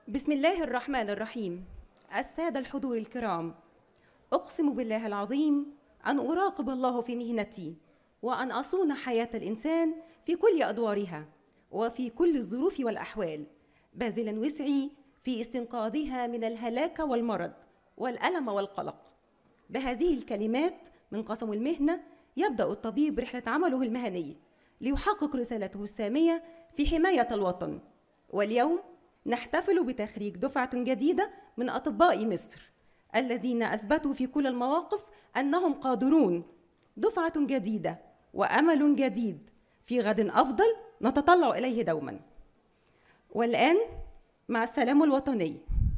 بسم الله الرحمن الرحيم السادة الحضور الكرام أقسم بالله العظيم أن أراقب الله في مهنتي وأن أصون حياة الإنسان في كل أدوارها وفي كل الظروف والأحوال باذلا وسعي في استنقاذها من الهلاك والمرض والألم والقلق بهذه الكلمات من قسم المهنة يبدأ الطبيب رحلة عمله المهني ليحقق رسالته السامية في حماية الوطن واليوم نحتفل بتخريج دفعة جديدة من أطباء مصر الذين أثبتوا في كل المواقف أنهم قادرون دفعة جديدة وأمل جديد في غد أفضل نتطلع إليه دوما والآن مع السلام الوطني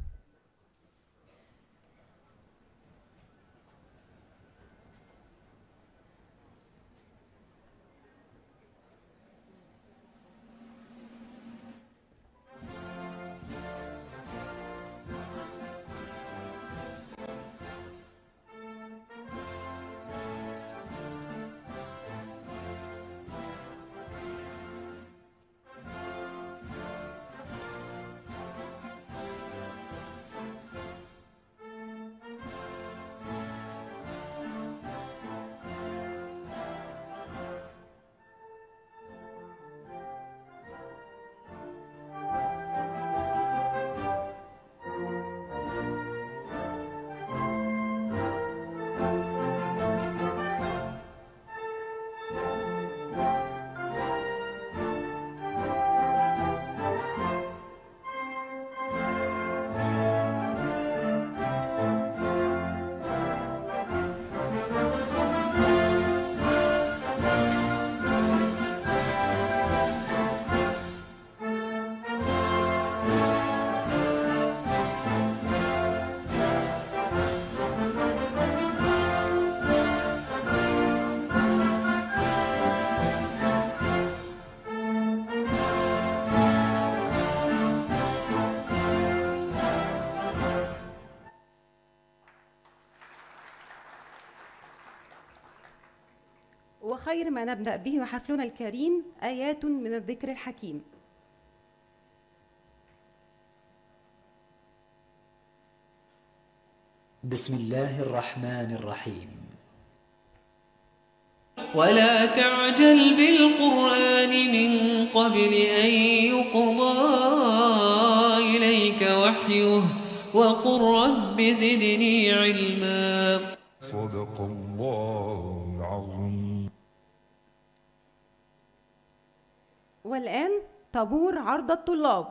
وخير ما نبدأ به حفلنا الكريم آيات من الذكر الحكيم بسم الله الرحمن الرحيم ولا تعجل بالقرآن من قبل أن يقضى إليك وحيه وقل رب زدني علما صدق الله العظيم والآن طابور عرض الطلاب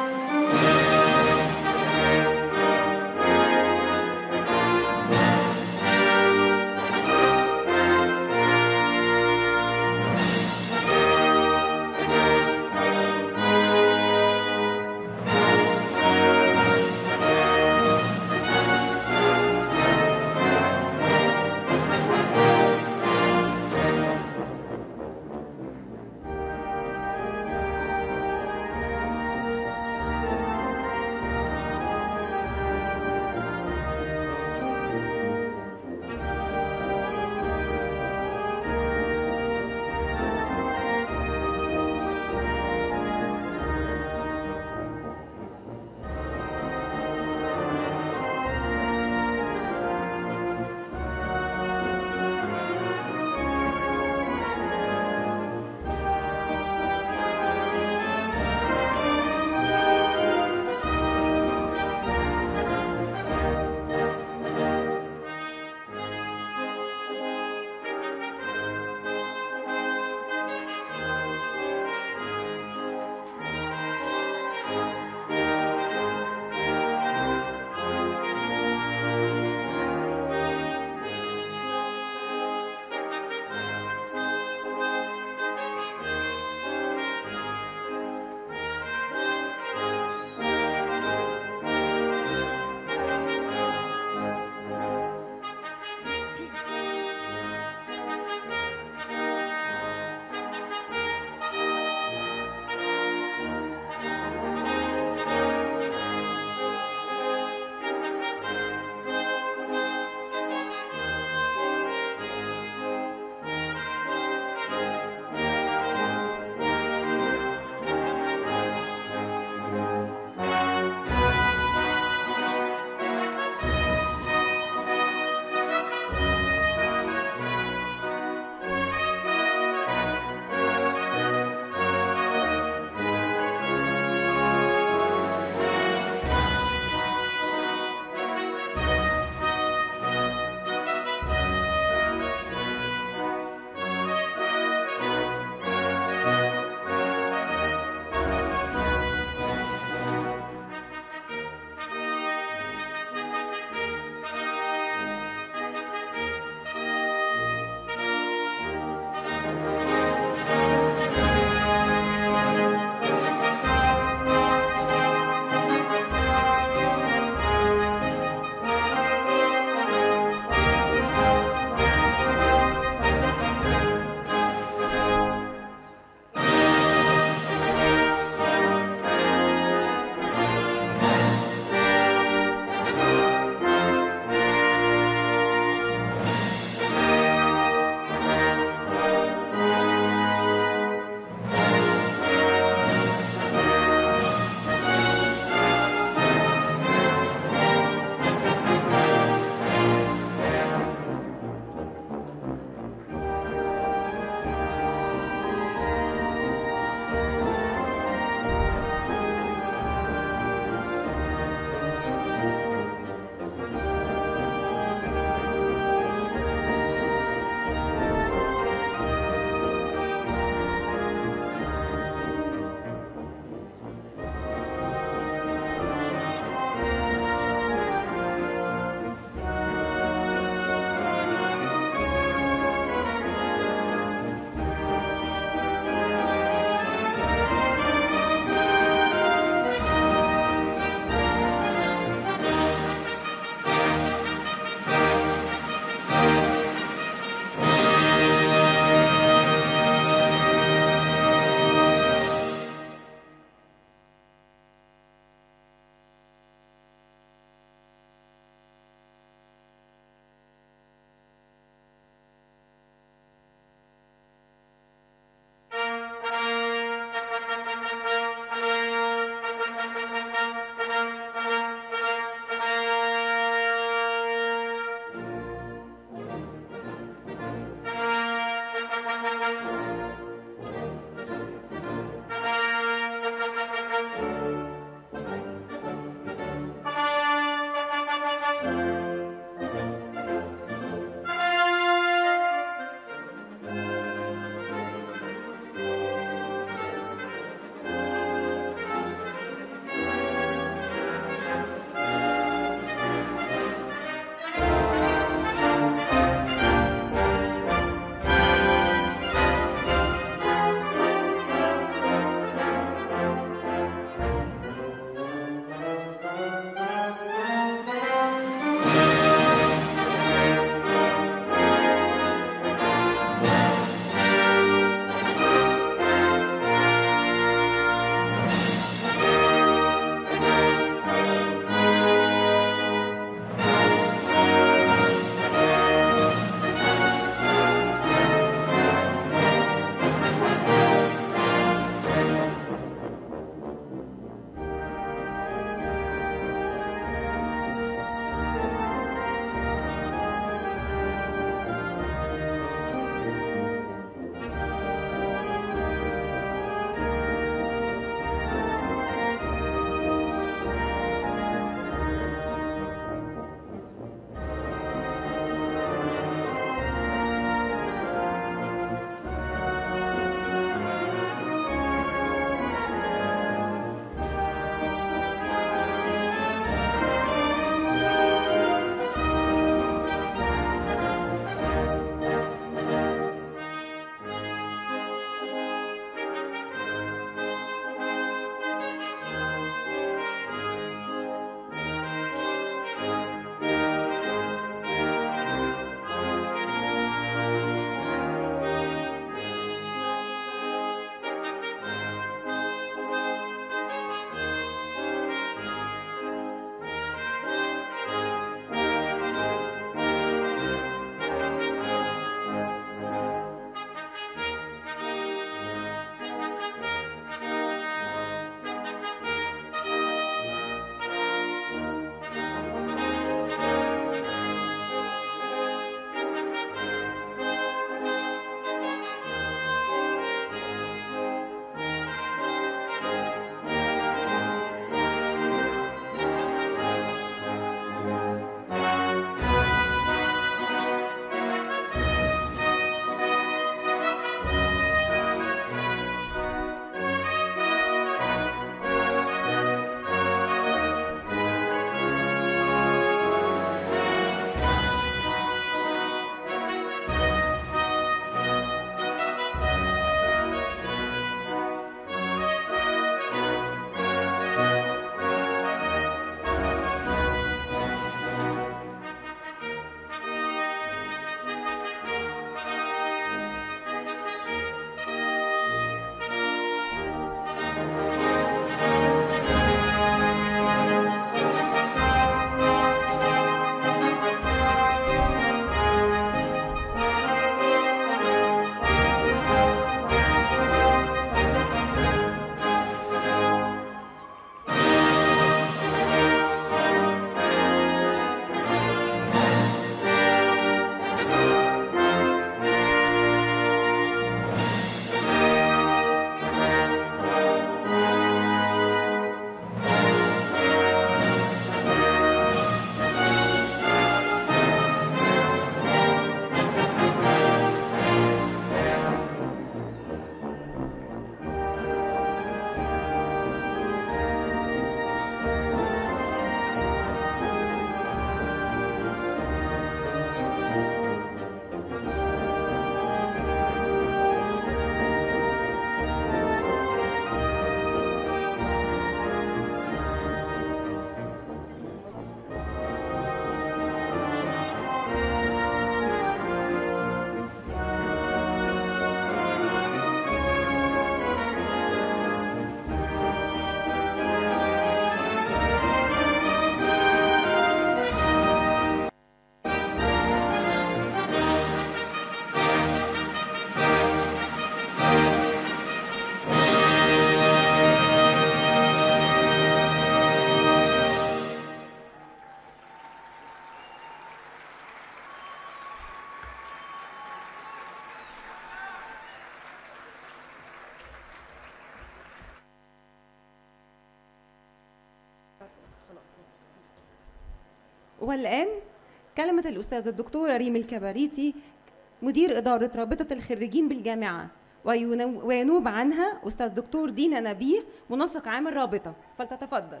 والآن كلمة الأستاذة الدكتورة ريم الكباريتي مدير إدارة رابطة الخريجين بالجامعة وينو- وينوب عنها أستاذ دكتور دينا نبيه منسق عام الرابطة فلتتفضل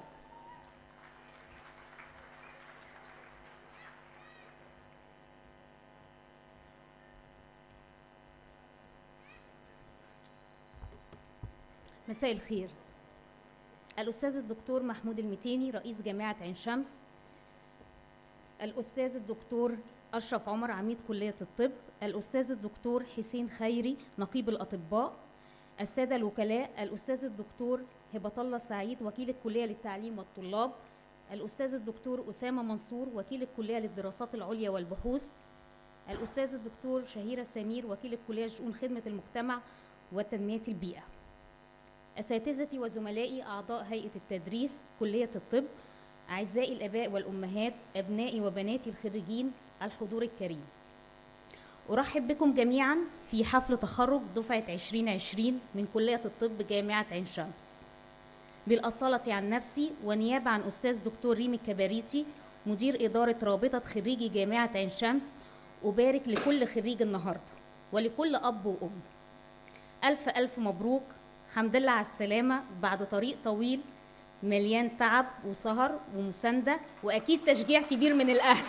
مساء الخير الأستاذ الدكتور محمود المتيني رئيس جامعة عين شمس الأستاذ الدكتور أشرف عمر عميد كلية الطب الأستاذ الدكتور حسين خيري نقيب الأطباء السادة الوكلاء الأستاذ الدكتور هبة الله سعيد وكيل الكلية للتعليم والطلاب الأستاذ الدكتور أسامة منصور وكيل الكلية للدراسات العليا والبحوث الأستاذ الدكتور شهيرة سمير وكيل الكلية لشؤون خدمة المجتمع وتنمية البيئة أساتذتي وزملائي أعضاء هيئة التدريس كلية الطب أعزائي الآباء والأمهات أبنائي وبناتي الخريجين الحضور الكريم أرحب بكم جميعا في حفل تخرج دفعة 2020 من كلية الطب جامعة عين شمس بالأصالة عن نفسي ونيابة عن أستاذ دكتور ريم الكباريتي مدير إدارة رابطة خريجي جامعة عين شمس أبارك لكل خريج النهاردة ولكل أب وأم ألف ألف مبروك حمد لله على السلامة بعد طريق طويل مليان تعب وسهر ومساندة وأكيد تشجيع كبير من الأهل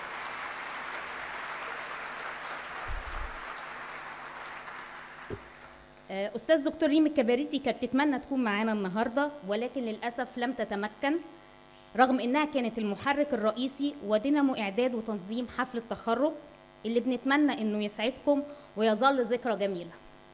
آه، أستاذ دكتور ريم الكباريسي كانت تتمنى تكون معانا النهاردة ولكن للأسف لم تتمكن رغم إنها كانت المحرك الرئيسي ودينامو إعداد وتنظيم حفل التخرج اللي بنتمنى إنه يسعدكم ويظل ذكرى جميلة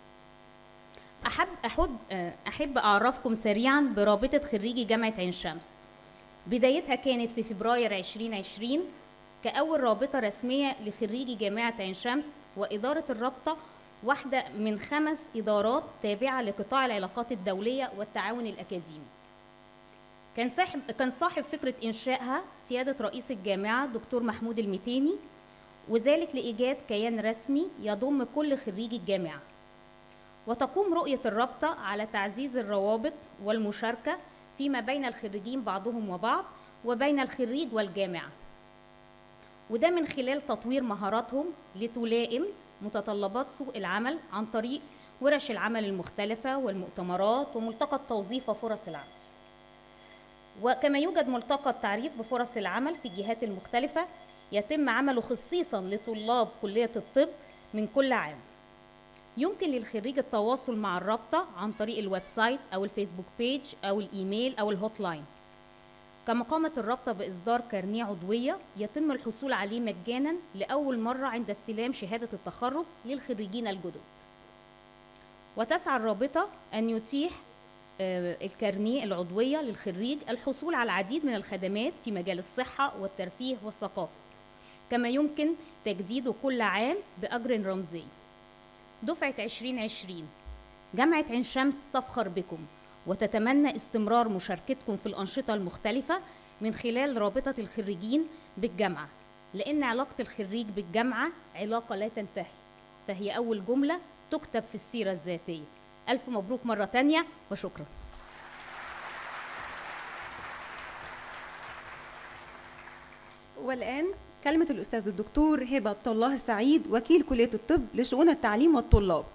أحب أحب آه، أحب أعرفكم سريعا برابطة خريجي جامعة عين شمس بدايتها كانت في فبراير 2020 كأول رابطة رسمية لخريجي جامعة عين شمس وإدارة الرابطة واحدة من خمس إدارات تابعة لقطاع العلاقات الدولية والتعاون الأكاديمي كان صاحب كان صاحب فكرة إنشائها سيادة رئيس الجامعة دكتور محمود المتيني وذلك لإيجاد كيان رسمي يضم كل خريجي الجامعة وتقوم رؤية الرابطة على تعزيز الروابط والمشاركة فيما بين الخريجين بعضهم وبعض وبين الخريج والجامعة وده من خلال تطوير مهاراتهم لتلائم متطلبات سوق العمل عن طريق ورش العمل المختلفة والمؤتمرات وملتقى التوظيف وفرص العمل وكما يوجد ملتقى التعريف بفرص العمل في الجهات المختلفة يتم عمله خصيصا لطلاب كلية الطب من كل عام يمكن للخريج التواصل مع الرابطة عن طريق الويب سايت أو الفيسبوك بيج أو الإيميل أو الهوت لاين كما قامت الرابطة بإصدار كارنيه عضوية يتم الحصول عليه مجانا لأول مرة عند استلام شهادة التخرج للخريجين الجدد وتسعى الرابطة أن يتيح آه، الكارنيه العضوية للخريج الحصول على العديد من الخدمات في مجال الصحة والترفيه والثقافة كما يمكن تجديده كل عام بأجر رمزي دفعة 2020 جامعة عين شمس تفخر بكم وتتمنى استمرار مشاركتكم في الأنشطة المختلفة من خلال رابطة الخريجين بالجامعة لأن علاقة الخريج بالجامعة علاقة لا تنتهي فهي أول جملة تكتب في السيرة الذاتية ألف مبروك مرة تانية وشكرا والآن كلمة الأستاذ الدكتور هبة الله السعيد وكيل كلية الطب لشؤون التعليم والطلاب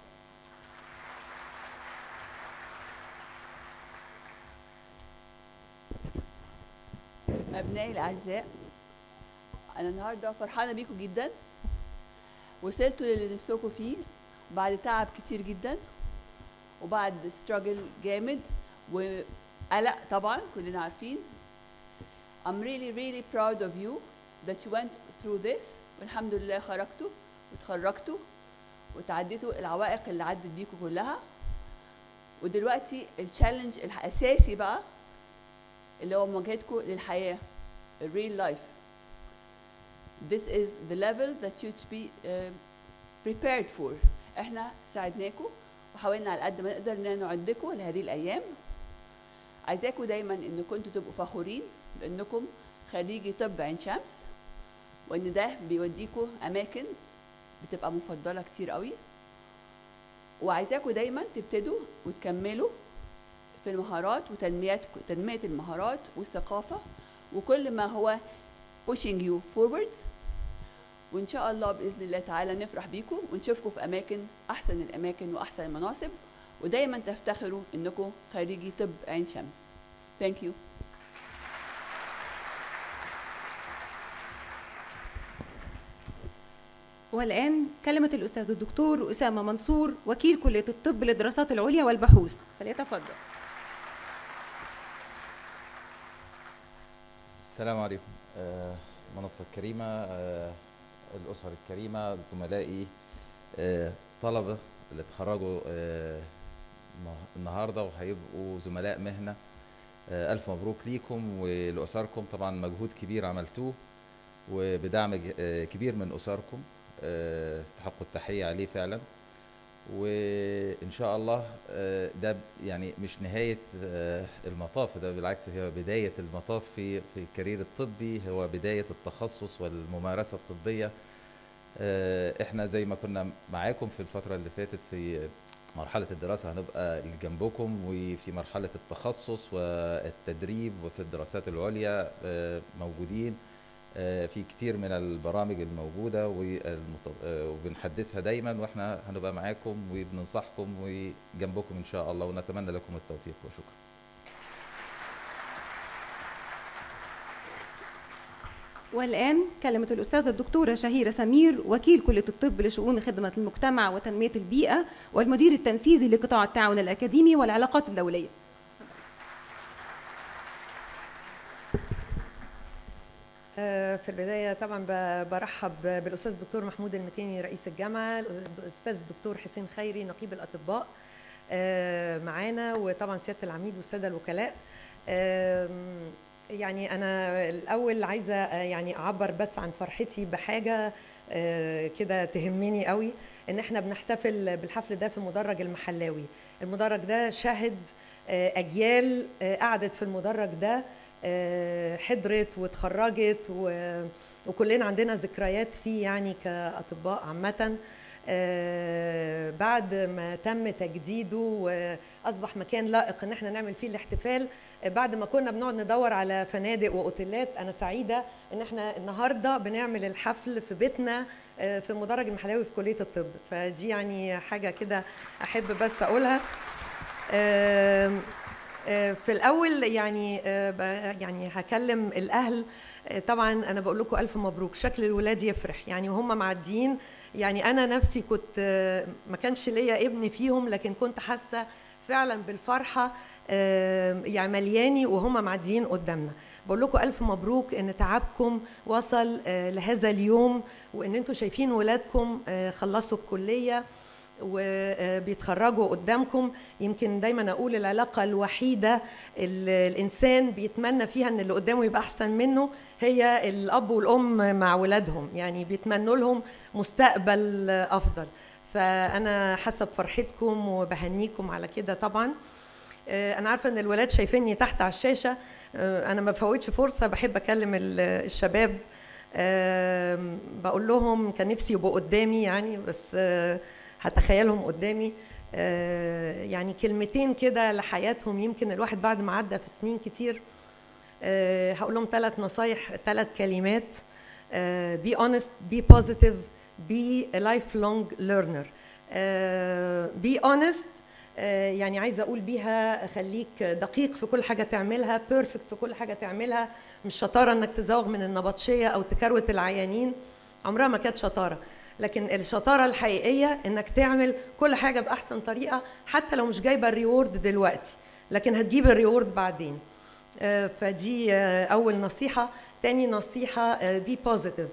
أبنائي الأعزاء أنا النهاردة فرحانة بيكم جدا وصلتوا للي نفسكم فيه بعد تعب كتير جدا وبعد ستراجل جامد وقلق طبعا كلنا عارفين I'm really really proud of you that you went through this والحمد لله خرجتوا وتخرجتوا وتعديتوا العوائق اللي عدت بيكم كلها ودلوقتي التشالنج الأساسي بقى اللي هو مواجهتكم للحياة الريل لايف This is the level that you to be uh, prepared for احنا ساعدناكم وحاولنا على قد ما نقدر ان نعدكم لهذه الايام عايزاكم دايما ان كنتوا تبقوا فخورين بانكم خريجي طب عين شمس وان ده بيوديكوا اماكن بتبقى مفضله كتير قوي وعايزاكم دايما تبتدوا وتكملوا في المهارات وتنمية تنمية المهارات والثقافة وكل ما هو pushing you forward وان شاء الله باذن الله تعالى نفرح بيكم ونشوفكم في اماكن احسن الاماكن واحسن المناصب ودايما تفتخروا انكم خريجي طب عين شمس ثانك يو والآن كلمة الأستاذ الدكتور أسامة منصور وكيل كلية الطب للدراسات العليا والبحوث فليتفضل السلام عليكم آه، منصة كريمة آه، الأسر الكريمة زملائي آه، طلبة اللي اتخرجوا آه، النه- النهاردة وهيبقوا زملاء مهنة آه، ألف مبروك ليكم ولأسركم طبعا مجهود كبير عملتوه وبدعم ج- آه، كبير من أسركم آه، استحقوا التحية عليه فعلا وإن شاء الله آه، ده ب- يعني مش نهاية آه، المطاف ده بالعكس هي بداية المطاف في في الكارير الطبي هو بداية التخصص والممارسة الطبية آه، احنا زي ما كنا معاكم في الفترة اللي فاتت في مرحلة الدراسة هنبقى جنبكم وفي مرحلة التخصص والتدريب وفي الدراسات العليا آه، موجودين آه، في كتير من البرامج الموجودة والمط- آه، وبنحدثها دايما واحنا هنبقى معاكم وبننصحكم وجنبكم ان شاء الله ونتمنى لكم التوفيق وشكرا والآن كلمة الأستاذة الدكتورة شهيرة سمير وكيل كلية الطب لشؤون خدمة المجتمع وتنمية البيئة والمدير التنفيذي لقطاع التعاون الأكاديمي والعلاقات الدولية آه، في البداية طبعا ب- برحب بالأستاذ الدكتور محمود المتيني رئيس الجامعة الأستاذ الدكتور حسين خيري نقيب الأطباء آه، معانا وطبعا سيادة العميد والسادة الوكلاء آم، يعني أنا الأول عايزة آه، يعني أعبر بس عن فرحتي بحاجة آه، كده تهمني قوي إن إحنا بنحتفل بالحفل ده في المدرج المحلاوي المدرج ده شهد آه، أجيال آه، قعدت في المدرج ده آه، حضرت واتخرجت و- وكلنا عندنا ذكريات فيه يعني كأطباء عامة آه، بعد ما تم تجديده واصبح مكان لائق ان احنا نعمل فيه الاحتفال آه، بعد ما كنا بنقعد ندور على فنادق واوتيلات انا سعيده ان احنا النهارده بنعمل الحفل في بيتنا آه، في المدرج المحلاوي في كليه الطب فدي يعني حاجه كده احب بس اقولها آم، آه، في الاول يعني آه، ب- يعني هكلم الاهل آه، طبعا انا بقول لكم الف مبروك شكل الولاد يفرح يعني وهم معديين يعني انا نفسي كنت آه، ما كانش ليا ابن فيهم لكن كنت حاسه فعلا بالفرحه آه، يعني ملياني وهم معديين قدامنا بقول لكم الف مبروك ان تعبكم وصل آه، لهذا اليوم وان انتم شايفين ولادكم آه، خلصوا الكليه وبيتخرجوا قدامكم يمكن دايما اقول العلاقه الوحيده اللي الانسان بيتمنى فيها ان اللي قدامه يبقى احسن منه هي الاب والام مع ولادهم يعني بيتمنوا لهم مستقبل افضل فانا حاسه بفرحتكم وبهنيكم على كده طبعا آه، انا عارفه ان الولاد شايفيني تحت على الشاشه آه، انا ما بفوتش فرصه بحب اكلم ال- الشباب آم، بقول لهم كان نفسي يبقوا قدامي يعني بس آه، هتخيلهم قدامي آه، يعني كلمتين كده لحياتهم يمكن الواحد بعد ما عدى في سنين كتير آه، هقول لهم ثلاث نصايح ثلاث كلمات آه، be honest be positive be a lifelong learner آه، be honest آه، يعني عايزه اقول بيها خليك دقيق في كل حاجه تعملها بيرفكت في كل حاجه تعملها مش شطاره انك تزوغ من النبطشيه او تكروت العيانين عمرها ما كانت شطاره لكن الشطاره الحقيقيه انك تعمل كل حاجه باحسن طريقه حتى لو مش جايبه الريورد دلوقتي لكن هتجيب الريورد بعدين آه، فدي آه، اول نصيحه تاني نصيحه بي بوزيتيف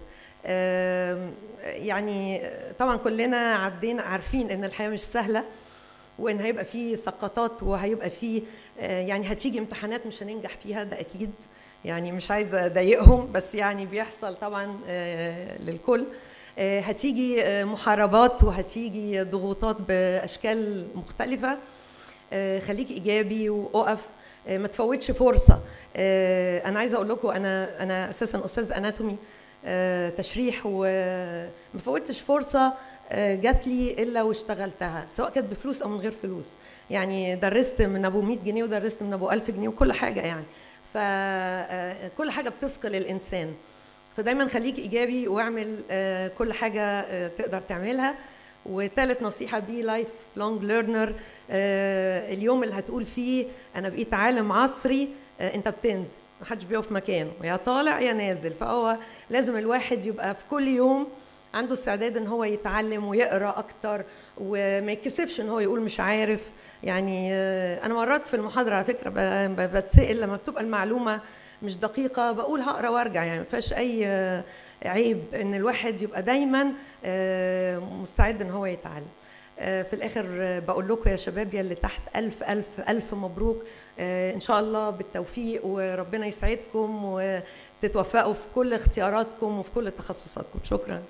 يعني آه، طبعا كلنا عدينا عارفين ان الحياه مش سهله وان هيبقى في سقطات وهيبقى في آه، يعني هتيجي امتحانات مش هننجح فيها ده اكيد يعني مش عايزه اضايقهم بس يعني بيحصل طبعا آه، للكل آه، هتيجي آه، محاربات وهتيجي ضغوطات باشكال مختلفه آه، خليك ايجابي واقف آه، ما تفوتش فرصه آه، انا عايزه اقول لكم انا انا اساسا استاذ اناتومي آه، تشريح وما فوتش فرصه آه، جات لي الا واشتغلتها سواء كانت بفلوس او من غير فلوس يعني درست من ابو 100 جنيه ودرست من ابو 1000 جنيه وكل حاجه يعني فكل حاجه بتثقل الانسان فدايما خليك ايجابي واعمل آه، كل حاجه آه، تقدر تعملها وثالث نصيحه بي لايف لونج ليرنر اليوم اللي هتقول فيه انا بقيت عالم عصري آه، انت بتنزل محدش بيقف مكانه يا طالع يا نازل فهو لازم الواحد يبقى في كل يوم عنده استعداد ان هو يتعلم ويقرا اكتر وما يتكسفش ان هو يقول مش عارف يعني آه، انا مرات في المحاضره على فكره ب- ب- بتسال لما بتبقى المعلومه مش دقيقه بقول هقرا وارجع يعني ما فيهاش اي آه، عيب ان الواحد يبقى دايما آه، مستعد ان هو يتعلم آه، في الاخر آه، بقول لكم يا شباب يا اللي تحت الف الف الف مبروك آه، ان شاء الله بالتوفيق وربنا يسعدكم وتتوفقوا في كل اختياراتكم وفي كل تخصصاتكم شكرا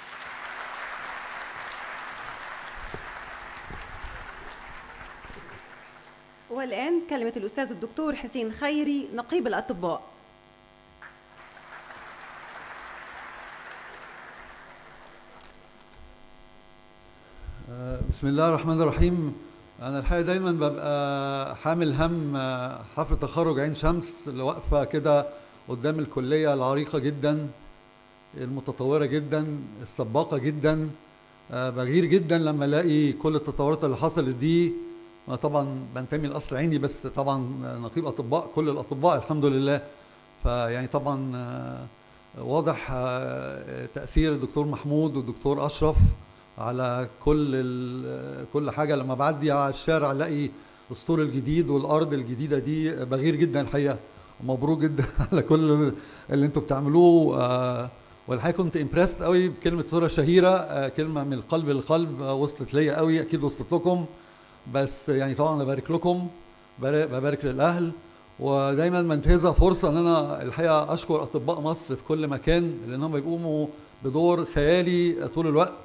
والآن كلمة الأستاذ الدكتور حسين خيري نقيب الأطباء آه، بسم الله الرحمن الرحيم انا الحقيقه دايما ببقى حامل هم آه، حفل تخرج عين شمس اللي واقفه كده قدام الكليه العريقه جدا المتطوره جدا السباقه جدا آه، بغير جدا لما الاقي كل التطورات اللي حصلت دي انا طبعا بنتمي لاصل عيني بس طبعا نقيب اطباء كل الاطباء الحمد لله فيعني طبعا آه، واضح آه، تاثير الدكتور محمود والدكتور اشرف على كل ال- كل حاجه لما بعدي على الشارع الاقي السطور الجديد والارض الجديده دي بغير جدا الحقيقه ومبروك جدا على كل اللي انتوا بتعملوه آه، والحقيقه كنت امبرست قوي بكلمه صوره شهيره آه، كلمه من القلب للقلب آه، وصلت ليا قوي اكيد وصلت لكم بس يعني طبعا ببارك لكم بر- ببارك للاهل ودايما منتهزها فرصه ان انا الحقيقه اشكر اطباء مصر في كل مكان لانهم بيقوموا بدور خيالي طول الوقت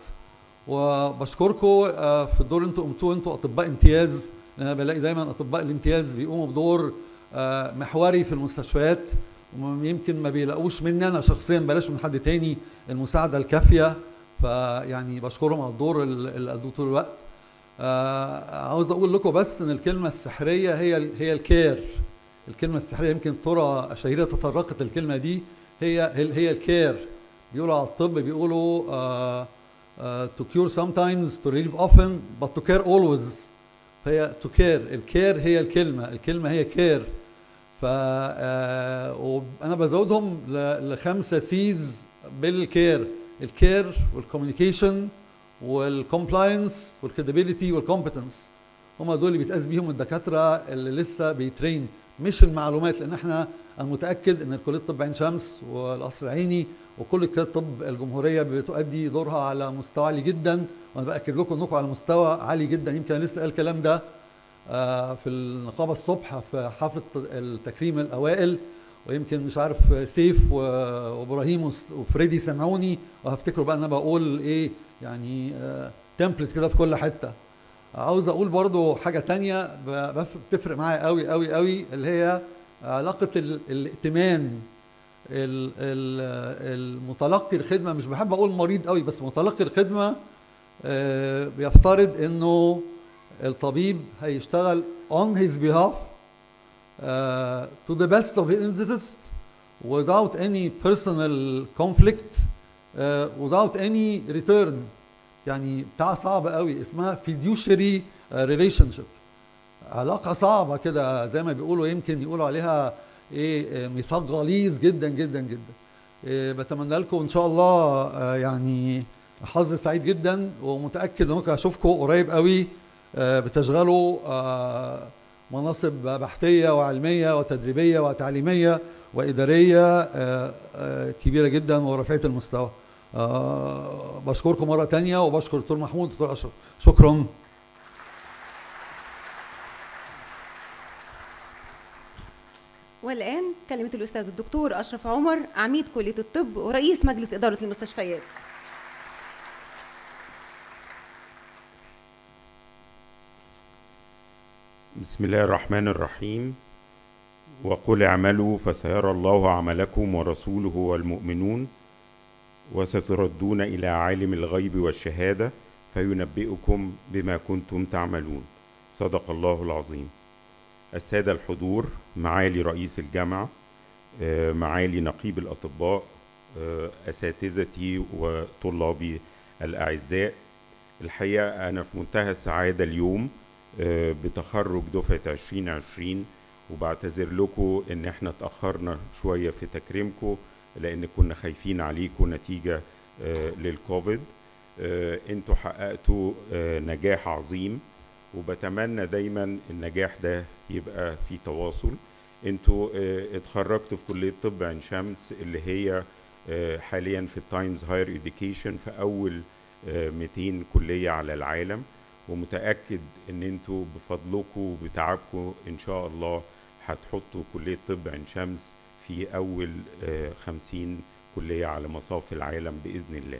وبشكركم آه، في الدور اللي انتوا قمتوه انتوا اطباء امتياز لان انا بلاقي دايما اطباء الامتياز بيقوموا بدور آه، محوري في المستشفيات ويمكن ما بيلاقوش مني انا شخصيا بلاش من حد تاني المساعده الكافيه فيعني بشكرهم على الدور اللي اللي قدوه طول الوقت آه، عاوز اقول لكم بس ان الكلمه السحريه هي ال- هي الكير الكلمه السحريه يمكن ترى شهيره تطرقت الكلمه دي هي هي هي الكير بيقولوا على الطب بيقولوا آه آه to cure sometimes to relieve often but to care always هي to care الكير هي الكلمه الكلمه هي كير ف آه، وانا بزودهم ل- لخمسه سيز بالكير الكير والكوميونيكيشن والكومبلاينس والكريديبيليتي والكومبتنس هم دول اللي بيتقاس بيهم الدكاتره اللي لسه بيترين مش المعلومات لان احنا انا متاكد ان كليه طب عين شمس والقصر العيني وكل كليه طب الجمهوريه بتؤدي دورها على مستوى عالي جدا وانا باكد لكم انكم على مستوى عالي جدا يمكن أنا لسه قال الكلام ده آه، في النقابه الصبح في حفله التكريم الاوائل ويمكن مش عارف سيف و- وابراهيم وس- وفريدي سمعوني وهفتكروا بقى ان انا بقول ايه يعني تمبلت كده في كل حته عاوز اقول برضو حاجه تانية ب- بف- بتفرق معايا قوي قوي قوي اللي هي علاقه ال- الائتمان ال- ال- المتلقي الخدمه مش بحب اقول مريض قوي بس متلقي الخدمه آه، بيفترض انه الطبيب هيشتغل on his behalf uh, to the best of his interest without any personal conflict uh, without any return يعني بتاع صعب قوي اسمها fiduciary uh, relationship علاقة صعبة كده زي ما بيقولوا يمكن يقولوا عليها ايه آه، ميثاق غليظ جدا جدا جدا إيه بتمنى لكم ان شاء الله آه، يعني حظ سعيد جدا ومتاكد ان ممكن اشوفكم قريب قوي آه، بتشغلوا آه، مناصب بحثيه وعلميه وتدريبيه وتعليميه واداريه آه، آه، كبيره جدا ورفيعه المستوى آه، بشكركم مره تانية وبشكر الدكتور محمود والدكتور اشرف شكرا والآن كلمة الأستاذ الدكتور أشرف عمر عميد كلية الطب ورئيس مجلس إدارة المستشفيات بسم الله الرحمن الرحيم وقل اعملوا فسيرى الله عملكم ورسوله والمؤمنون وستردون إلى عالم الغيب والشهادة فينبئكم بما كنتم تعملون صدق الله العظيم السادة الحضور معالي رئيس الجامعة آه، معالي نقيب الأطباء آه، أساتذتي وطلابي الأعزاء الحقيقة أنا في منتهى السعادة اليوم آه، بتخرج دفعة 2020 وبعتذر لكم إن إحنا اتأخرنا شوية في تكريمكم لأن كنا خايفين عليكم نتيجة آه، للكوفيد آه، انتوا حققتوا آه، نجاح عظيم وبتمنى دايما النجاح ده يبقى في تواصل انتوا آه، اتخرجتوا في كلية طب عين شمس اللي هي آه، حاليا في التايمز هاير اديوكيشن في اول آه، 200 كلية على العالم ومتأكد ان انتوا بفضلكم وبتعبكم ان شاء الله هتحطوا كلية طب عين شمس في اول آه، 50 كلية على مصاف العالم بإذن الله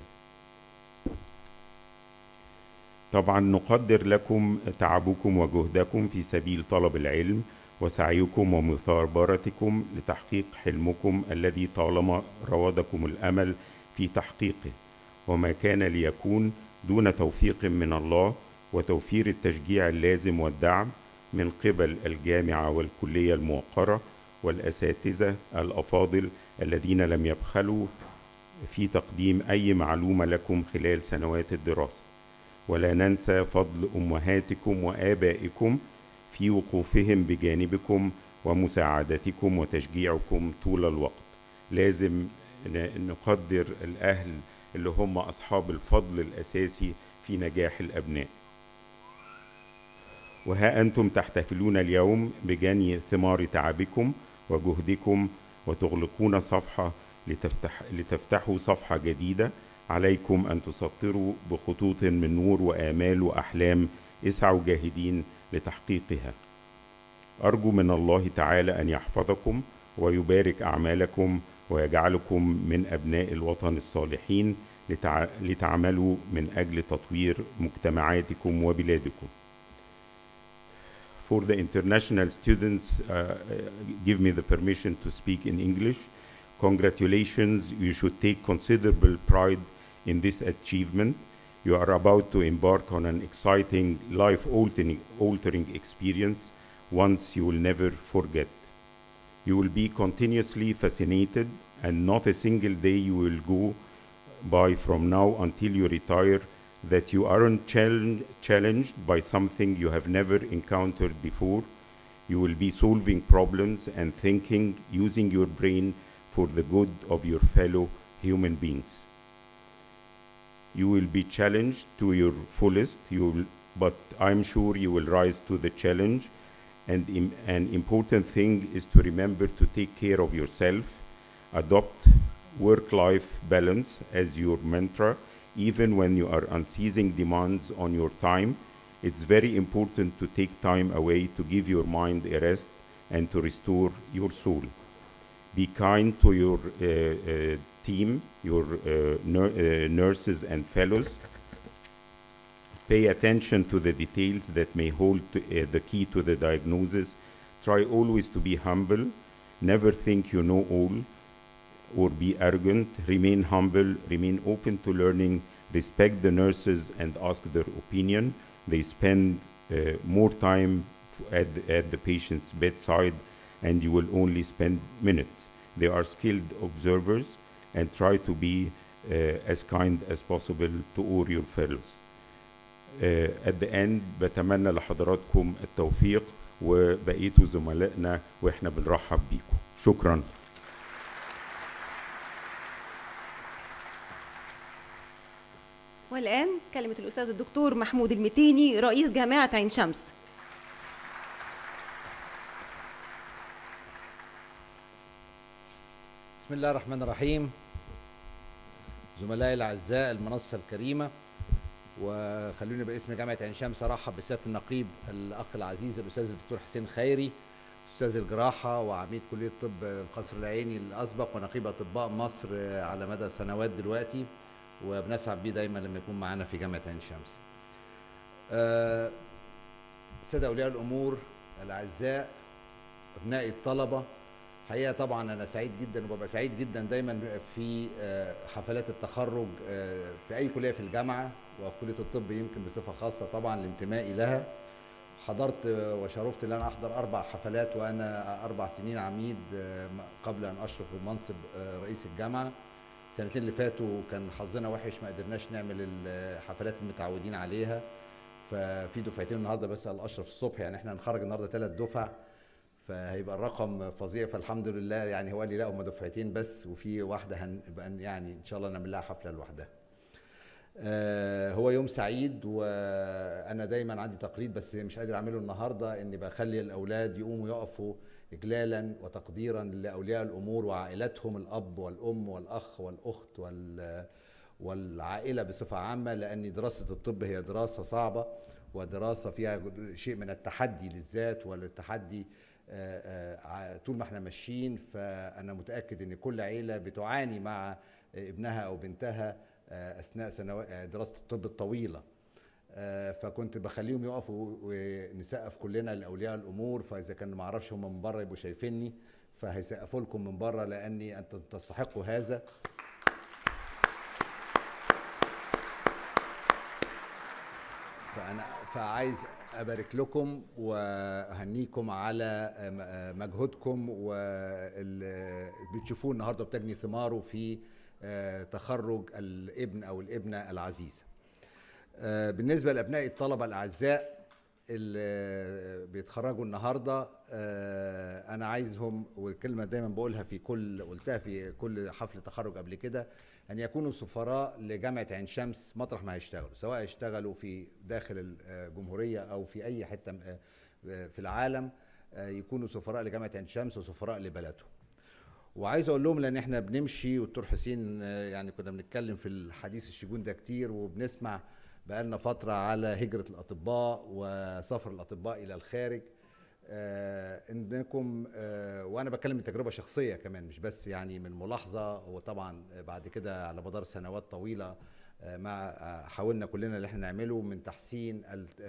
طبعا نقدر لكم تعبكم وجهدكم في سبيل طلب العلم وسعيكم ومثابرتكم لتحقيق حلمكم الذي طالما روضكم الامل في تحقيقه وما كان ليكون دون توفيق من الله وتوفير التشجيع اللازم والدعم من قبل الجامعه والكليه الموقره والاساتذه الافاضل الذين لم يبخلوا في تقديم اي معلومه لكم خلال سنوات الدراسه ولا ننسى فضل امهاتكم وابائكم في وقوفهم بجانبكم ومساعدتكم وتشجيعكم طول الوقت لازم ن- نقدر الاهل اللي هم اصحاب الفضل الاساسي في نجاح الابناء وها انتم تحتفلون اليوم بجني ثمار تعبكم وجهدكم وتغلقون صفحه لتفتح لتفتحوا صفحه جديده عليكم ان تسطروا بخطوط من نور وامال واحلام اسعوا جاهدين لتحقيقها ارجو من الله تعالى ان يحفظكم ويبارك اعمالكم ويجعلكم من ابناء الوطن الصالحين لتع... لتعملوا من اجل تطوير مجتمعاتكم وبلادكم For the international students, uh, uh, give me the permission to speak in English. Congratulations, you should take considerable pride in this achievement. You are about to embark on an exciting, life altering, altering experience, once you will never forget. You will be continuously fascinated, and not a single day you will go by from now until you retire that you aren't challenge, challenged by something you have never encountered before. You will be solving problems and thinking using your brain for the good of your fellow human beings. You will be challenged to your fullest, you will, but I'm sure you will rise to the challenge. And im- an important thing is to remember to take care of yourself, adopt work life balance as your mantra, even when you are unceasing demands on your time. It's very important to take time away to give your mind a rest and to restore your soul. Be kind to your uh, uh, team, your uh, nur- uh, nurses and fellows. Pay attention to the details that may hold to, uh, the key to the diagnosis. Try always to be humble. Never think you know all or be arrogant. Remain humble. Remain open to learning. Respect the nurses and ask their opinion. They spend uh, more time f- at the, at the patient's bedside, and you will only spend minutes. They are skilled observers and try to be uh, as kind as possible to all your fellows. Uh, at the end بتمنى لحضراتكم التوفيق وبقيتوا زملائنا واحنا بنرحب بيكم شكرا والآن كلمة الأستاذ الدكتور محمود المتيني رئيس جامعة عين شمس بسم الله الرحمن الرحيم زملائي الاعزاء المنصه الكريمه وخلوني باسم جامعه عين شمس ارحب بسياده النقيب الاخ العزيز الاستاذ الدكتور حسين خيري استاذ الجراحه وعميد كليه طب القصر العيني الاسبق ونقيب اطباء مصر على مدى سنوات دلوقتي وبنسعد بيه دايما لما يكون معانا في جامعه عين شمس. آه، الساده اولياء الامور الاعزاء ابنائي الطلبه حقيقه طبعا انا سعيد جدا وببقى سعيد جدا دايما في آه، حفلات التخرج آه، في اي كليه في الجامعه وفي كليه الطب يمكن بصفه خاصه طبعا لانتمائي لها حضرت آه، وشرفت ان انا احضر اربع حفلات وانا اربع سنين عميد آه، قبل ان اشرف بمنصب آه، رئيس الجامعه السنتين اللي فاتوا كان حظنا وحش ما قدرناش نعمل الحفلات المتعودين عليها ففي دفعتين النهارده بس على الاشرف الصبح يعني احنا هنخرج النهارده ثلاث دفع فهيبقى الرقم فظيع فالحمد لله يعني هو قال لي لا هم دفعتين بس وفي واحده هنبقى يعني ان شاء الله نعمل لها حفله لوحدها. آه، هو يوم سعيد وانا دايما عندي تقليد بس مش قادر اعمله النهارده اني بخلي الاولاد يقوموا يقفوا اجلالا وتقديرا لاولياء الامور وعائلتهم الاب والام والاخ والاخت وال والعائله بصفه عامه لان دراسه الطب هي دراسه صعبه ودراسه فيها شيء من التحدي للذات والتحدي آه، آه، طول ما احنا ماشيين فانا متاكد ان كل عيله بتعاني مع ابنها او بنتها آه، اثناء سنوات دراسه الطب الطويله آه، فكنت بخليهم يقفوا ونسقف كلنا لاولياء الامور فاذا كان ما اعرفش هم من بره يبقوا شايفيني فهيسقفوا لكم من بره لاني انتم تستحقوا هذا فانا فعايز ابارك لكم واهنيكم على مجهودكم واللي بتشوفوه النهارده بتجني ثماره في آه، تخرج الابن او الابنه العزيزه. آه، بالنسبه لابناء الطلبه الاعزاء اللي بيتخرجوا النهارده آه، انا عايزهم والكلمه دايما بقولها في كل قلتها في كل حفل تخرج قبل كده ان يكونوا سفراء لجامعه عين شمس مطرح ما هيشتغلوا سواء يشتغلوا في داخل الجمهوريه او في اي حته في العالم يكونوا سفراء لجامعه عين شمس وسفراء لبلدهم. وعايز اقول لهم لان احنا بنمشي والدكتور حسين يعني كنا بنتكلم في الحديث الشجون ده كتير وبنسمع بقالنا فتره على هجره الاطباء وسفر الاطباء الى الخارج آه انكم آه وانا بتكلم من تجربه شخصيه كمان مش بس يعني من ملاحظه وطبعا بعد كده على مدار سنوات طويله آه مع حاولنا كلنا اللي احنا نعمله من تحسين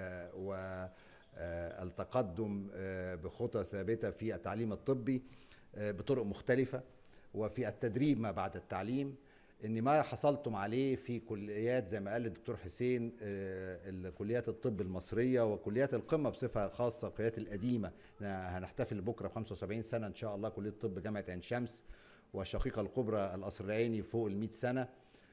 والتقدم بخطى ثابته في التعليم الطبي بطرق مختلفة وفي التدريب ما بعد التعليم ان ما حصلتم عليه في كليات زي ما قال الدكتور حسين كليات الطب المصريه وكليات القمه بصفه خاصه الكليات القديمه هنحتفل بكره ب 75 سنه ان شاء الله كليه الطب جامعه عين شمس والشقيقه الكبرى القصر العيني فوق ال 100 سنه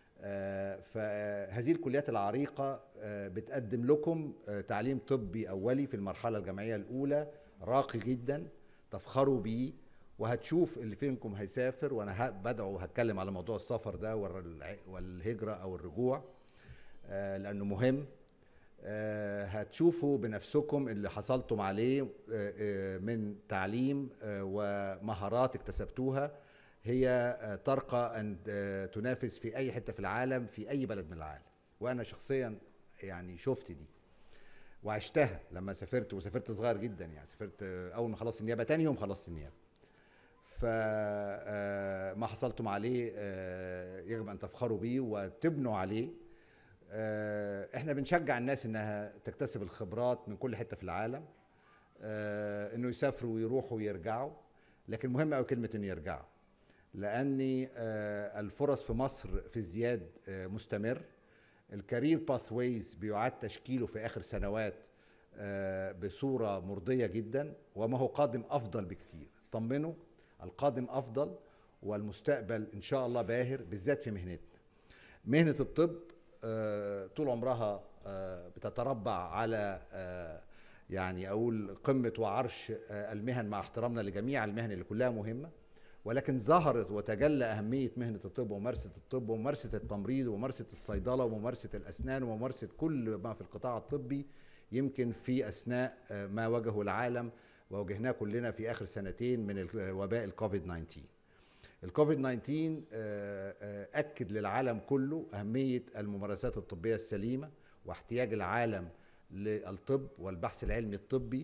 فهذه الكليات العريقه بتقدم لكم تعليم طبي اولي في المرحله الجامعيه الاولى راقي جدا تفخروا بيه وهتشوف اللي فينكم هيسافر وانا بدعو وهتكلم على موضوع السفر ده والهجره او الرجوع لانه مهم هتشوفوا بنفسكم اللي حصلتم عليه من تعليم ومهارات اكتسبتوها هي ترقى ان تنافس في اي حته في العالم في اي بلد من العالم وانا شخصيا يعني شفت دي وعشتها لما سافرت وسافرت صغير جدا يعني سافرت اول ما خلصت النيابه تاني يوم خلصت النيابه فما حصلتم عليه يجب ان تفخروا بيه وتبنوا عليه احنا بنشجع الناس انها تكتسب الخبرات من كل حته في العالم انه يسافروا ويروحوا ويرجعوا لكن مهم قوي كلمه انه يرجعوا لان الفرص في مصر في ازدياد مستمر الكارير باثويز بيعاد تشكيله في اخر سنوات بصوره مرضيه جدا وما هو قادم افضل بكتير طمنوا القادم افضل والمستقبل ان شاء الله باهر بالذات في مهنتنا مهنه الطب طول عمرها بتتربع على يعني اقول قمه وعرش المهن مع احترامنا لجميع المهن اللي كلها مهمه ولكن ظهرت وتجلى اهميه مهنه الطب وممارسه الطب وممارسه التمريض وممارسه الصيدله وممارسه الاسنان وممارسه كل ما في القطاع الطبي يمكن في اثناء ما واجهه العالم وواجهناه كلنا في اخر سنتين من وباء الكوفيد 19 الكوفيد 19 اكد للعالم كله اهميه الممارسات الطبيه السليمه واحتياج العالم للطب والبحث العلمي الطبي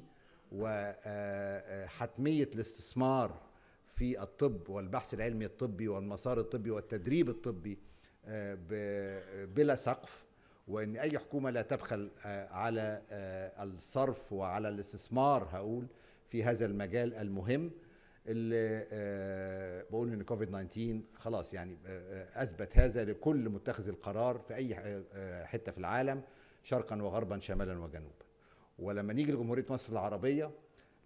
وحتميه الاستثمار في الطب والبحث العلمي الطبي والمسار الطبي والتدريب الطبي بلا سقف وان اي حكومه لا تبخل على الصرف وعلى الاستثمار هقول في هذا المجال المهم اللي بقول ان كوفيد 19 خلاص يعني اثبت هذا لكل متخذ القرار في اي حته في العالم شرقا وغربا شمالا وجنوبا ولما نيجي لجمهوريه مصر العربيه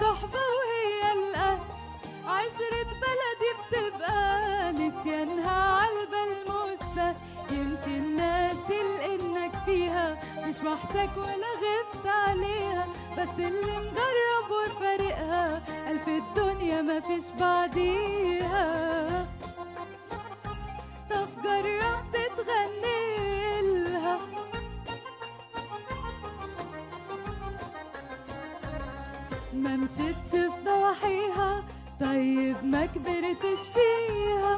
الصحبة وهي الأهل عشرة بلدي بتبقى نسيانها عالبال مش سهل يمكن ناسي لإنك فيها مش وحشك ولا غبت عليها بس اللي مجرب وفارقها قال في الدنيا مفيش بعديها طب جربت تغني لها ما مشيتش في ضواحيها طيب ما كبرتش فيها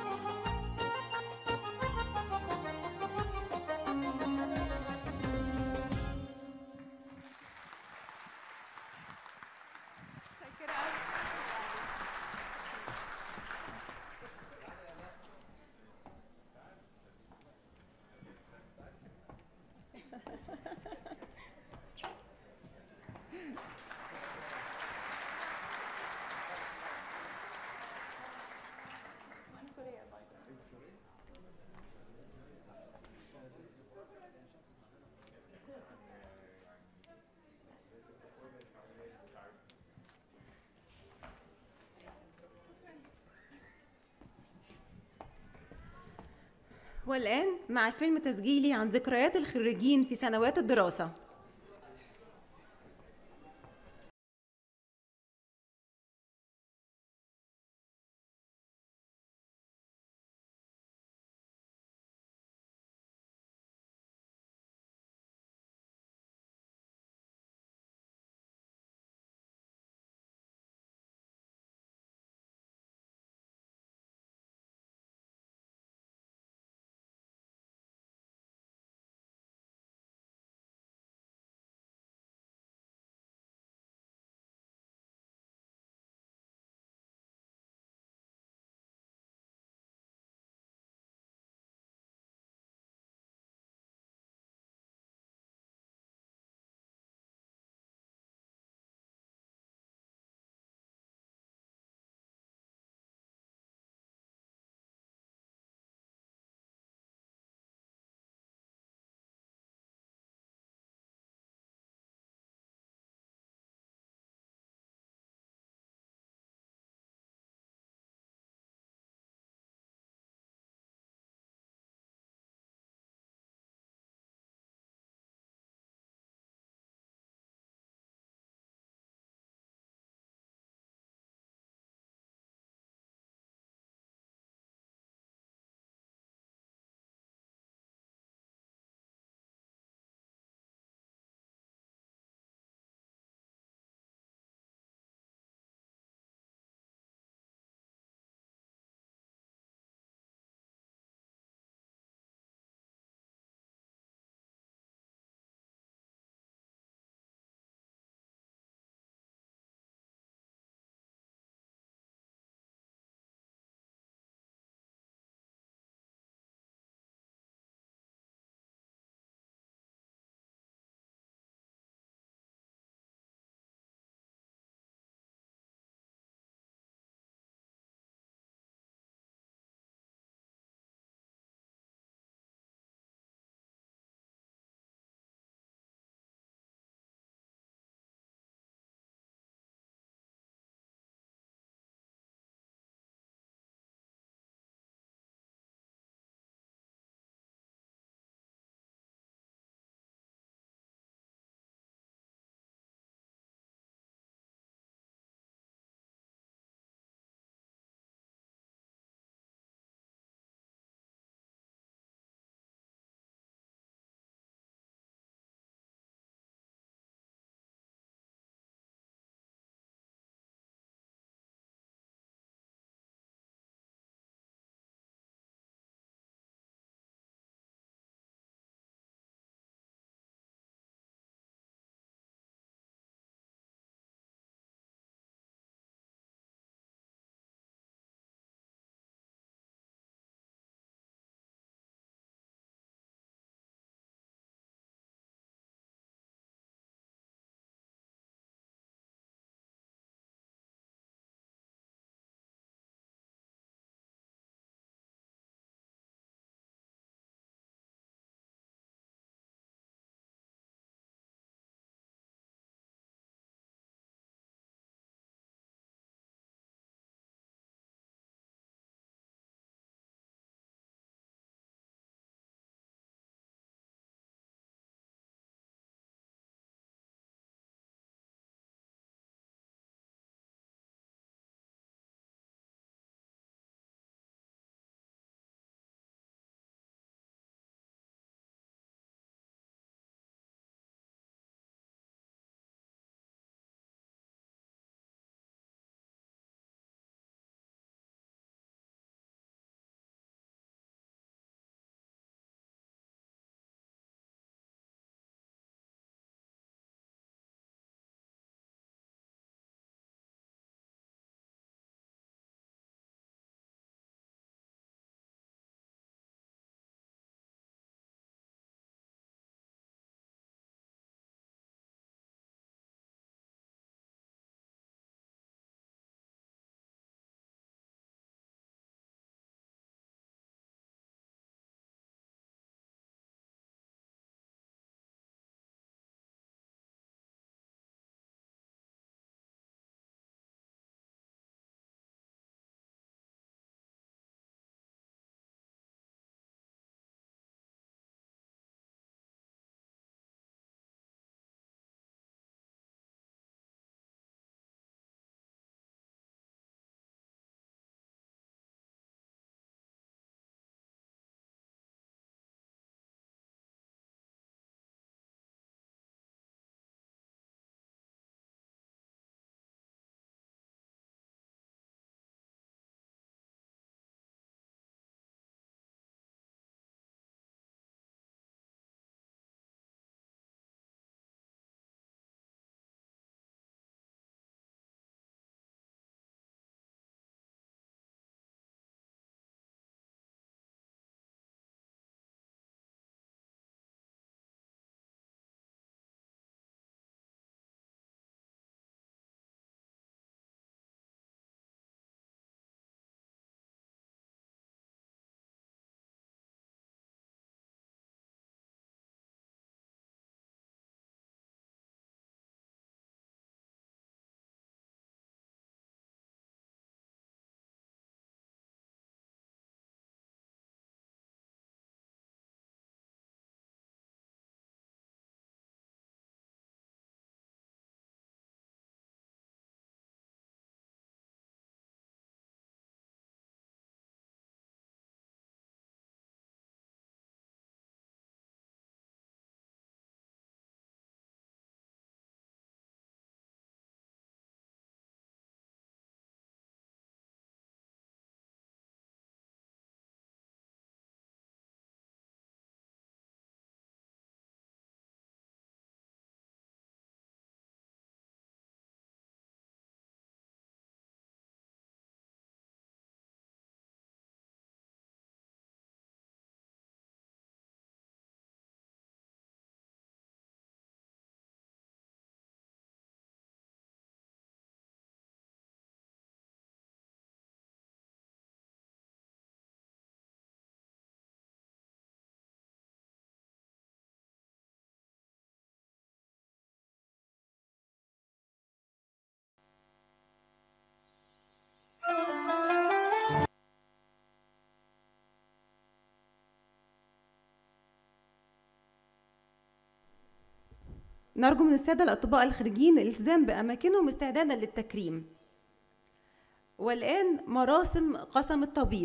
والآن مع فيلم تسجيلي عن ذكريات الخريجين في سنوات الدراسة نرجو من السادة الأطباء الخارجين الالتزام بأماكنهم استعدادا للتكريم والآن مراسم قسم الطبيب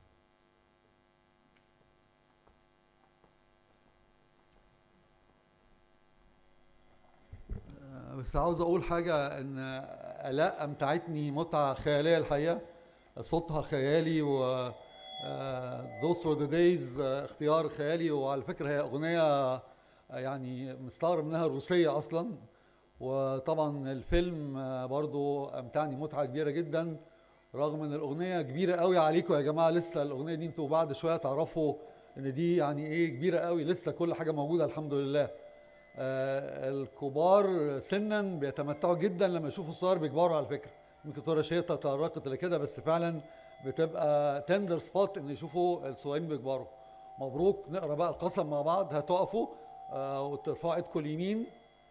بس عاوز اقول حاجه ان الاء امتعتني متعه خياليه الحقيقه صوتها خيالي و آه، those were the days آه، اختيار خيالي وعلى فكره هي اغنيه آه، يعني مستغرب انها روسيه اصلا وطبعا الفيلم آه، برضو امتعني متعه كبيره جدا رغم ان الاغنيه كبيره قوي عليكم يا جماعه لسه الاغنيه دي انتوا بعد شويه تعرفوا ان دي يعني ايه كبيره قوي لسه كل حاجه موجوده الحمد لله آه، الكبار سنا بيتمتعوا جدا لما يشوفوا الصغار بيكبروا على فكره يمكن ترى شيطه تطرقت لكده بس فعلا بتبقى تندر سبوت ان يشوفوا الصغيرين بيكبروا مبروك نقرا بقى القسم مع بعض هتقفوا آه، وترفعوا ايدكم اليمين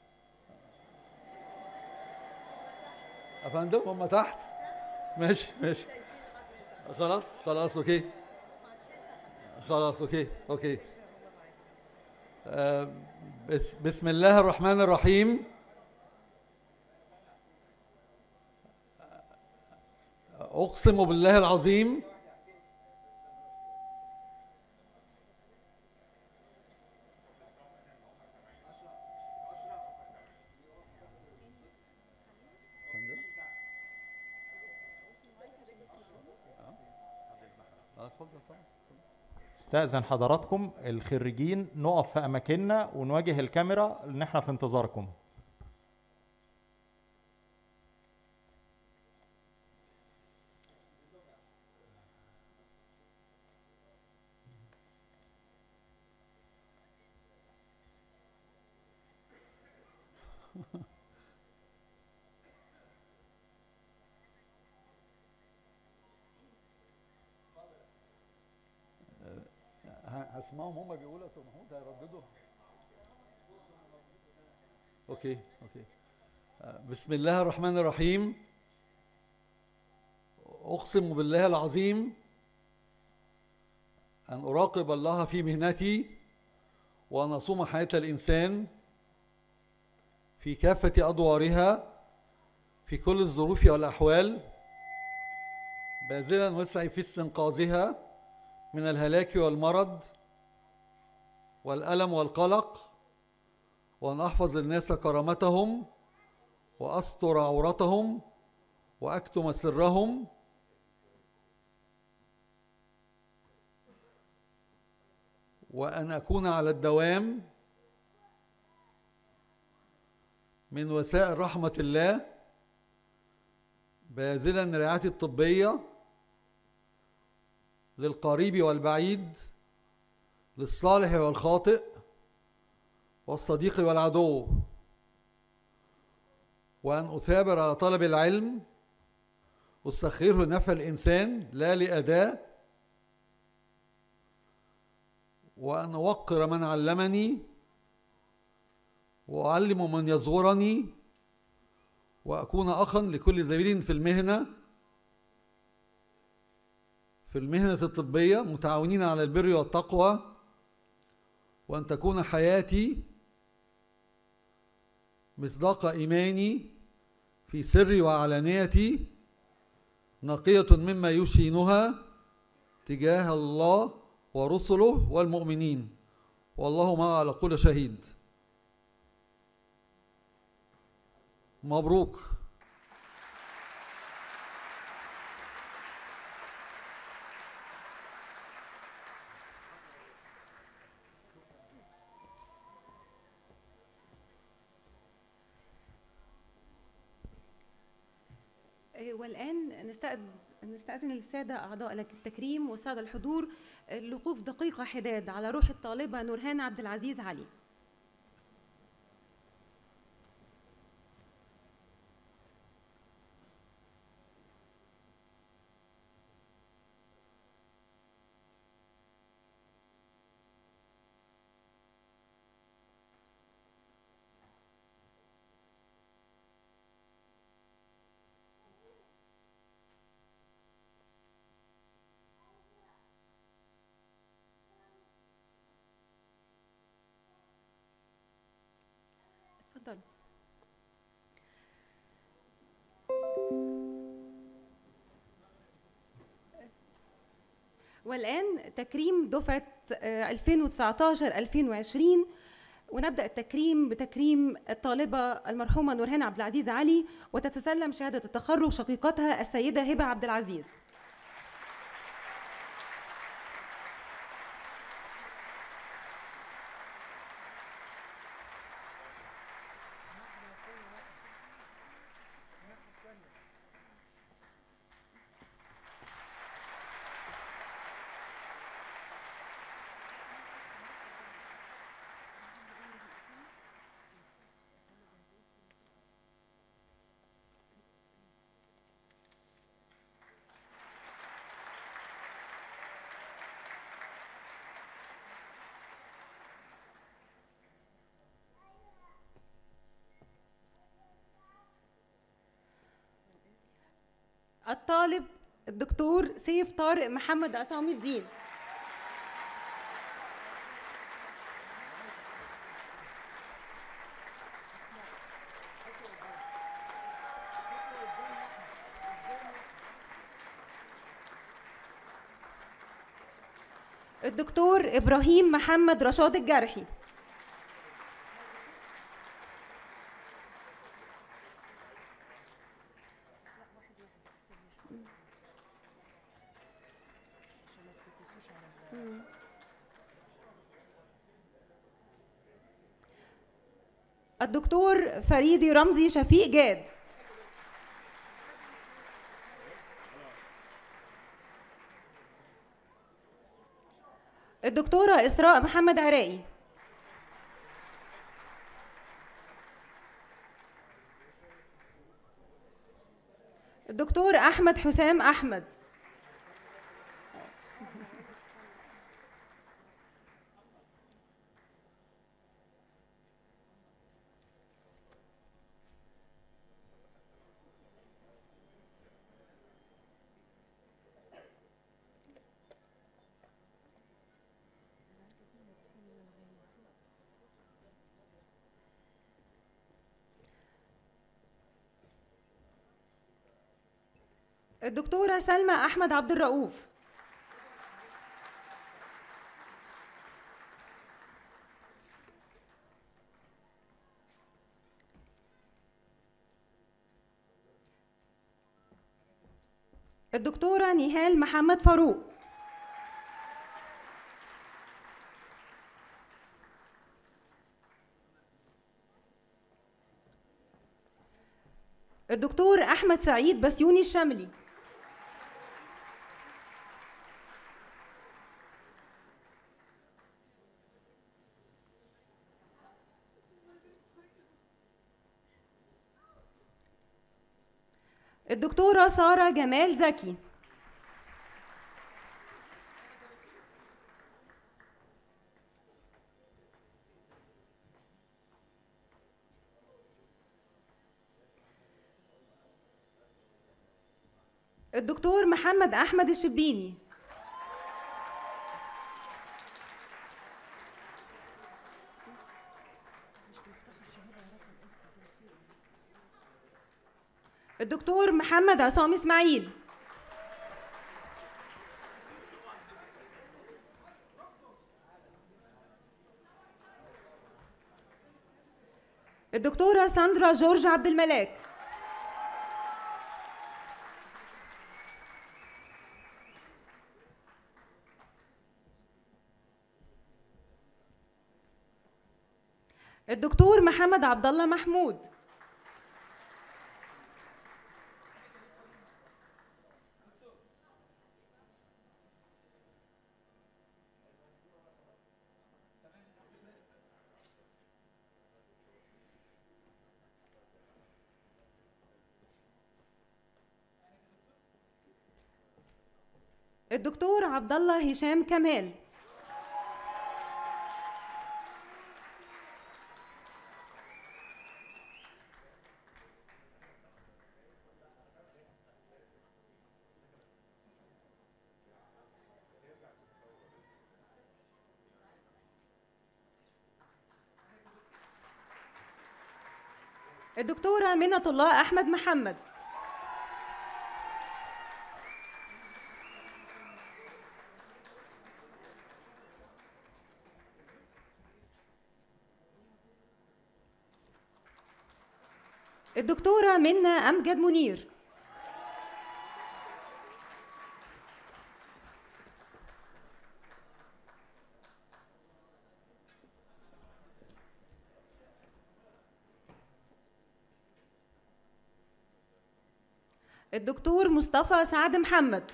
يا فندم هم تحت ماشي ماشي خلاص خلاص اوكي خلاص اوكي اوكي آه، بس بسم الله الرحمن الرحيم أقسم بالله العظيم آه، اتفضل طبعا استأذن حضراتكم الخريجين نقف في أماكننا ونواجه الكاميرا إن إحنا في انتظاركم ه- هسمعهم هم بيقولوا يا دكتور محمود هيرددوا اوكي اوكي آه، بسم الله الرحمن الرحيم اقسم بالله العظيم ان اراقب الله في مهنتي وان اصوم حياه الانسان في كافه ادوارها في كل الظروف والاحوال باذلا وسعي في استنقاذها من الهلاك والمرض والألم والقلق وأن أحفظ الناس كرامتهم وأستر عورتهم وأكتم سرهم وأن أكون على الدوام من وسائل رحمة الله باذلا رعايتي الطبيه للقريب والبعيد للصالح والخاطئ والصديق والعدو وأن أثابر على طلب العلم أسخره لنفع الإنسان لا لأداة وأن أوقر من علمني وأعلم من يصغرني وأكون أخا لكل زميل في المهنة في المهنة الطبية متعاونين على البر والتقوى وأن تكون حياتي مصداق إيماني في سري وعلانيتي نقية مما يشينها تجاه الله ورسله والمؤمنين والله ما على كل شهيد مبروك آه، والآن نستأذن نستأذن السادة أعضاء التكريم والسادة الحضور آه، الوقوف دقيقة حداد على روح الطالبة نورهان عبد العزيز علي والآن تكريم دفعة آه، 2019-2020 ونبدأ التكريم بتكريم الطالبة المرحومة نورهان عبد العزيز علي وتتسلم شهادة التخرج شقيقتها السيدة هبة عبد العزيز الطالب الدكتور سيف طارق محمد عصام الدين الدكتور ابراهيم محمد رشاد الجرحي الدكتور فريدي رمزي شفيق جاد الدكتورة إسراء محمد عراقي الدكتور أحمد حسام أحمد الدكتورة سلمى أحمد عبد الرؤوف الدكتورة نهال محمد فاروق الدكتور أحمد سعيد بسيوني الشملي الدكتورة سارة جمال زكي الدكتور محمد أحمد الشبيني الدكتور محمد عصام إسماعيل الدكتورة ساندرا جورج عبد الملاك الدكتور محمد عبد الله محمود الدكتور عبد الله هشام كمال الدكتورة منة الله أحمد محمد الدكتورة منى أمجد منير الدكتور مصطفى سعد محمد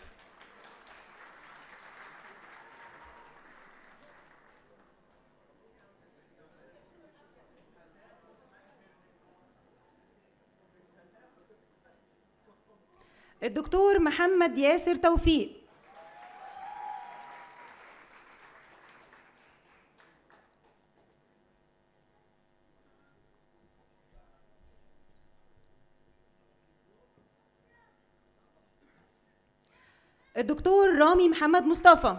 الدكتور محمد ياسر توفيق الدكتور رامي محمد مصطفى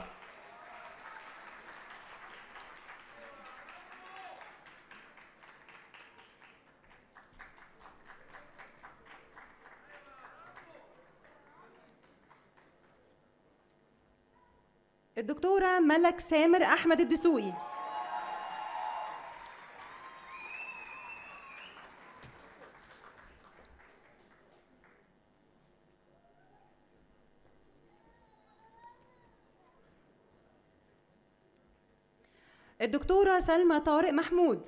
الدكتورة ملك سامر أحمد الدسوقي الدكتورة سلمى طارق محمود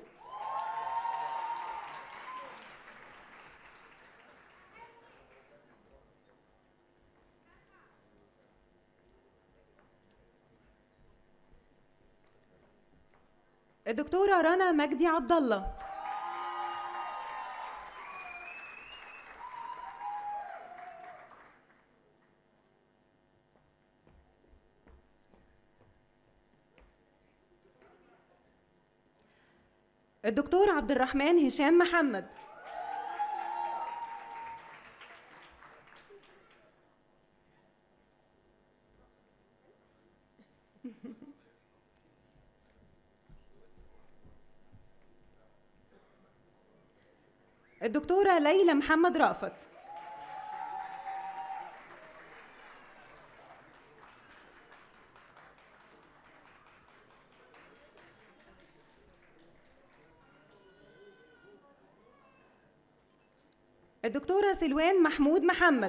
الدكتورة رنا مجدي عبد الله الدكتور عبد الرحمن هشام محمد الدكتورة ليلى محمد رأفت الدكتورة سلوان محمود محمد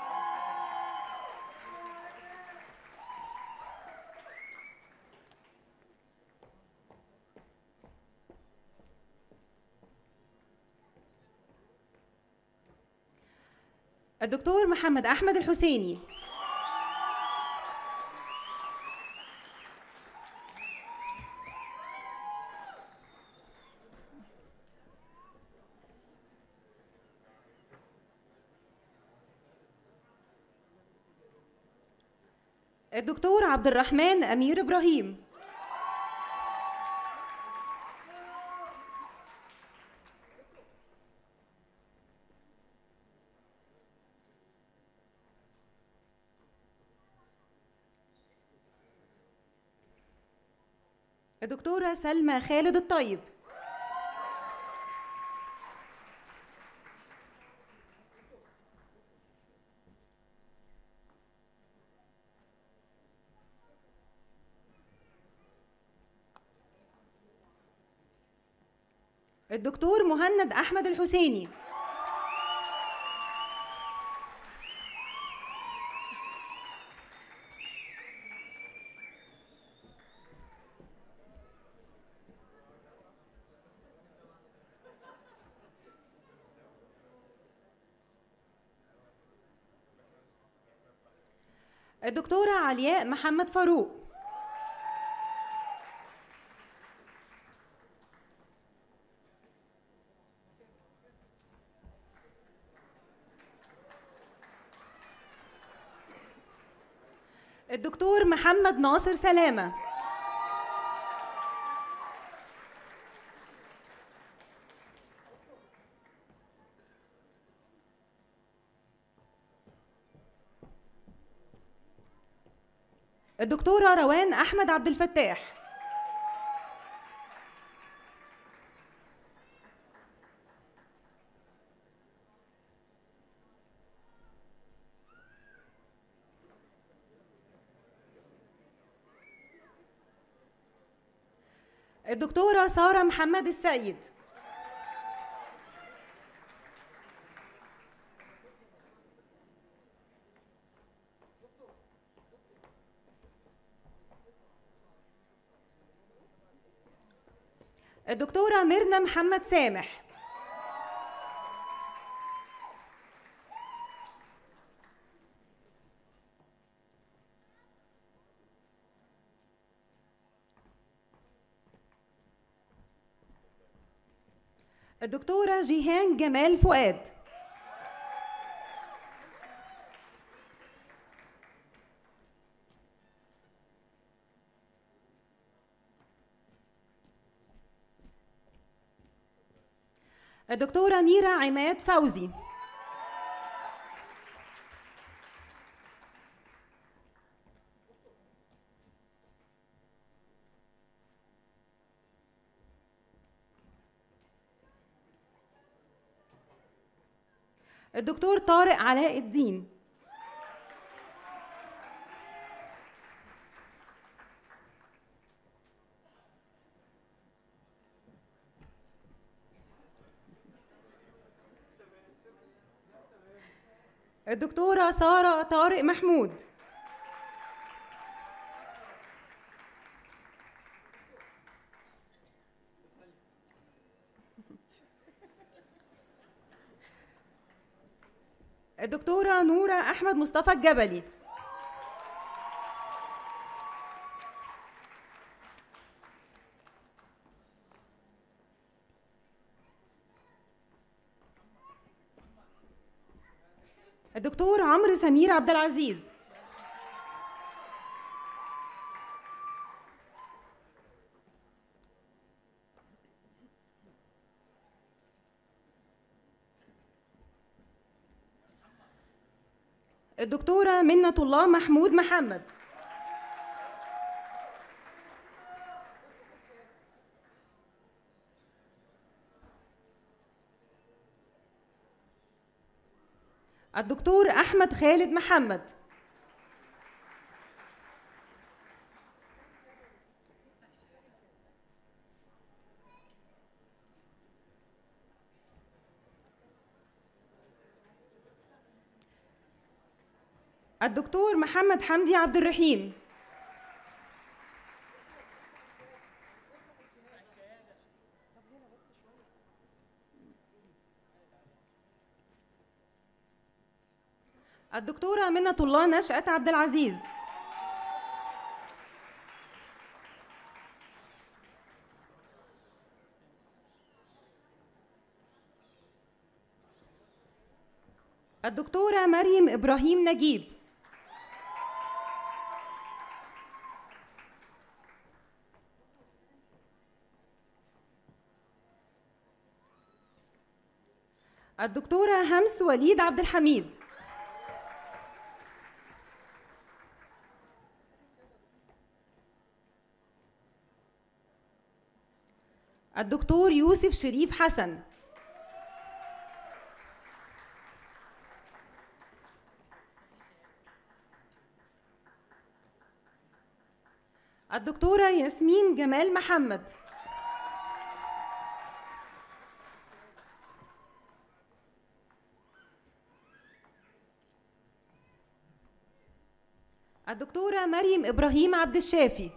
الدكتور محمد أحمد الحسيني الدكتور عبد الرحمن أمير إبراهيم الدكتورة سلمى خالد الطيب الدكتور مهند أحمد الحسيني الدكتورة علياء محمد فاروق الدكتور محمد ناصر سلامة الدكتورة روان أحمد عبد الفتاح الدكتورة سارة محمد السيد الدكتورة ميرنا محمد سامح الدكتورة جيهان جمال فؤاد الدكتورة ميرا عماد فوزي الدكتور طارق علاء الدين الدكتورة سارة طارق محمود الدكتورة نورة أحمد مصطفى الجبلي الدكتور عمرو سمير عبد العزيز الدكتورة منة الله محمود محمد الدكتور أحمد خالد محمد الدكتور محمد حمدي عبد الرحيم الدكتورة منة الله نشأت عبد العزيز الدكتورة مريم إبراهيم نجيب الدكتورة همس وليد عبد الحميد الدكتور يوسف شريف حسن الدكتورة ياسمين جمال محمد الدكتورة مريم إبراهيم عبد الشافي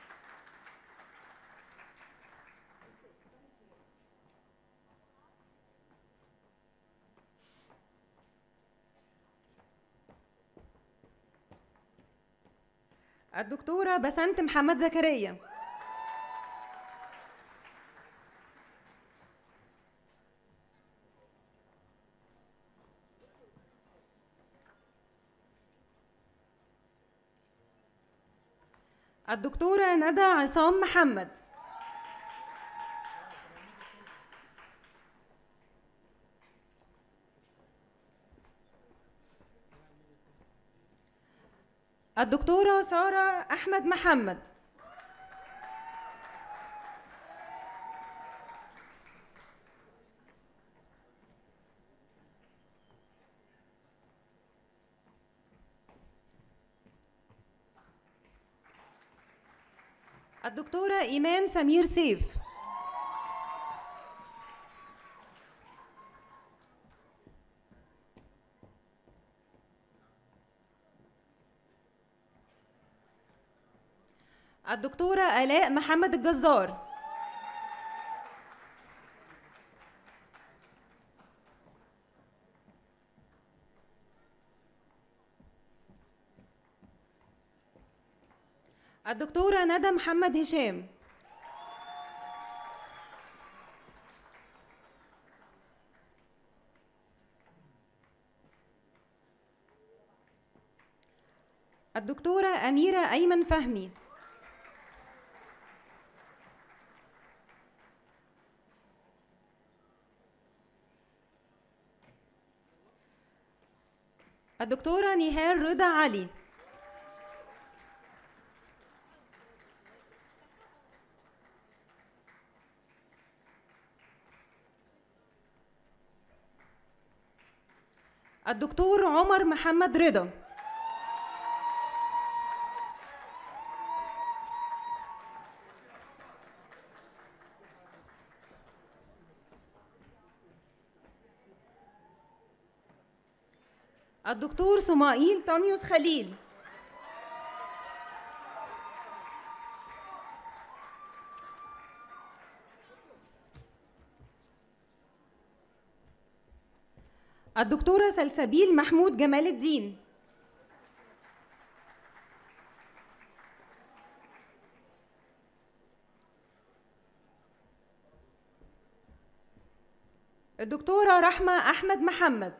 الدكتورة بسنت محمد زكريا الدكتورة ندى عصام محمد الدكتورة سارة أحمد محمد الدكتورة إيمان سمير سيف الدكتورة آلاء محمد الجزار الدكتورة ندى محمد هشام الدكتورة أميرة أيمن فهمي الدكتورة نهال رضا علي الدكتور عمر محمد رضا الدكتور سمائيل طانيوس خليل الدكتورة سلسبيل محمود جمال الدين الدكتورة رحمة أحمد محمد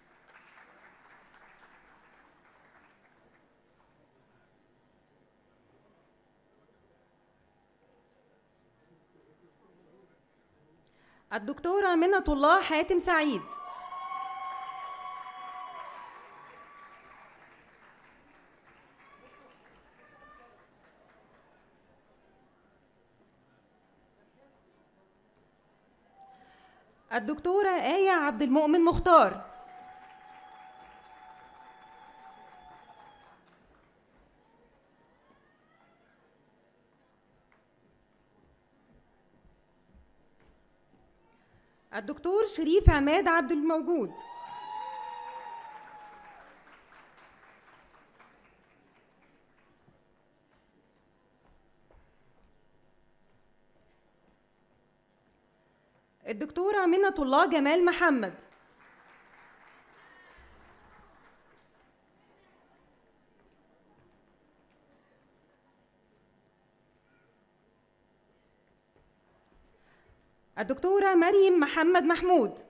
الدكتورة منة الله حاتم سعيد الدكتورة آية عبد المؤمن مختار الدكتور شريف عماد عبد الموجود الدكتورة منة الله جمال محمد الدكتورة مريم محمد محمود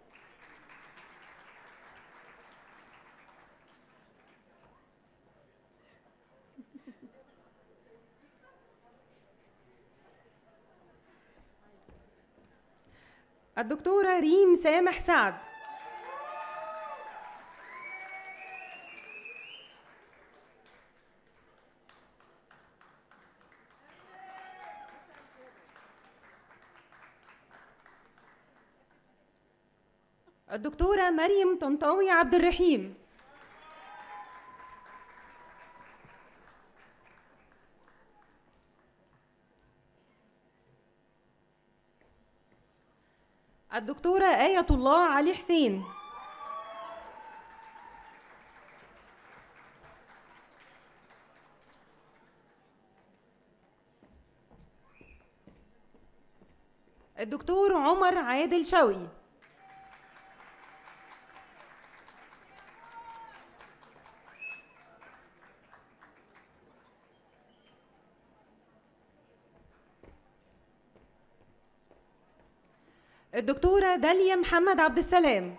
الدكتورة ريم سامح سعد الدكتورة مريم طنطاوي عبد الرحيم الدكتورة آية الله علي حسين الدكتور عمر عادل شوقي الدكتورة داليا محمد عبد السلام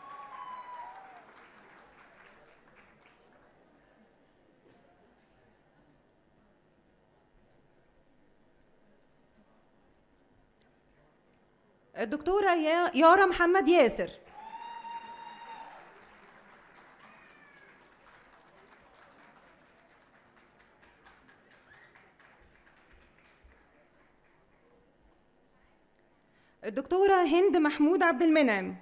الدكتورة يا- يارا محمد ياسر الدكتورة هند محمود عبد المنعم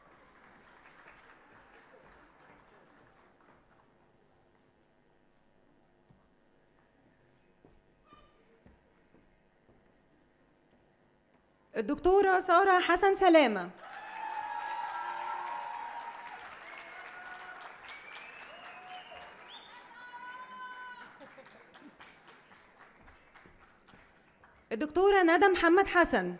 الدكتورة سارة حسن سلامة الدكتورة ندى محمد حسن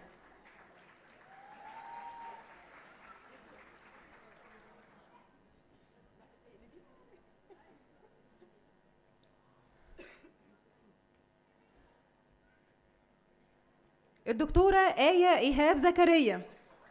الدكتورة آية إيهاب زكريا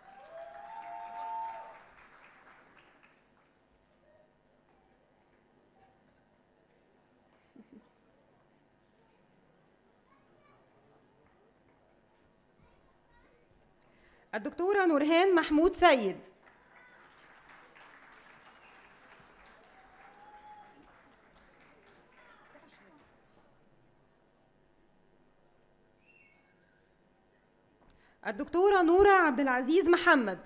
الدكتورة نورهان محمود سيد الدكتورة نورة عبد العزيز محمد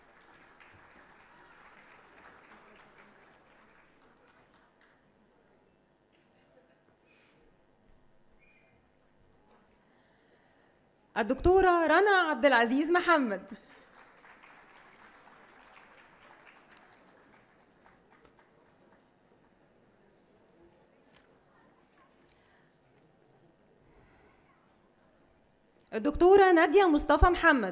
الدكتورة رنا عبد العزيز محمد الدكتورة نادية مصطفى محمد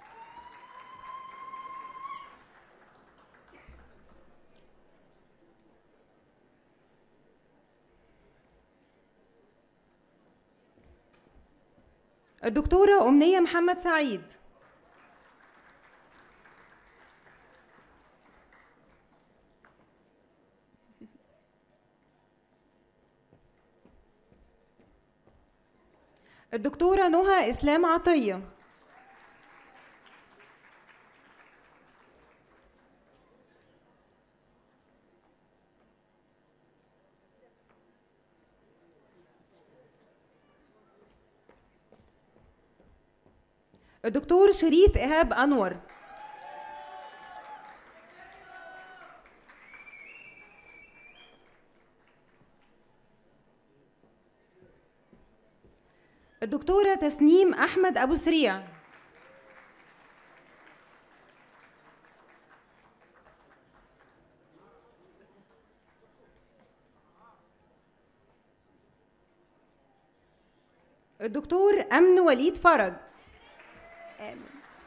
الدكتورة أمنية محمد سعيد الدكتورة نهى إسلام عطية الدكتور شريف إيهاب أنور الدكتورة تسنيم أحمد أبو سريع الدكتور أمن وليد فرج آمين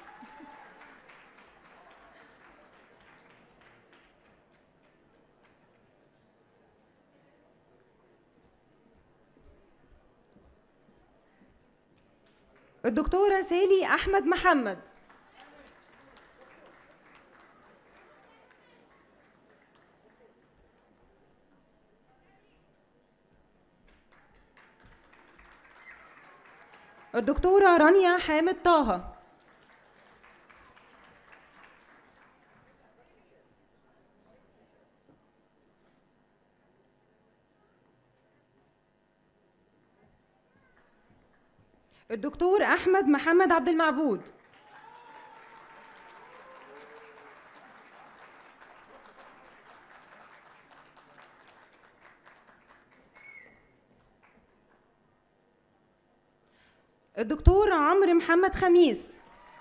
الدكتورة سالي أحمد محمد الدكتورة رانيا حامد طه الدكتور أحمد محمد عبد المعبود الدكتور عمرو محمد خميس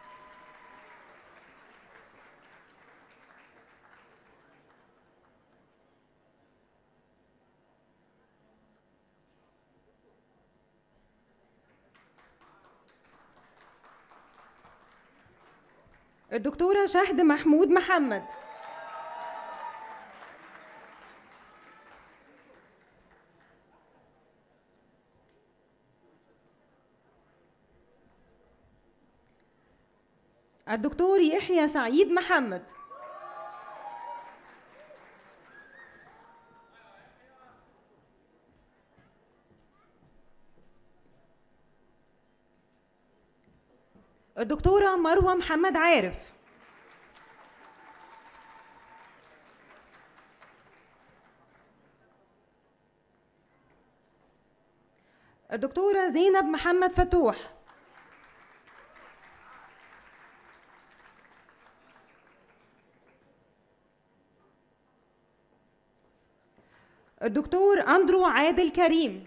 الدكتورة شهد محمود محمد الدكتور يحيى سعيد محمد الدكتورة مروة محمد عارف الدكتورة زينب محمد فتوح الدكتور أندرو عادل كريم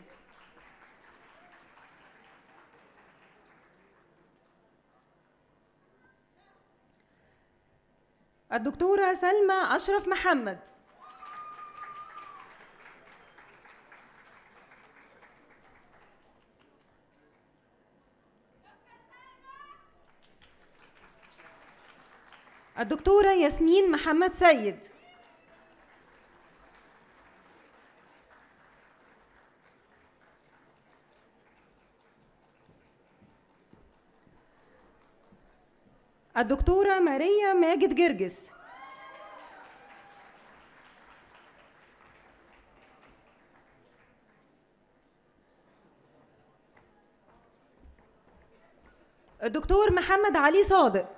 الدكتورة سلمى أشرف محمد الدكتورة ياسمين محمد سيد الدكتورة ماريا ماجد جرجس الدكتور محمد علي صادق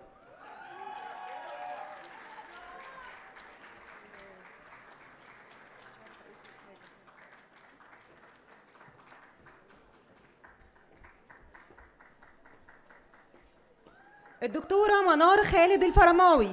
الدكتورة منار خالد الفرماوي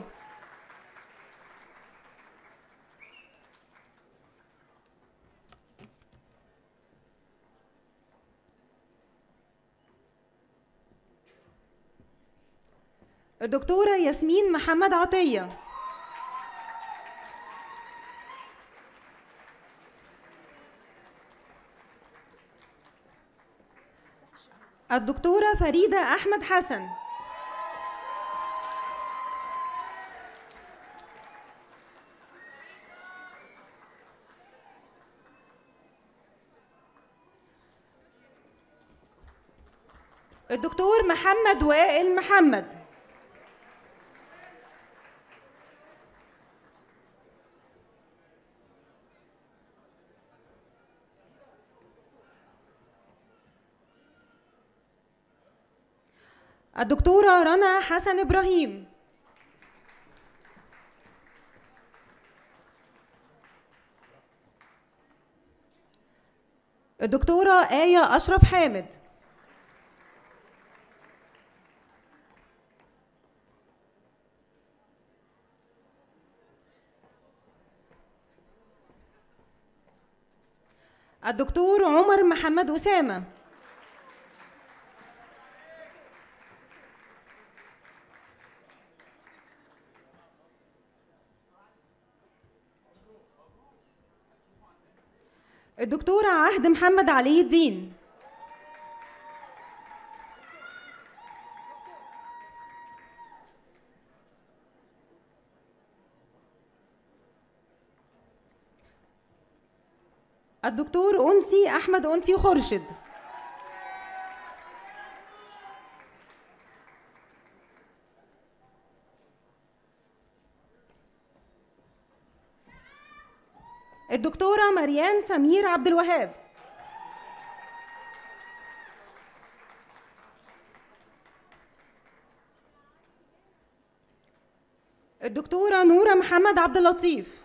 الدكتورة ياسمين محمد عطية الدكتورة فريدة أحمد حسن الدكتور محمد وائل محمد الدكتورة رنا حسن إبراهيم الدكتورة آية أشرف حامد الدكتور عمر محمد أسامة الدكتورة عهد محمد علي الدين الدكتور أنسي أحمد أنسي خرشد الدكتورة مريان سمير عبد الوهاب الدكتورة نورة محمد عبد اللطيف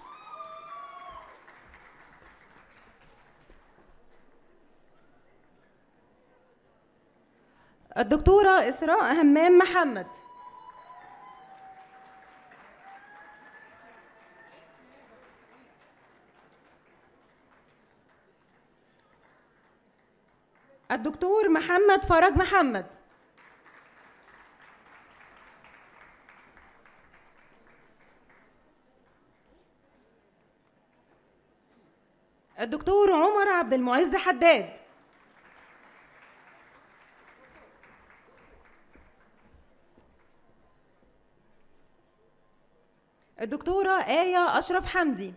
الدكتورة إسراء همام محمد الدكتور محمد فرج محمد الدكتور عمر عبد المعز حداد الدكتورة آية أشرف حمدي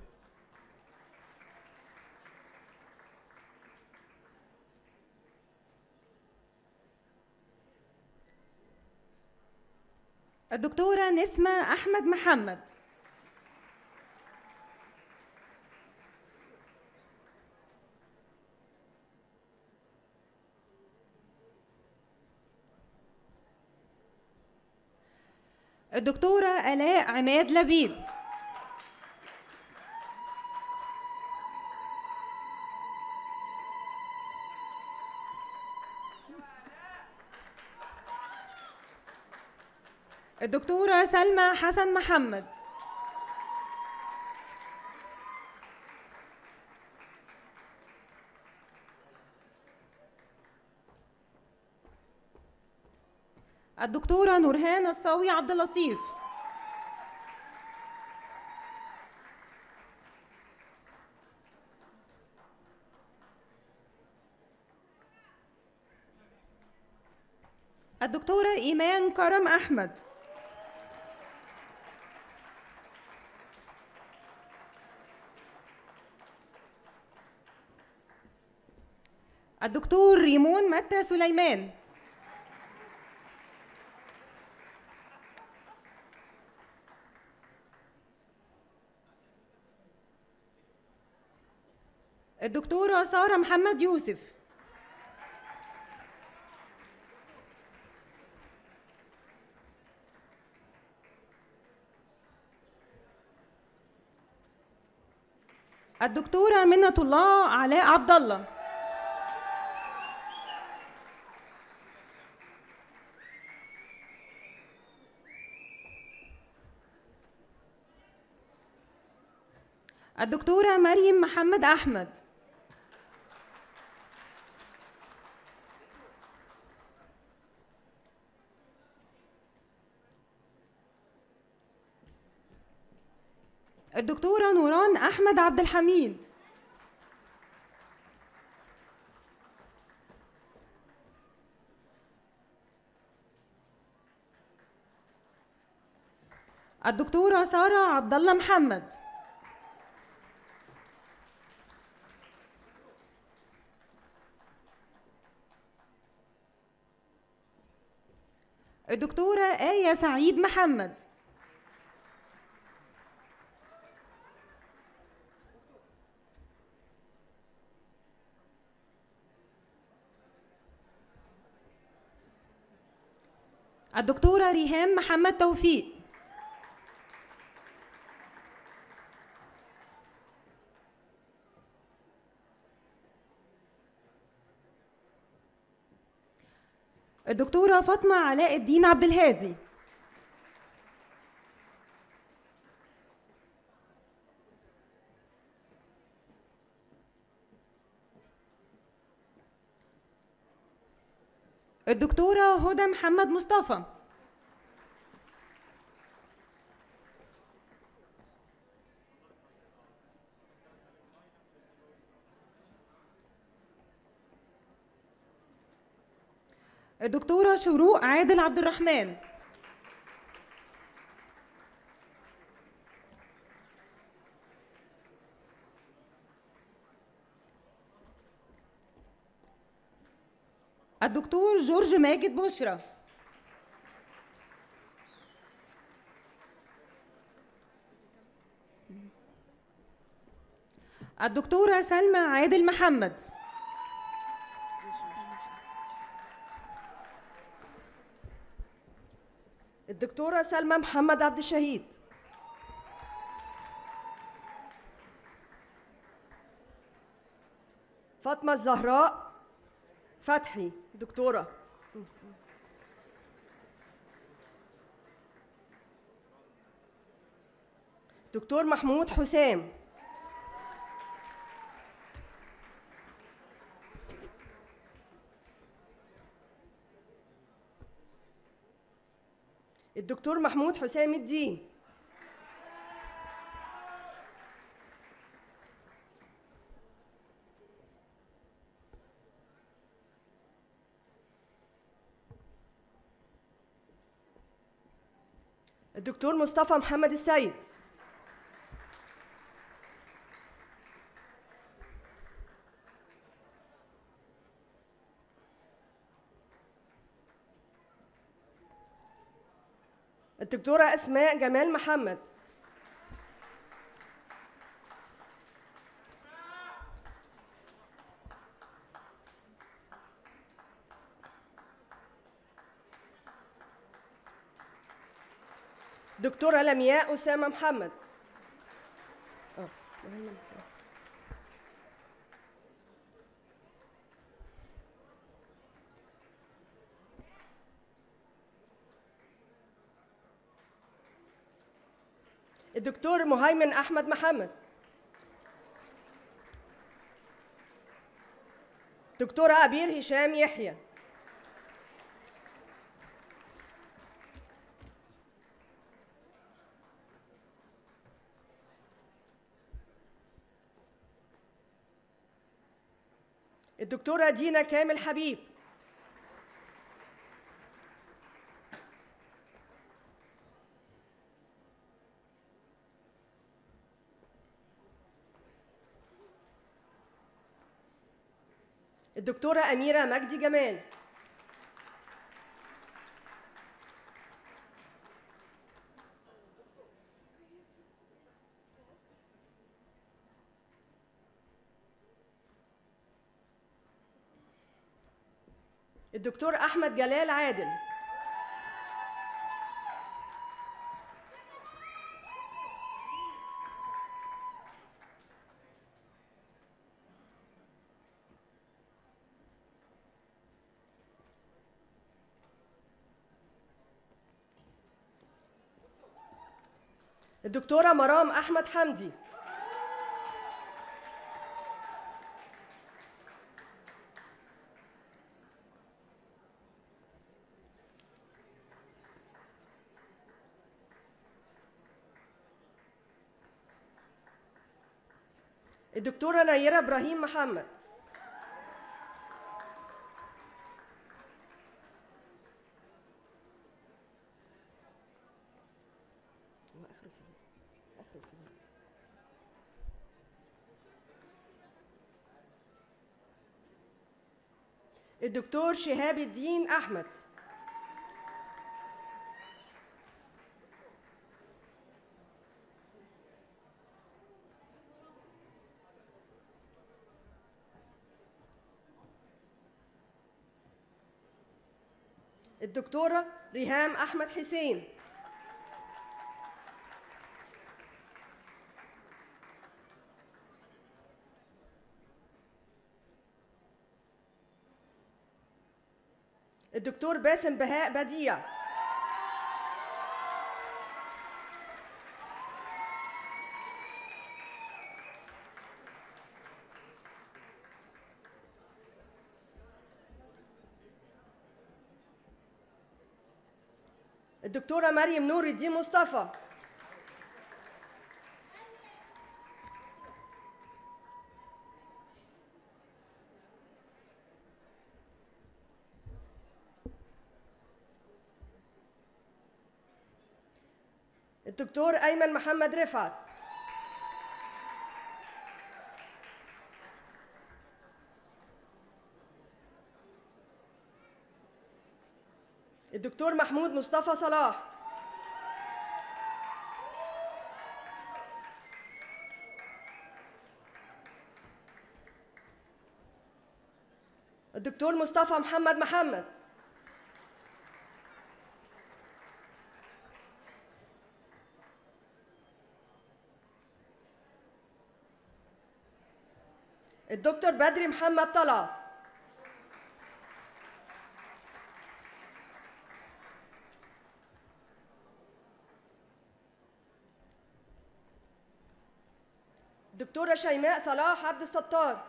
الدكتورة نسمة أحمد محمد الدكتورة آلاء عماد لبيب الدكتورة سلمى حسن محمد الدكتورة نورهان الصاوي عبد اللطيف الدكتورة إيمان كرم أحمد الدكتور ريمون متى سليمان الدكتورة سارة محمد يوسف الدكتورة منة الله علاء عبد الله الدكتورة مريم محمد أحمد الدكتورة نوران أحمد عبد الحميد الدكتورة سارة عبد الله محمد الدكتورة آية سعيد محمد الدكتورة ريهام محمد توفيق الدكتورة فاطمة علاء الدين عبد الهادي الدكتورة هدى محمد مصطفى الدكتورة شروق عادل عبد الرحمن الدكتور جورج ماجد بشرى الدكتورة سلمى عادل محمد الدكتورة سلمى محمد عبد الشهيد فاطمة الزهراء فتحي دكتورة دكتور محمود حسام الدكتور محمود حسام الدين الدكتور مصطفى محمد السيد الدكتورة أسماء جمال محمد دكتورة لمياء أسامة محمد آه، مهم. الدكتور مهيمن أحمد محمد دكتورة أبير هشام يحيى الدكتورة دينا كامل حبيب الدكتورة أميرة مجدي جمال الدكتور أحمد جلال عادل الدكتورة مرام أحمد حمدي الدكتورة نيرة إبراهيم محمد الدكتور شهاب الدين أحمد الدكتورة ريهام أحمد حسين الدكتور باسم بهاء بديع الدكتورة مريم نور الدين مصطفى الدكتور أيمن محمد رفعت الدكتور محمود مصطفى صلاح الدكتور مصطفى محمد محمد الدكتور بدري محمد طلعت دكتورة شيماء صلاح عبد الستار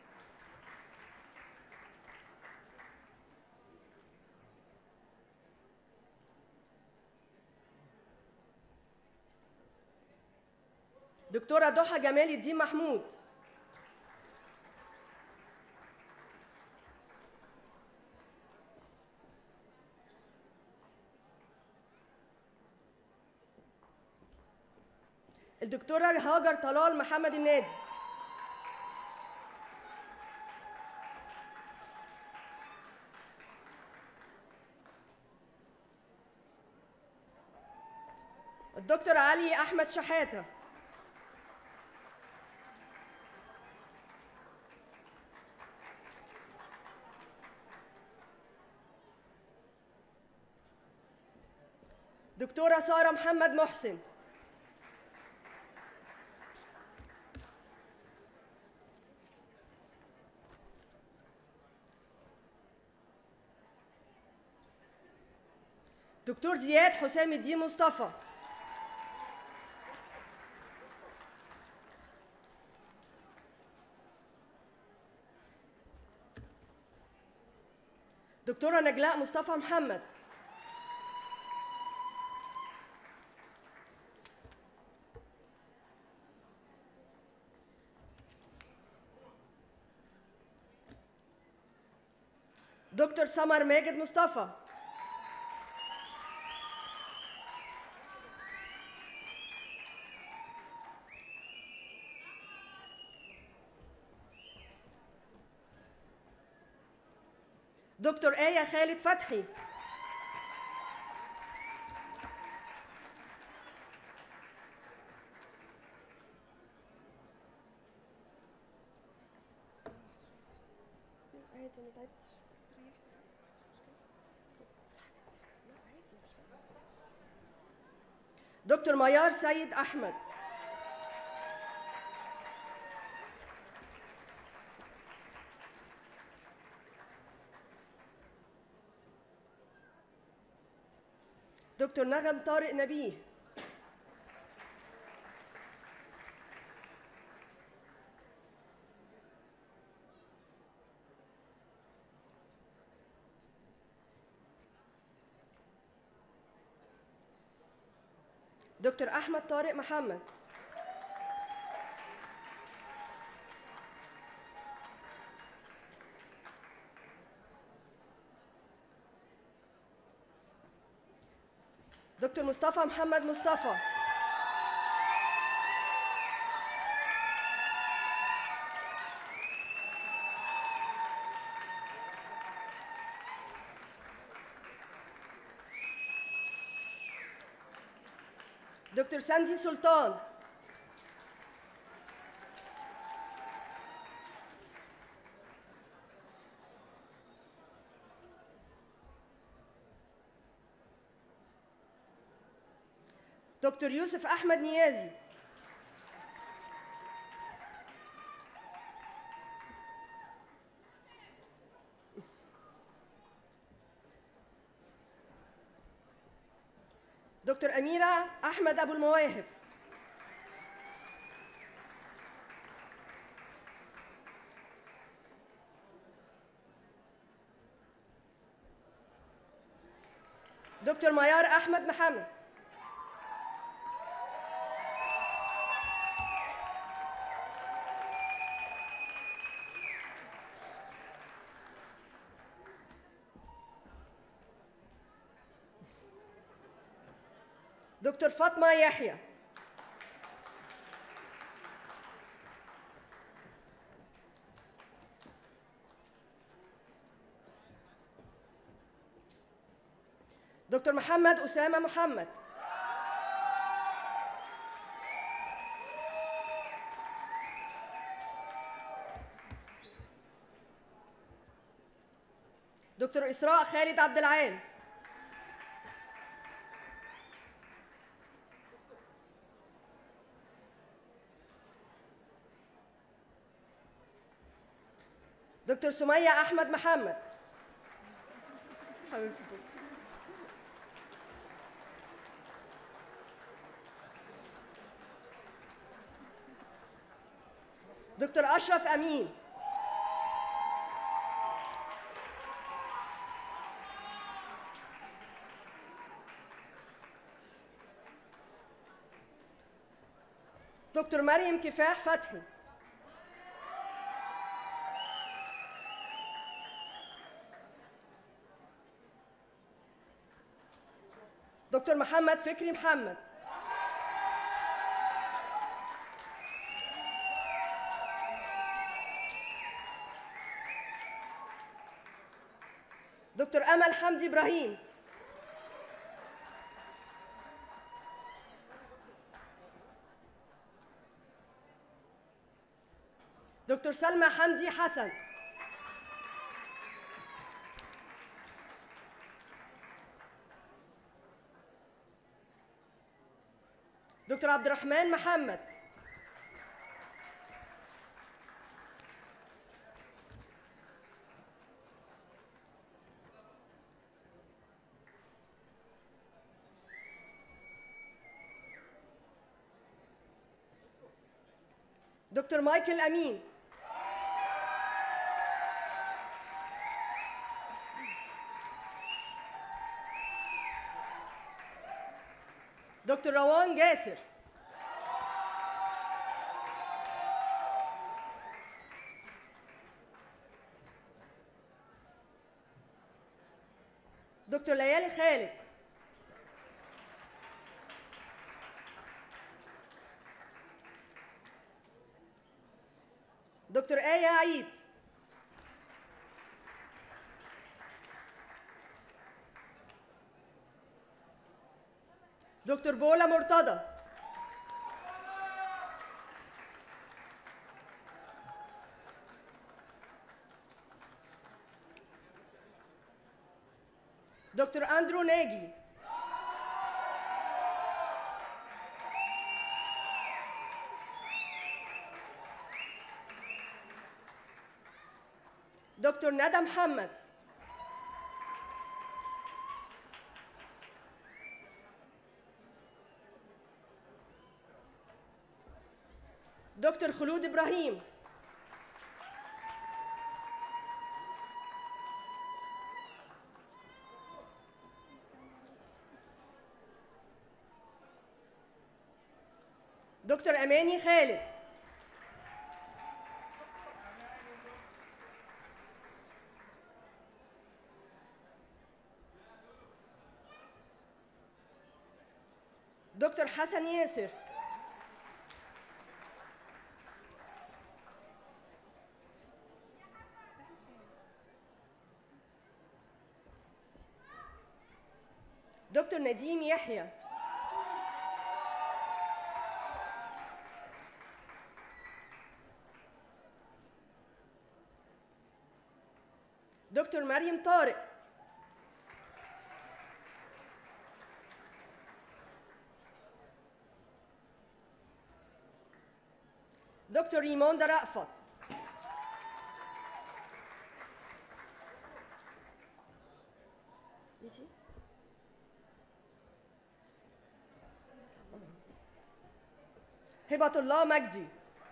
دكتورة ضحى جمال الدين محمود الدكتورة هاجر طلال محمد النادي الدكتور علي أحمد شحاتة دكتورة سارة محمد محسن دكتور زياد حسام الدين مصطفى دكتورة نجلاء مصطفى محمد دكتور سمر ماجد مصطفى دكتور آية خالد فتحي دكتور ميار سيد أحمد دكتور نغم طارق نبيه دكتور أحمد طارق محمد دكتور مصطفى محمد مصطفى دكتور ساندي سلطان دكتور يوسف احمد نيازي دكتور أميرة أحمد أبو المواهب دكتور ميار أحمد محمد دكتور فاطمة يحيى دكتور محمد أسامة محمد دكتور إسراء خالد عبد العال دكتور سمية أحمد محمد حبيبتي دكتور أشرف أمين دكتور مريم كفاح فتحي دكتور محمد فكري محمد دكتور امل حمدي ابراهيم دكتور سلمى حمدي حسن دكتور عبد الرحمن محمد دكتور مايكل امين دكتور روان جاسر دكتور ليالي خالد دكتور آية عيد دكتور بولا مرتضى دكتور اندرو ناجي دكتور ندى محمد دكتور خلود ابراهيم دكتور اماني خالد دكتور حسن ياسر دكتور نديم يحيى دكتور مريم طارق دكتور ريموندا رأفت هبة الله مجدي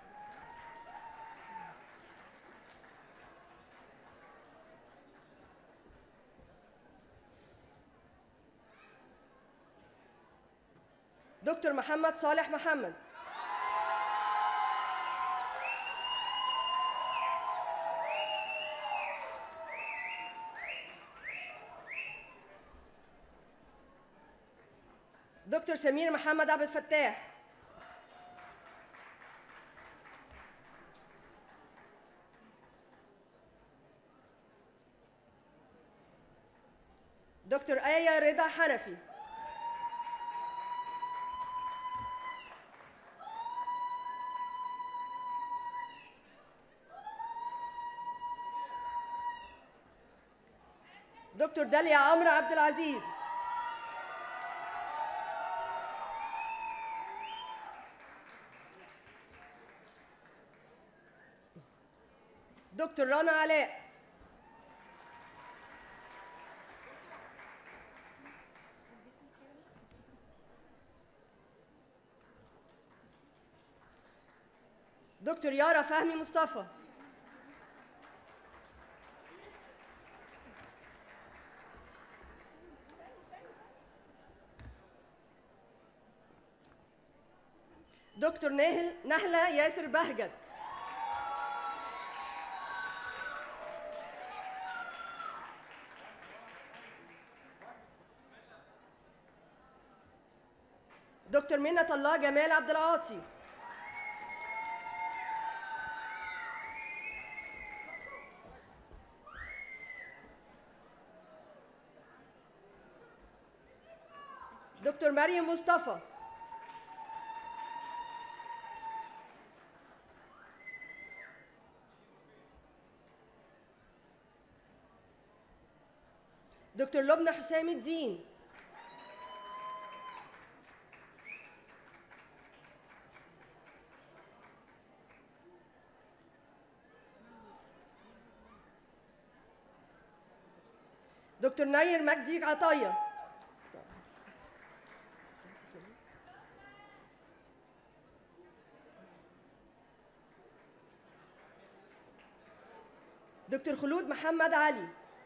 دكتور محمد صالح محمد دكتور سمير محمد عبد الفتاح دكتور آية رضا حنفي دكتور داليا عمرو عبد العزيز دكتور رنا علاء دكتور يارا فهمي مصطفى دكتور ناهل نهلة ياسر بهجت دكتور منة الله جمال عبد العاطي دكتور مريم مصطفى دكتور لبنى حسام الدين دكتور ناير مجدي عطيه دكتور خلود محمد علي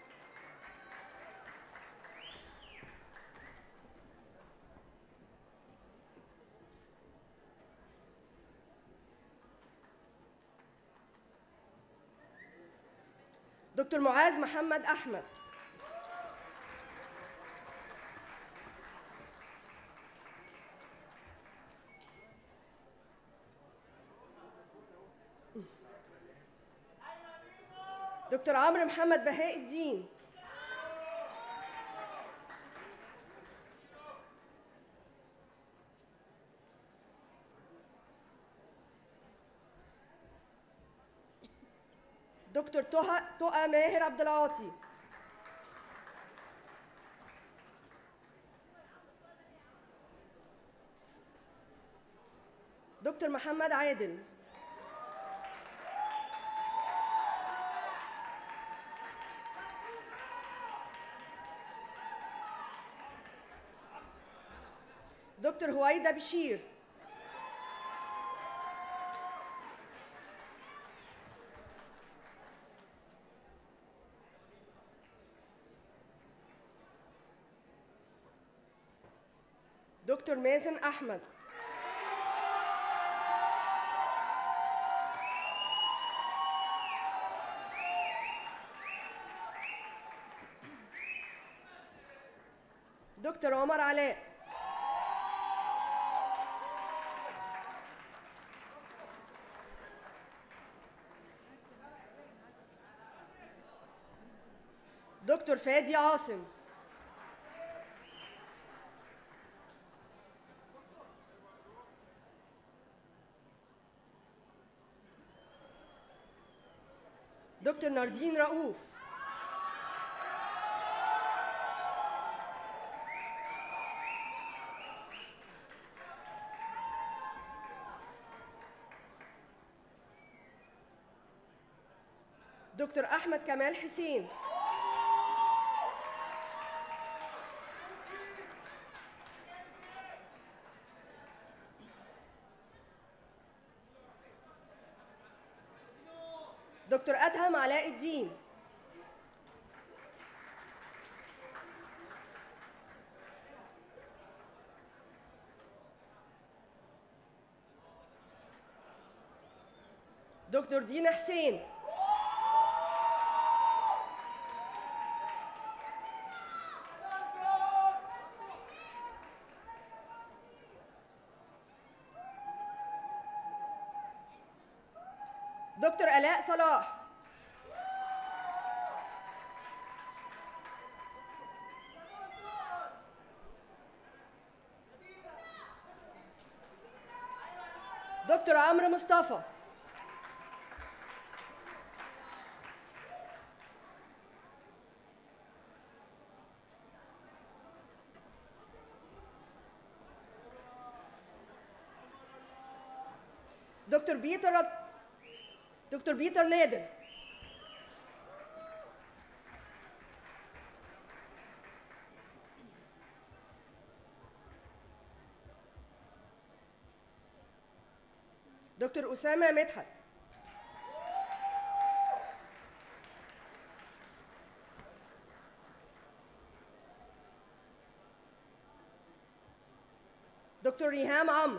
دكتور معاذ محمد احمد دكتور عمرو محمد بهاء الدين دكتور تهى تقى ماهر عبد العاطي دكتور محمد عادل دكتور هويدا بشير دكتور مازن احمد دكتور عمر علاء دكتور فادي عاصم دكتور ناردين رؤوف دكتور احمد كمال حسين دكتور ادهم علاء الدين دكتور دينا حسين دكتور الاء صلاح دكتور عمرو مصطفى دكتور بيتر دكتور بيتر نادر دكتور أسامة مدحت دكتور ريهام عمرو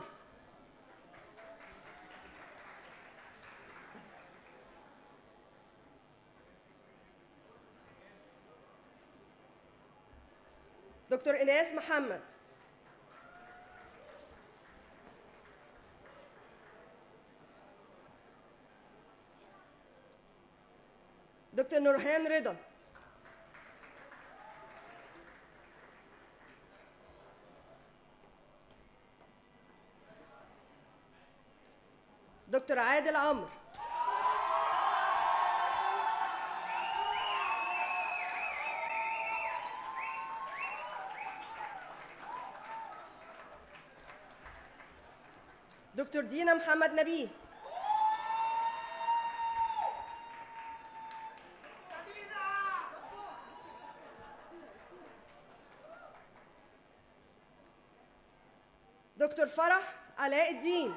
دكتور إناس محمد دكتور نورهان رضا دكتور عادل عمرو دكتور دينا محمد نبيه دكتور فرح علاء الدين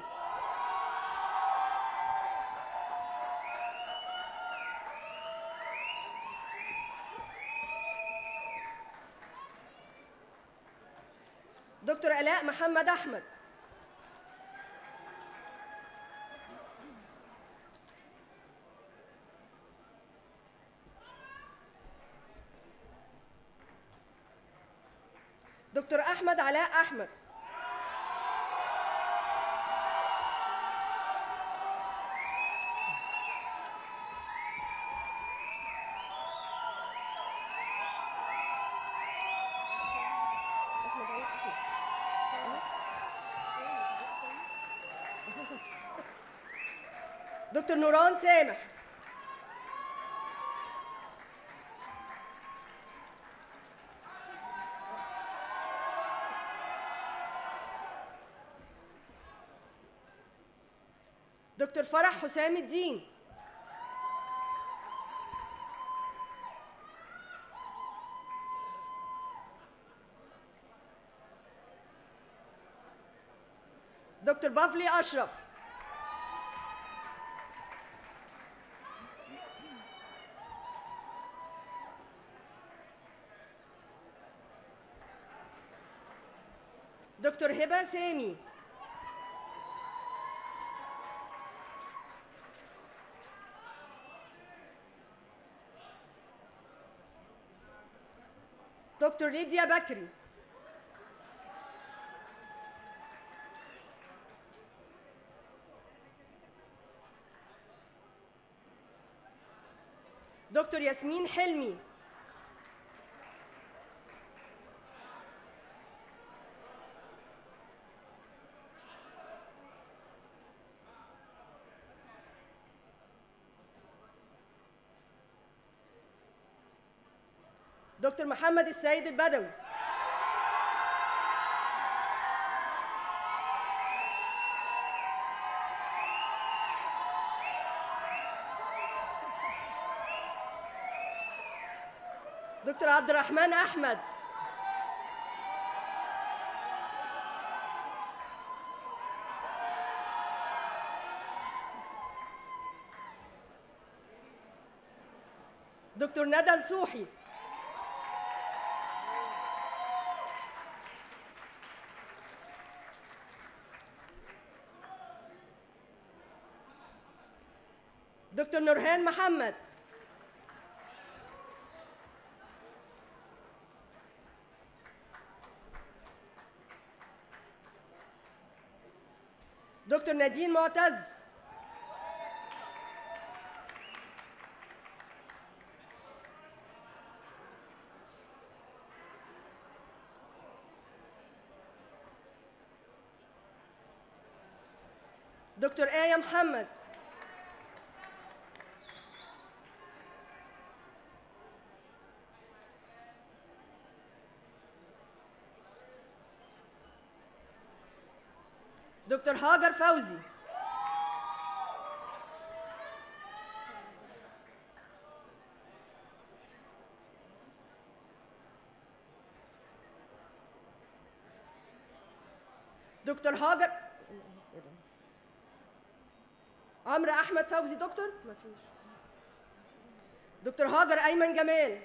دكتور علاء محمد احمد دكتور احمد علاء احمد دكتور نوران سامح دكتور فرح حسام الدين دكتور بافلي أشرف دكتور هبة سامي دكتور ليديا بكري دكتور ياسمين حلمي دكتور محمد السيد البدوي دكتور عبد الرحمن احمد دكتور ندى السوحي دكتور نورهان محمد دكتور نادين معتز دكتور آية محمد دكتور هاجر فوزي دكتور هاجر عمرو احمد فوزي دكتور مفيش دكتور هاجر ايمن جمال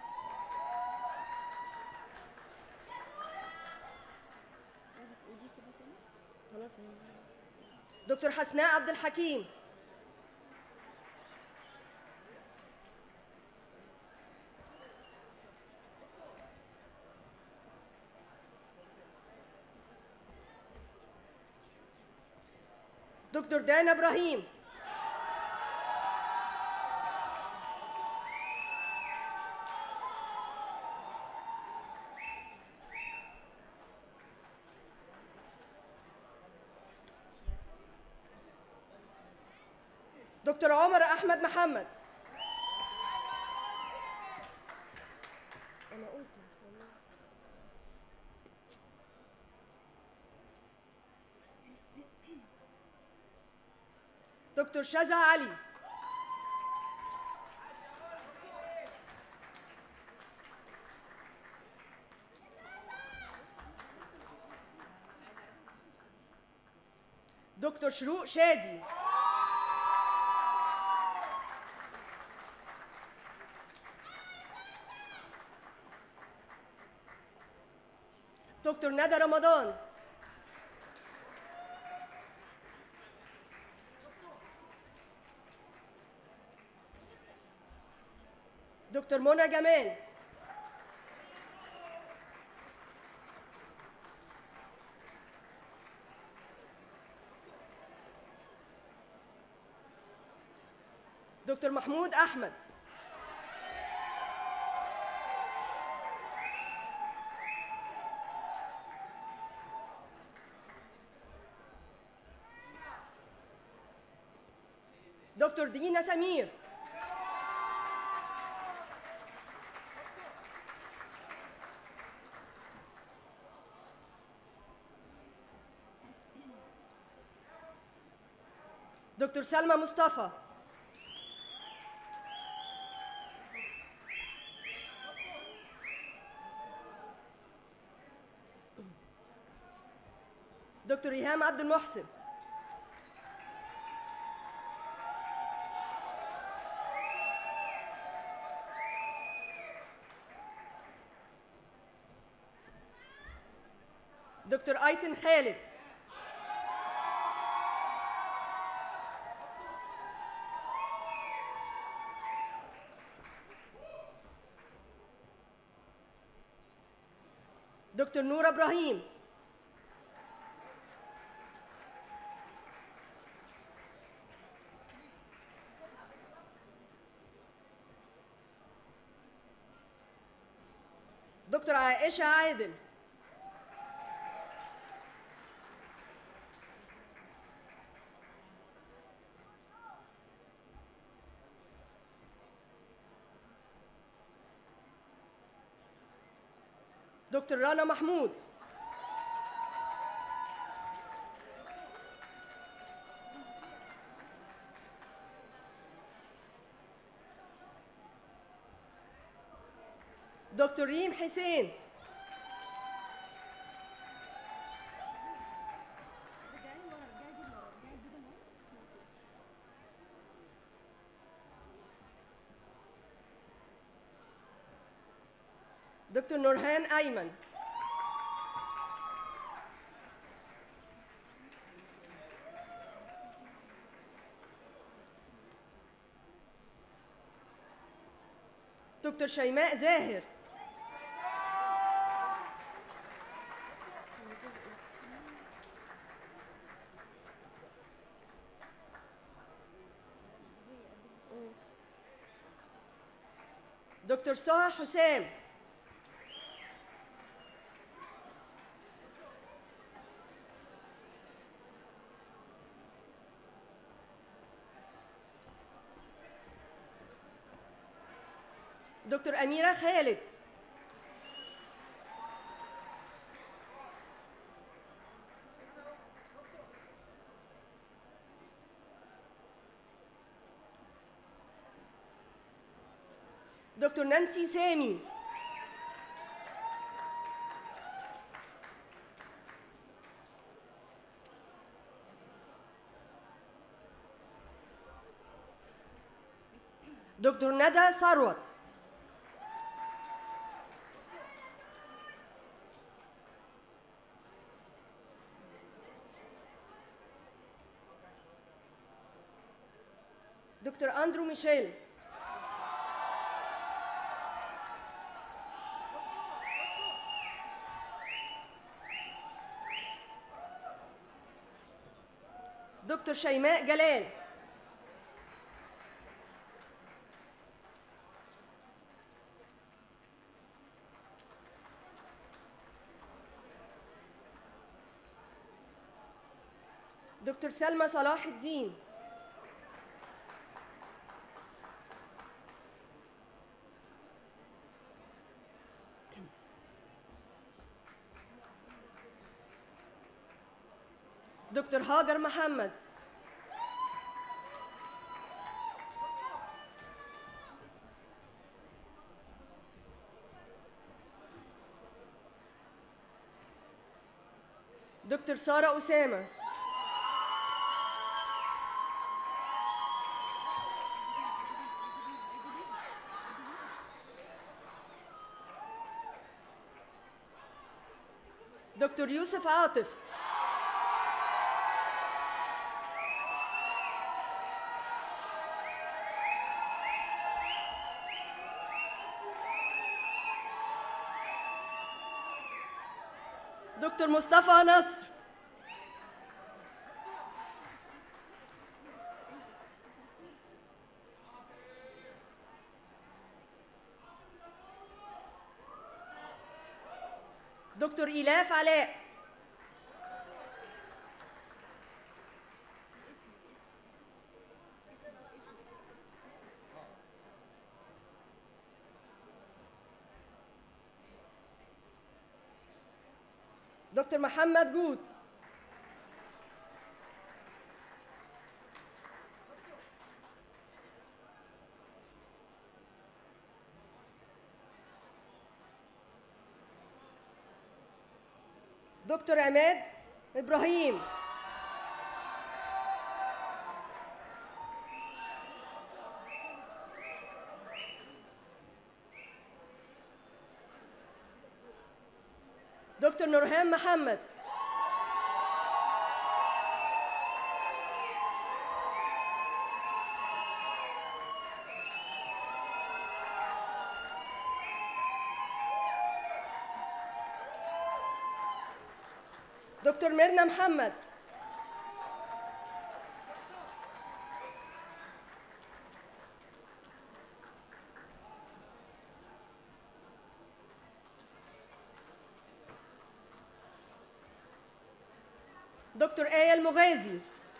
دكتور حسناء عبد الحكيم دكتور دانا ابراهيم دكتور عمر احمد محمد انا قلت دكتور شذا علي دكتور شروق شادي دكتور ندى رمضان دكتور منى جمال دكتور محمود احمد دكتور دينا سمير دكتور سلمى مصطفى دكتور إيهام عبد المحسن دكتور أيتن خالد دكتور نور إبراهيم دكتور عائشة عادل دكتور رنا محمود دكتور ريم حسين دكتور نورهان أيمن دكتور شيماء زاهر دكتور سهى حسام دكتور أميرة خالد دكتور نانسي سامي دكتور ندى ثروت دكتور أندرو ميشيل دكتور شيماء جلال دكتور سلمى صلاح الدين دكتور هاجر محمد دكتور سارة أسامة دكتور يوسف عاطف دكتور مصطفى نصر دكتور إيلاف علاء دكتور محمد جود دكتور عماد إبراهيم دكتور نورهان محمد دكتور ميرنا محمد دكتور آية المغازي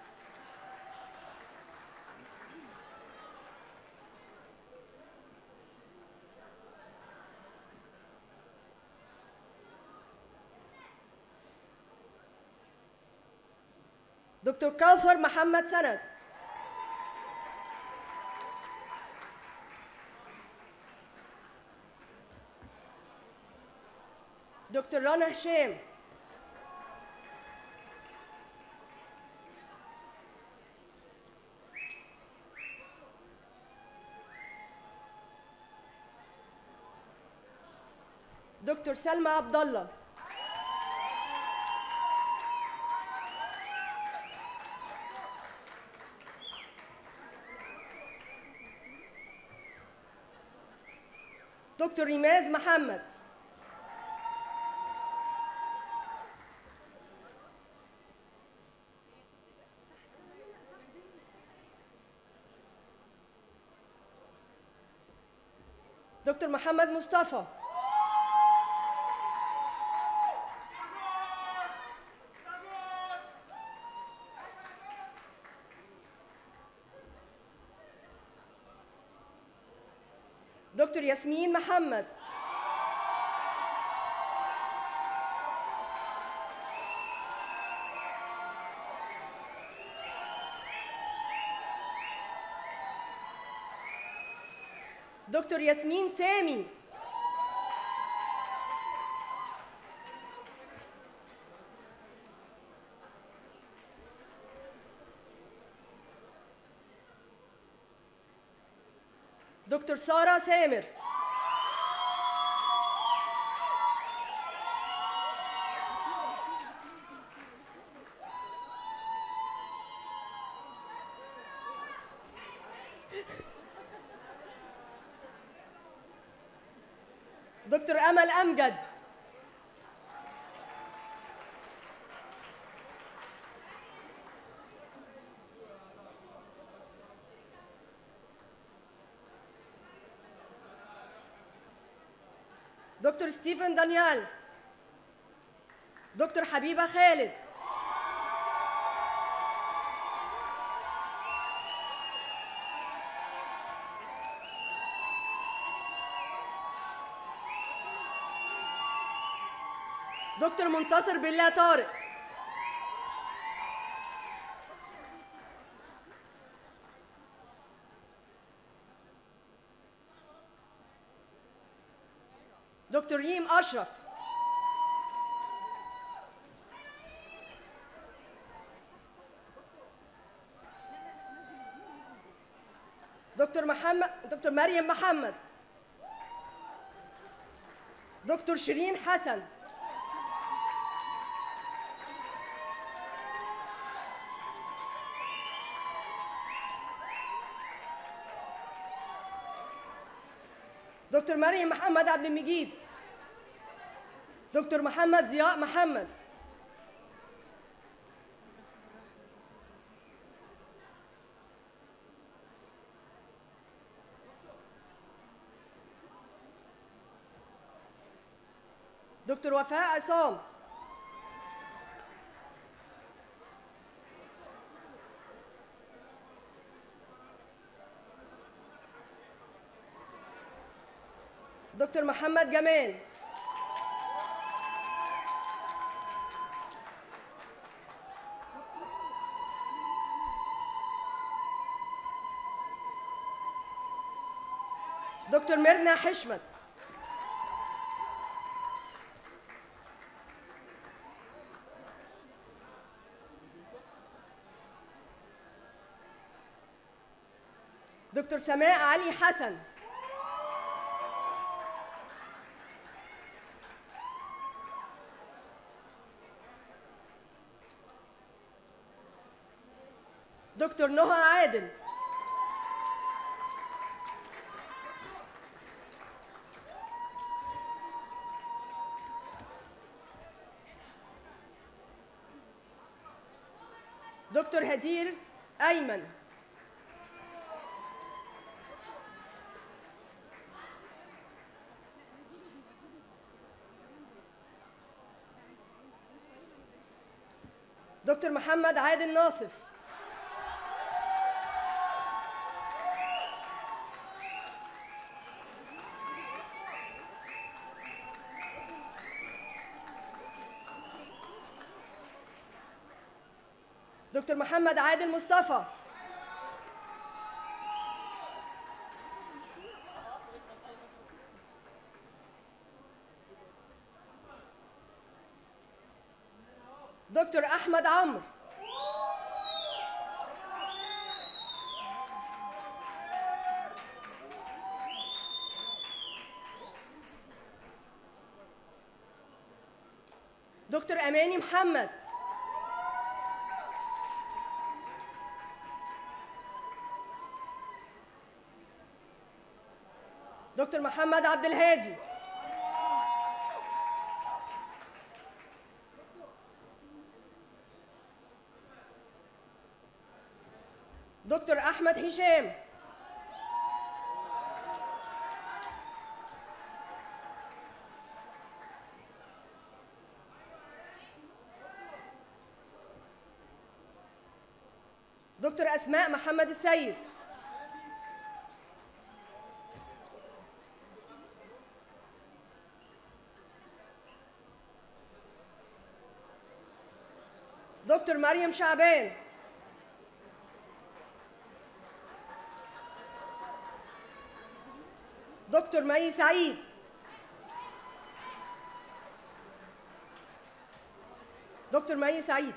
دكتور كوثر محمد سند دكتور رنا هشام دكتور سلمى عبد الله دكتور ريماز محمد دكتور محمد مصطفى دكتور ياسمين محمد دكتور ياسمين سامي دكتور سارة سامر دكتور أمل أمجد دكتور ستيفن دانيال دكتور حبيبة خالد دكتور منتصر بالله طارق دكتور ريم أشرف دكتور محمد دكتور مريم محمد دكتور شيرين حسن دكتور مريم محمد عبد المجيد دكتور محمد ضياء محمد دكتور وفاء عصام دكتور محمد جمال دكتور ميرنا حشمت دكتور سماء علي حسن دكتور نهى عادل دكتور هدير أيمن دكتور محمد عادل ناصف دكتور محمد عادل مصطفى دكتور احمد عمرو دكتور اماني محمد دكتور محمد عبد الهادي دكتور احمد هشام دكتور اسماء محمد السيد دكتور مريم شعبان دكتور مي سعيد دكتور مي سعيد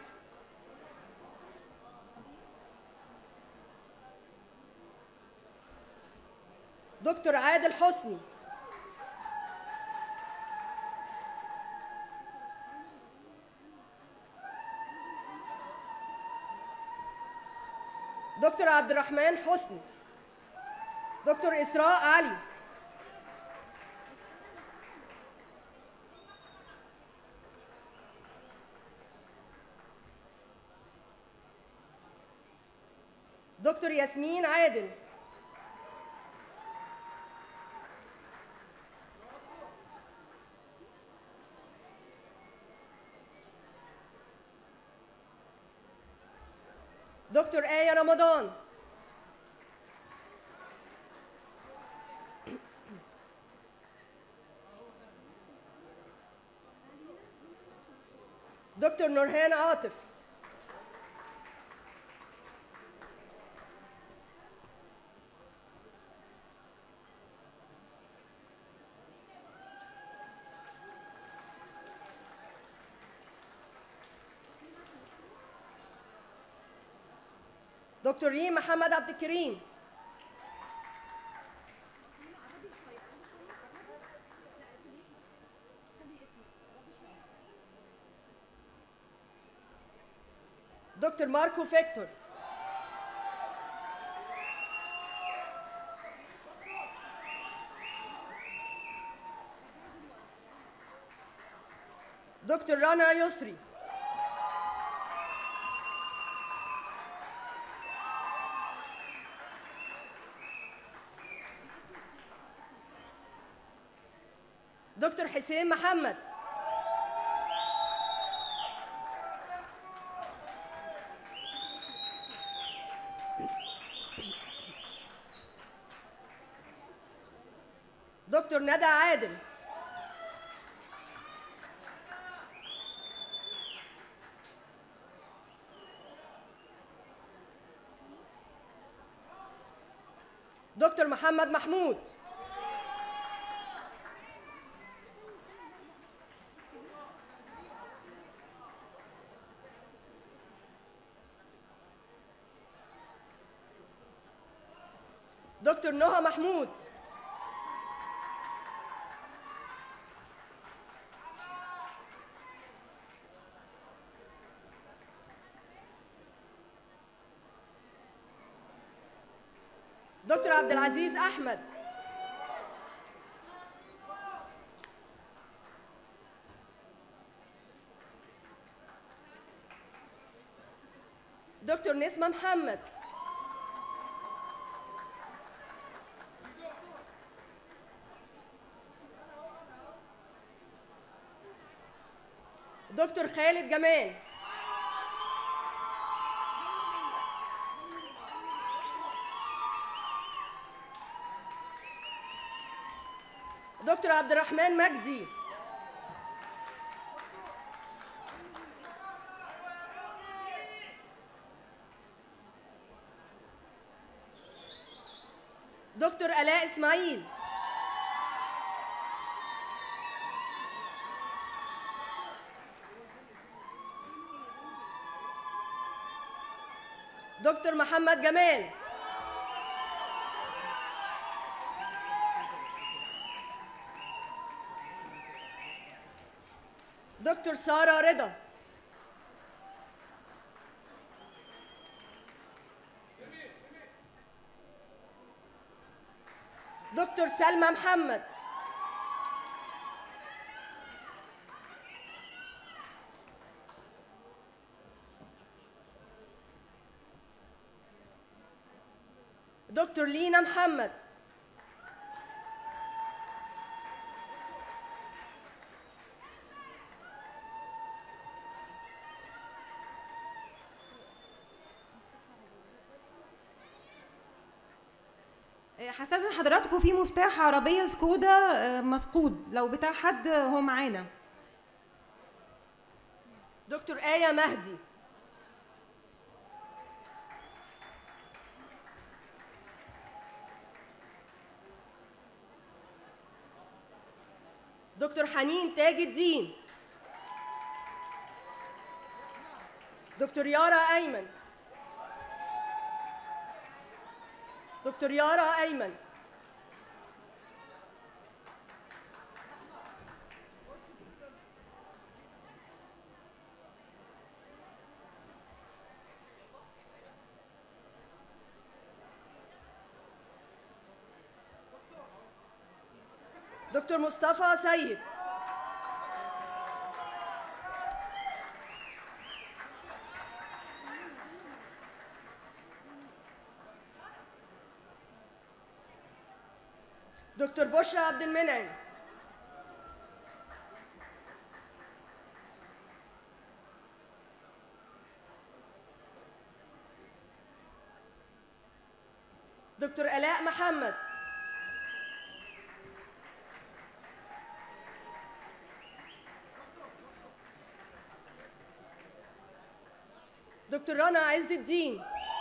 دكتور عادل حسني دكتور عبد الرحمن حسني دكتور إسراء علي دكتور ياسمين عادل دكتور آية رمضان دكتور نورهان عاطف دكتور ريم محمد عبد الكريم دكتور ماركو فيكتور دكتور رنا يسري دكتور حسين محمد دكتور ندى عادل دكتور محمد محمود دكتور نهى محمود دكتور عبد العزيز احمد دكتور نسمة محمد دكتور خالد جمال دكتور عبد الرحمن مجدي دكتور آلاء إسماعيل دكتور محمد جمال دكتور سارة رضا دكتور سلمى محمد دكتور لينا محمد هستاذن حضراتكم في مفتاح عربية سكودا آه، مفقود لو بتاع حد هو معانا دكتور آية مهدي دكتور حنين تاج الدين دكتور يارا أيمن دكتور يارا أيمن دكتور مصطفى سيد دكتور بشرى عبد المنعم دكتور آلاء محمد دكتور رنا عز الدين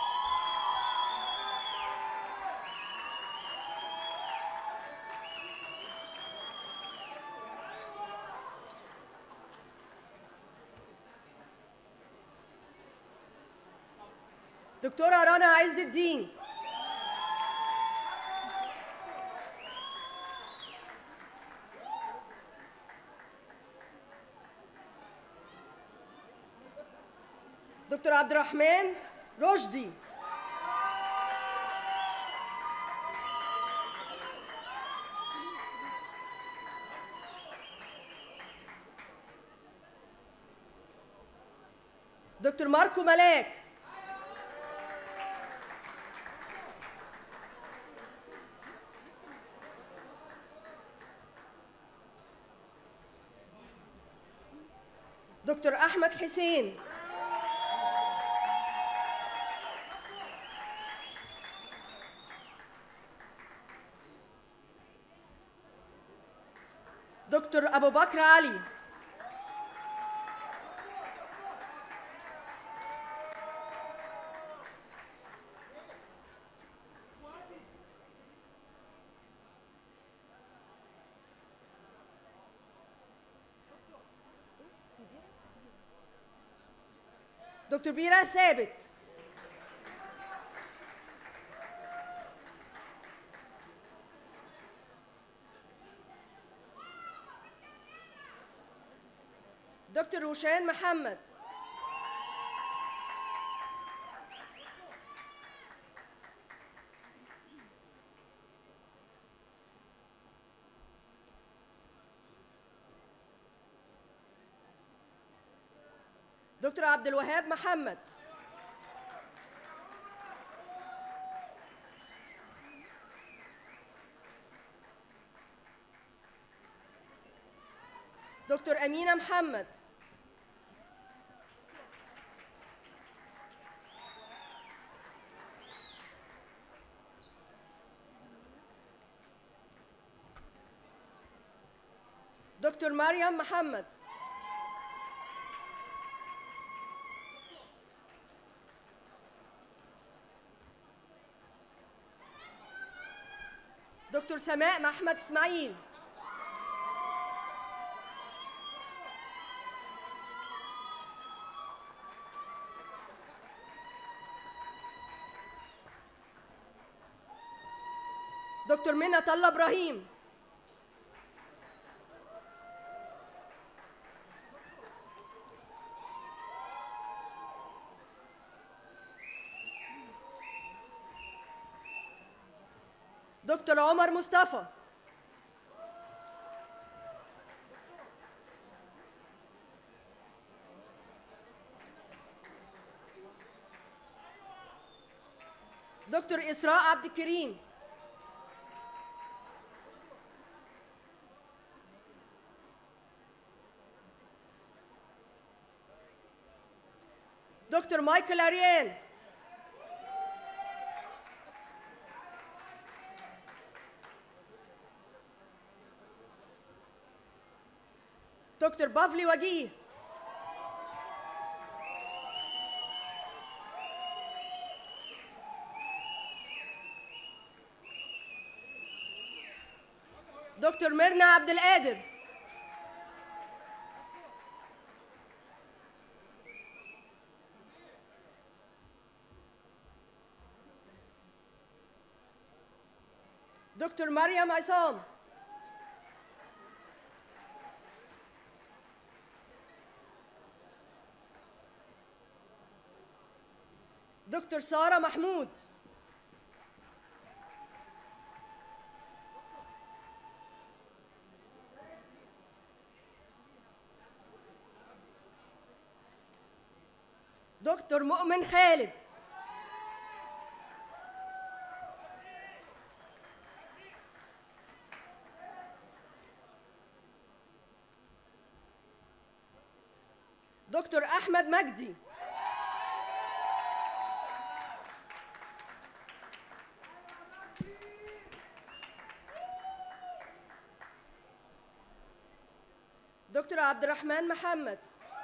دكتورة رنا عز الدين دكتور عبد الرحمن رشدي دكتور ماركو ملاك دكتور احمد حسين دكتور ابو بكر علي دكتور بيرا ثابت دكتور روشان محمد دكتور عبد الوهاب محمد دكتور أمينة محمد دكتور مريم محمد دكتور سماء محمد اسماعيل دكتور منى طلة ابراهيم دكتور عمر مصطفى دكتور إسراء عبد الكريم دكتور مايكل أريان دكتور بافلي وجيه دكتور ميرنا عبد القادر دكتور مريم عصام دكتور سارة محمود دكتور مؤمن خالد دكتور احمد مجدي دكتور عبد الرحمن محمد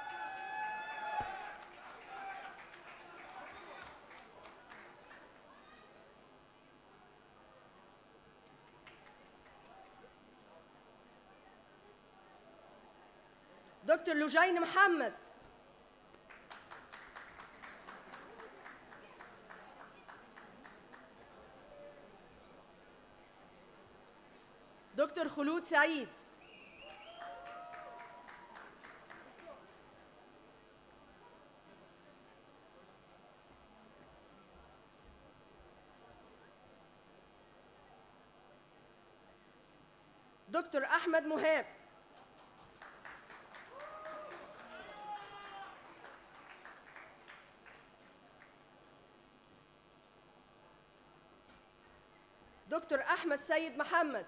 دكتور لوجين محمد دكتور خلود سعيد دكتور احمد مهاب دكتور احمد سيد محمد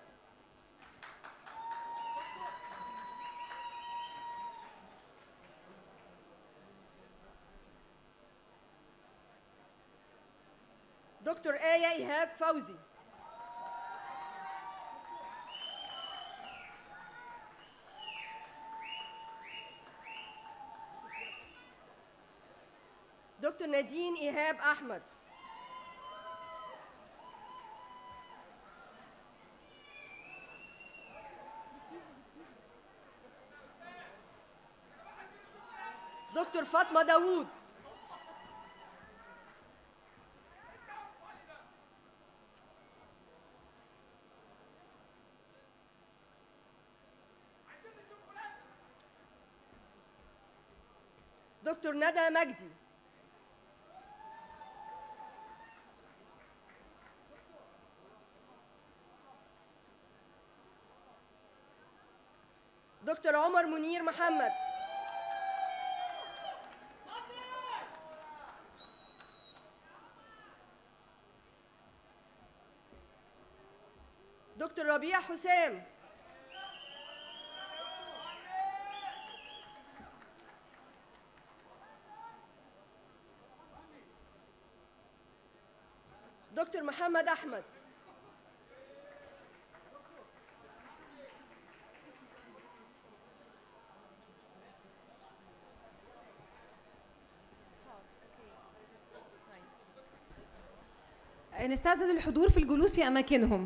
دكتور آية إيهاب فوزي دكتور نادين إيهاب أحمد دكتور فاطمة داوود دكتور ندى مجدي دكتور عمر منير محمد دكتور ربيع حسام دكتور محمد احمد نستأذن الحضور في الجلوس في أماكنهم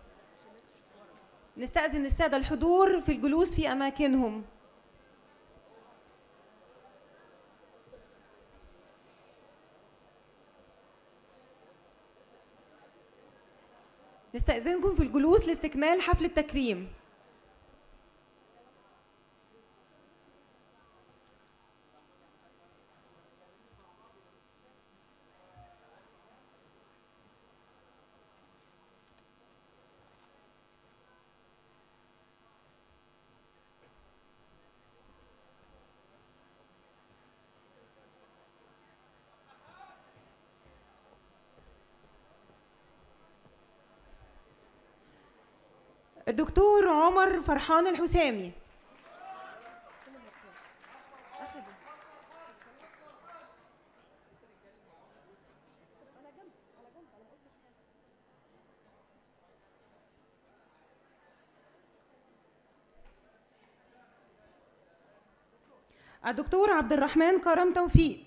نستأذن السادة الحضور في الجلوس في أماكنهم نستأذنكم في الجلوس لاستكمال حفل التكريم الدكتور عمر فرحان الحسامي الدكتور عبد الرحمن كرم توفيق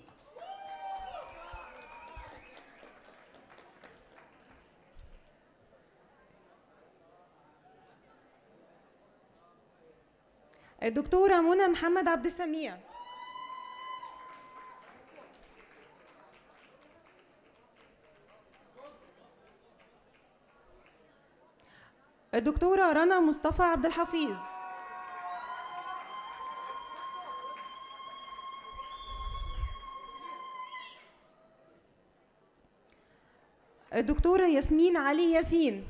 الدكتورة منى محمد عبد السميع الدكتورة رنا مصطفى عبد الحفيظ الدكتورة ياسمين علي ياسين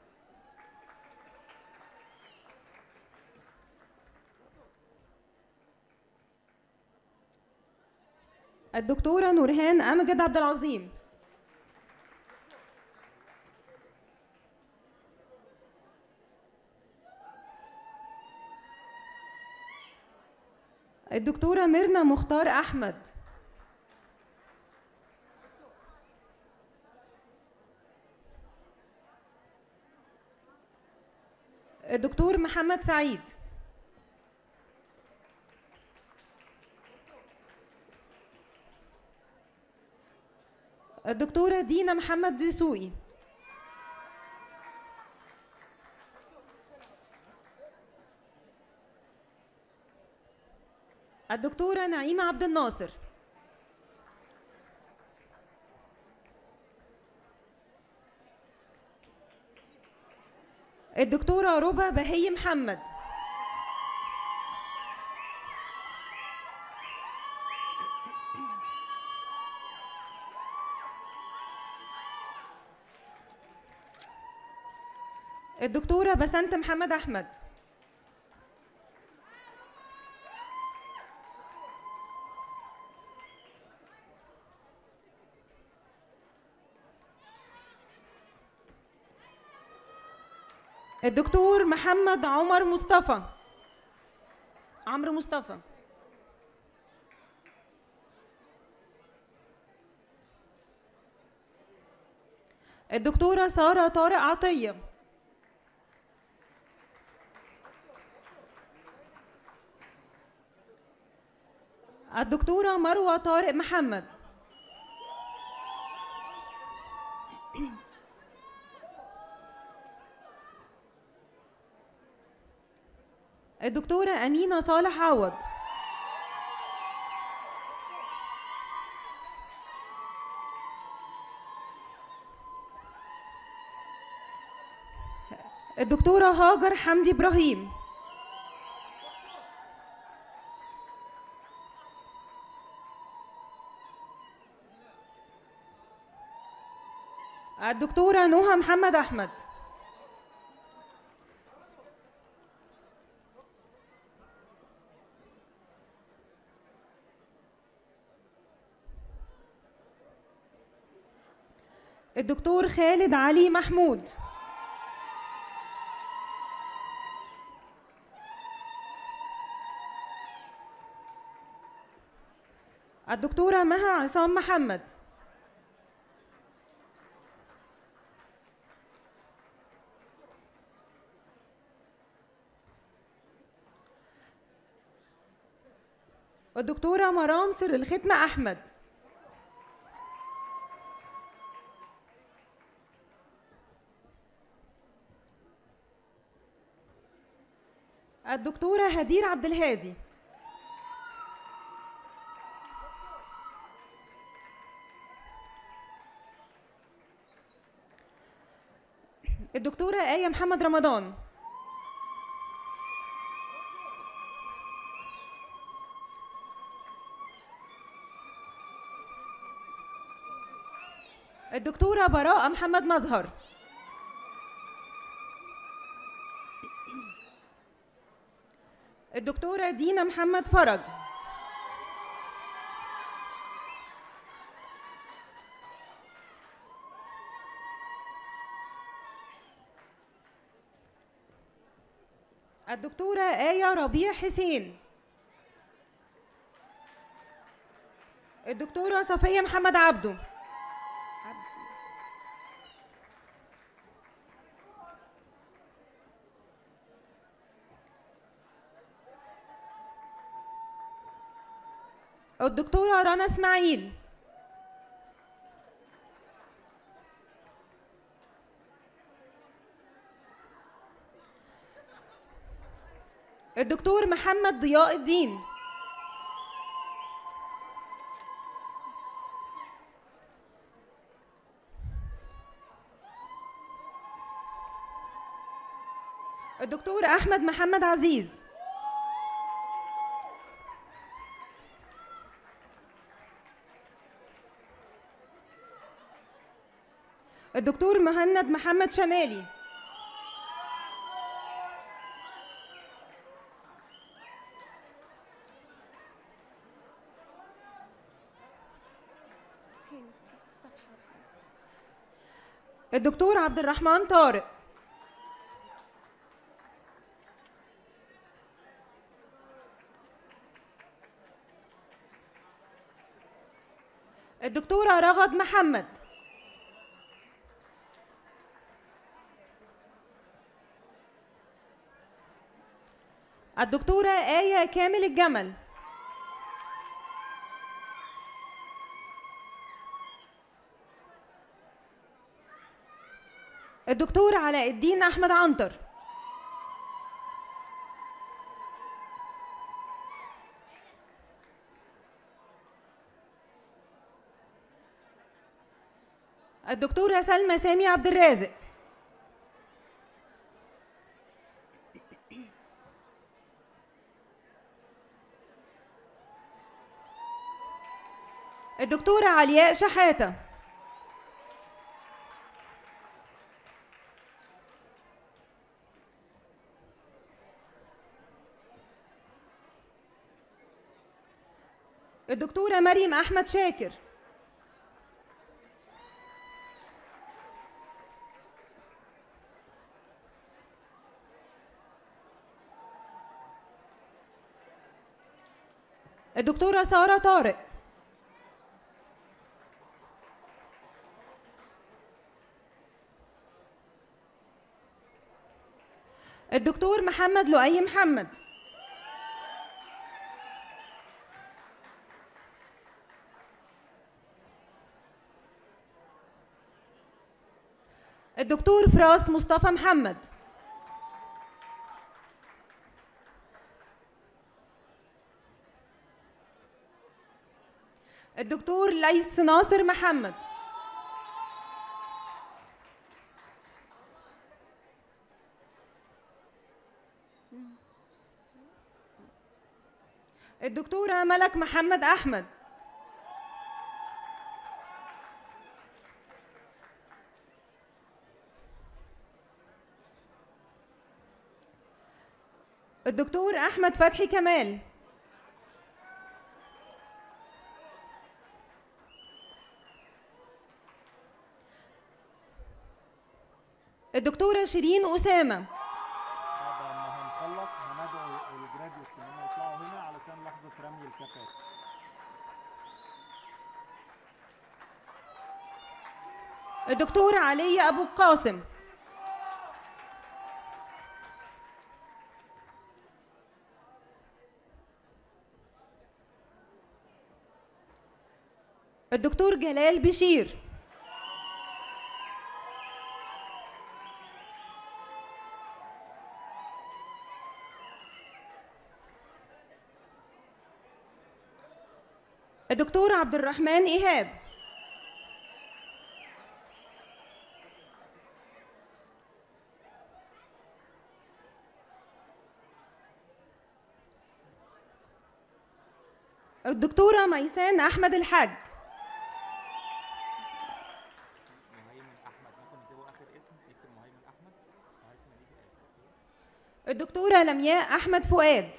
الدكتورة نورهان أمجد عبد العظيم الدكتورة ميرنا مختار أحمد الدكتور محمد سعيد الدكتورة دينا محمد دسوقي الدكتورة نعيمة عبد الناصر الدكتورة ربى بهي محمد الدكتورة بسنت محمد أحمد الدكتور محمد عمر مصطفى عمرو مصطفى الدكتورة سارة طارق عطية الدكتورة مروة طارق محمد الدكتورة أمينة صالح عوض الدكتورة هاجر حمدي إبراهيم الدكتورة نهى محمد أحمد الدكتور خالد علي محمود الدكتورة مها عصام محمد الدكتورة مرام سر الختمة أحمد الدكتورة هدير عبد الهادي الدكتورة آية محمد رمضان الدكتورة براءة محمد مظهر الدكتورة دينا محمد فرج الدكتورة آية ربيع حسين الدكتورة صفية محمد عبده الدكتورة رنا اسماعيل الدكتور محمد ضياء الدين الدكتور احمد محمد عزيز الدكتور مهند محمد شمالي الدكتور عبد الرحمن طارق الدكتورة رغد محمد الدكتورة آية كامل الجمل الدكتور علاء الدين أحمد عنتر الدكتورة سلمى سامي عبد الرازق الدكتورة علياء شحاتة الدكتورة مريم أحمد شاكر الدكتورة سارة طارق الدكتور محمد لؤي محمد الدكتور فراس مصطفى محمد الدكتور ليث ناصر محمد الدكتورة ملك محمد أحمد الدكتور أحمد فتحي كمال الدكتورة شيرين أسامة بعد ما هنخلص هندعو الجراديوتس ان هم يطلعوا هنا علشان لحظه رمي الكفات الدكتور علي أبو القاسم الدكتور جلال بشير الدكتور عبد الرحمن إيهاب الدكتورة ميسان أحمد الحاج الدكتورة لمياء أحمد فؤاد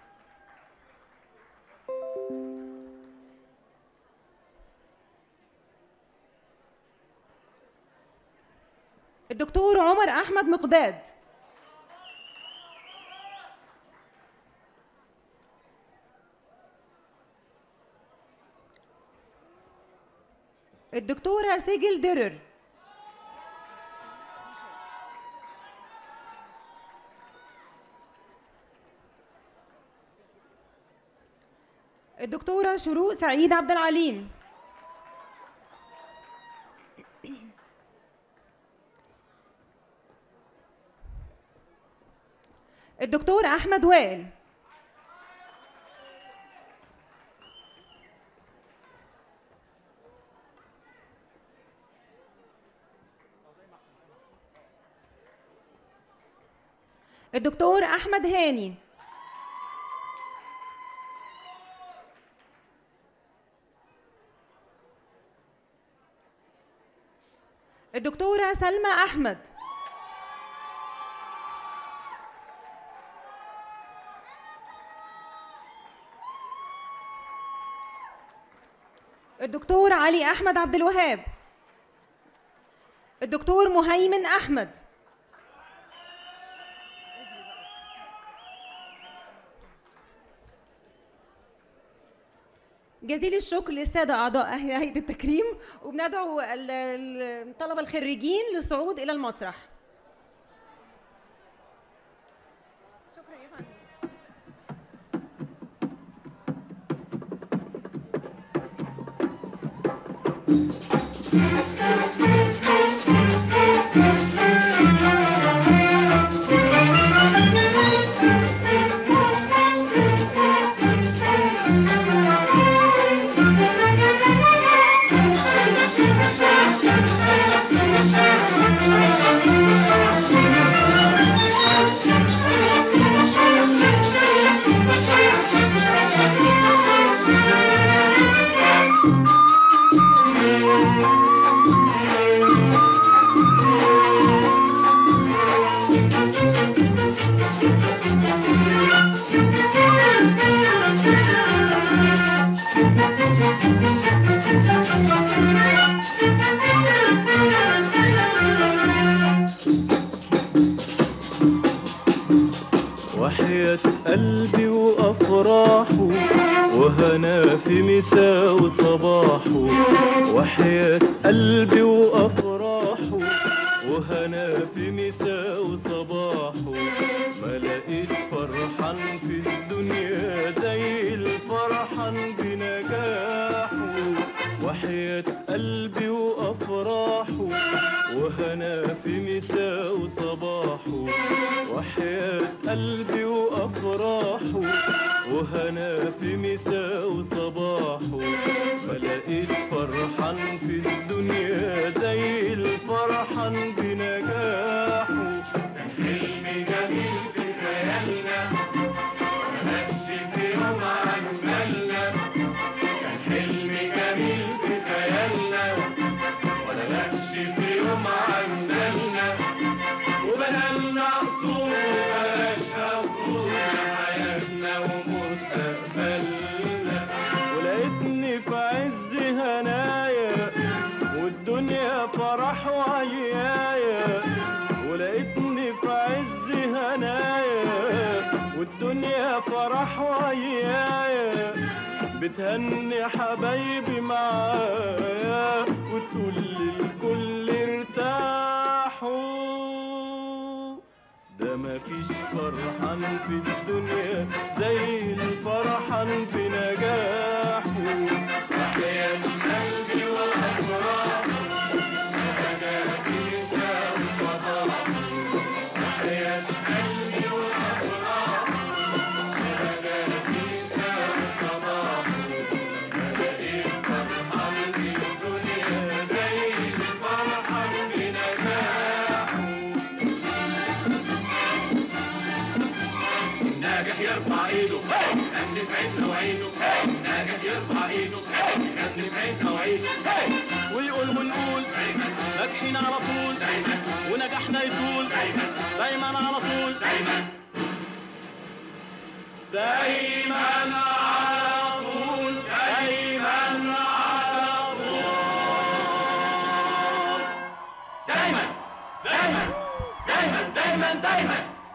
الدكتور عمر أحمد مقداد الدكتورة سجل درر الدكتورة شروق سعيد عبد العليم الدكتور أحمد وائل الدكتور أحمد هاني الدكتورة سلمى أحمد الدكتور علي أحمد عبد الوهاب الدكتور مهيمن أحمد جزيل الشكر للسادة أعضاء هيئة التكريم وبندعو ال- ال- الطلبة الخريجين للصعود إلى المسرح شكرا يا فندم وحياة قلبي وأفراحه وهنا في مساء وصباحه وحياة قلبي وأفراحه وهنا في مساء وصباحه ما لقيت فرحان في الدنيا زي الفرحان بنجاحه وحياة قلبي وأفراحه وهنا في مساء وصباحه وحياة قلبي وأفراحه وهنا في مساء وصباحه ما لقيت فرحان في الدنيا زي الفرحان بنجاحه كان حلم جميل في خيالنا ماتش في يوم عن بالنا كان حلم جميل في خيالنا ولا ماتش في يوم عن بالنا وبدلنا قصور بلاش قصور هنايا والدنيا فرح ويايا بتهني حبايبي معايا وتقول للكل ارتاحوا ده مفيش فرحان في الدنيا زي الفرحان بنجاحه وحياة قلبي وأفراحه أنا بيسا وصباحه وحياة قلبي وأفراحه أنا بيسا وصباحه ألاقي فرحان في الدنيا زي الفرحان بنجاحه ناجح يرفع ايده يغني في عيننا وعينه ناجح يرفع ايده يغني في عيننا وعينه ويقول ونقول دايما ناجحين على طول دايما ونجاحنا يطول دايما دايما على طول دايما دايما على طول دايما على طول دايما دايما دايما دايما دايما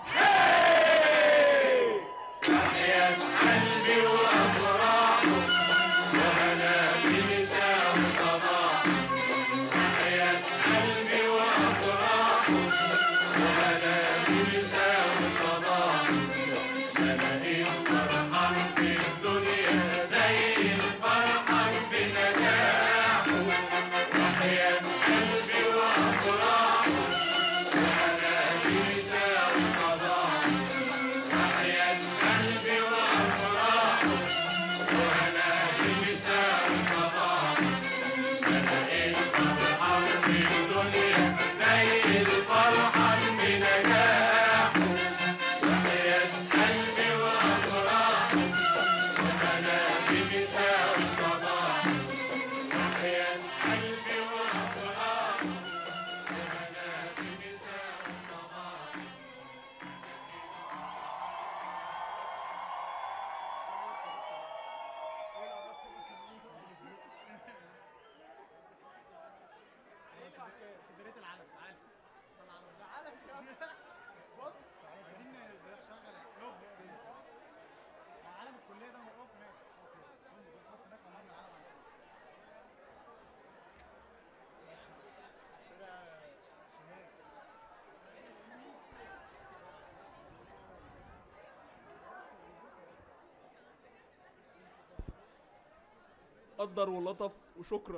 تحية قلبي وأفراحه وهنا بنساء وصباحه تحية قلبي وأفراحه وهنا بنساء وصباحه ألاقي فرحان في الدنيا زي الفرحان بنجاحه تحية قلبي وأفراحه وهنا بنساء وصباحه تحية قلبي وأفراحه وأنا بمساء وصباح ألاقي فرحان في الدنيا زي الفرحان بنجاحه تحية قلبي وأفراحه وأنا بمساء وصباح تحية قلبي وأفراحه وأنا بمساء وصباح قدر ولطف وشكرا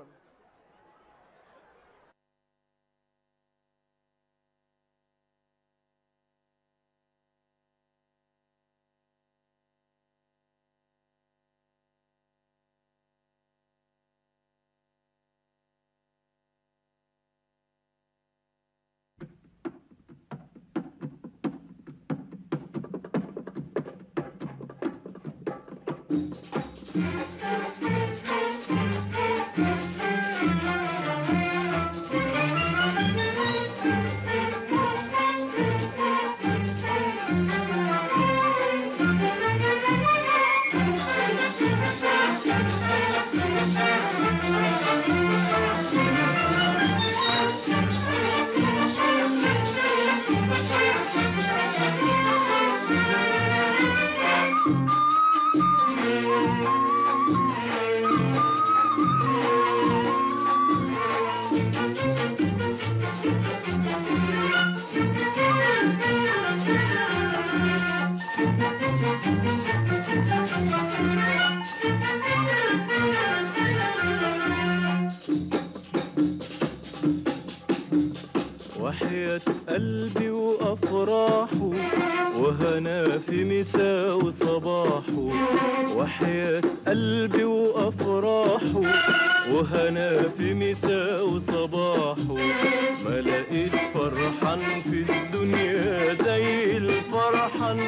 وحياة قلبي وأفراحه وهنا في مساء وصباحه وحياة قلبي وأفراحه وهنا في مساء وصباحه ما لقيت فرحان في الدنيا زي الفرحان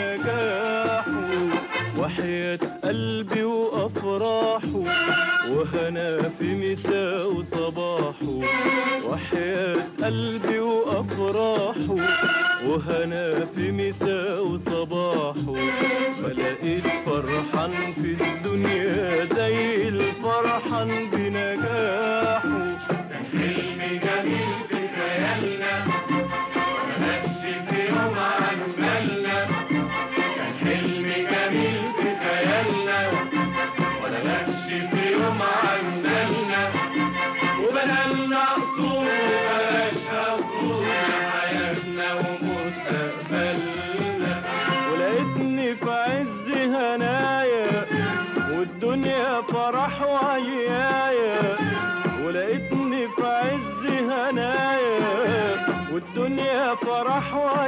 بنجاحه وحياة قلبي وأفراحه وهنا في مساء وصباحه وحياة قلبي وأفراحه وهنا في مساء وصباحه ما لقيت فرحان في الدنيا زي الفرحان بنجاحه حلم جميل في خيالنا ما في يوم عن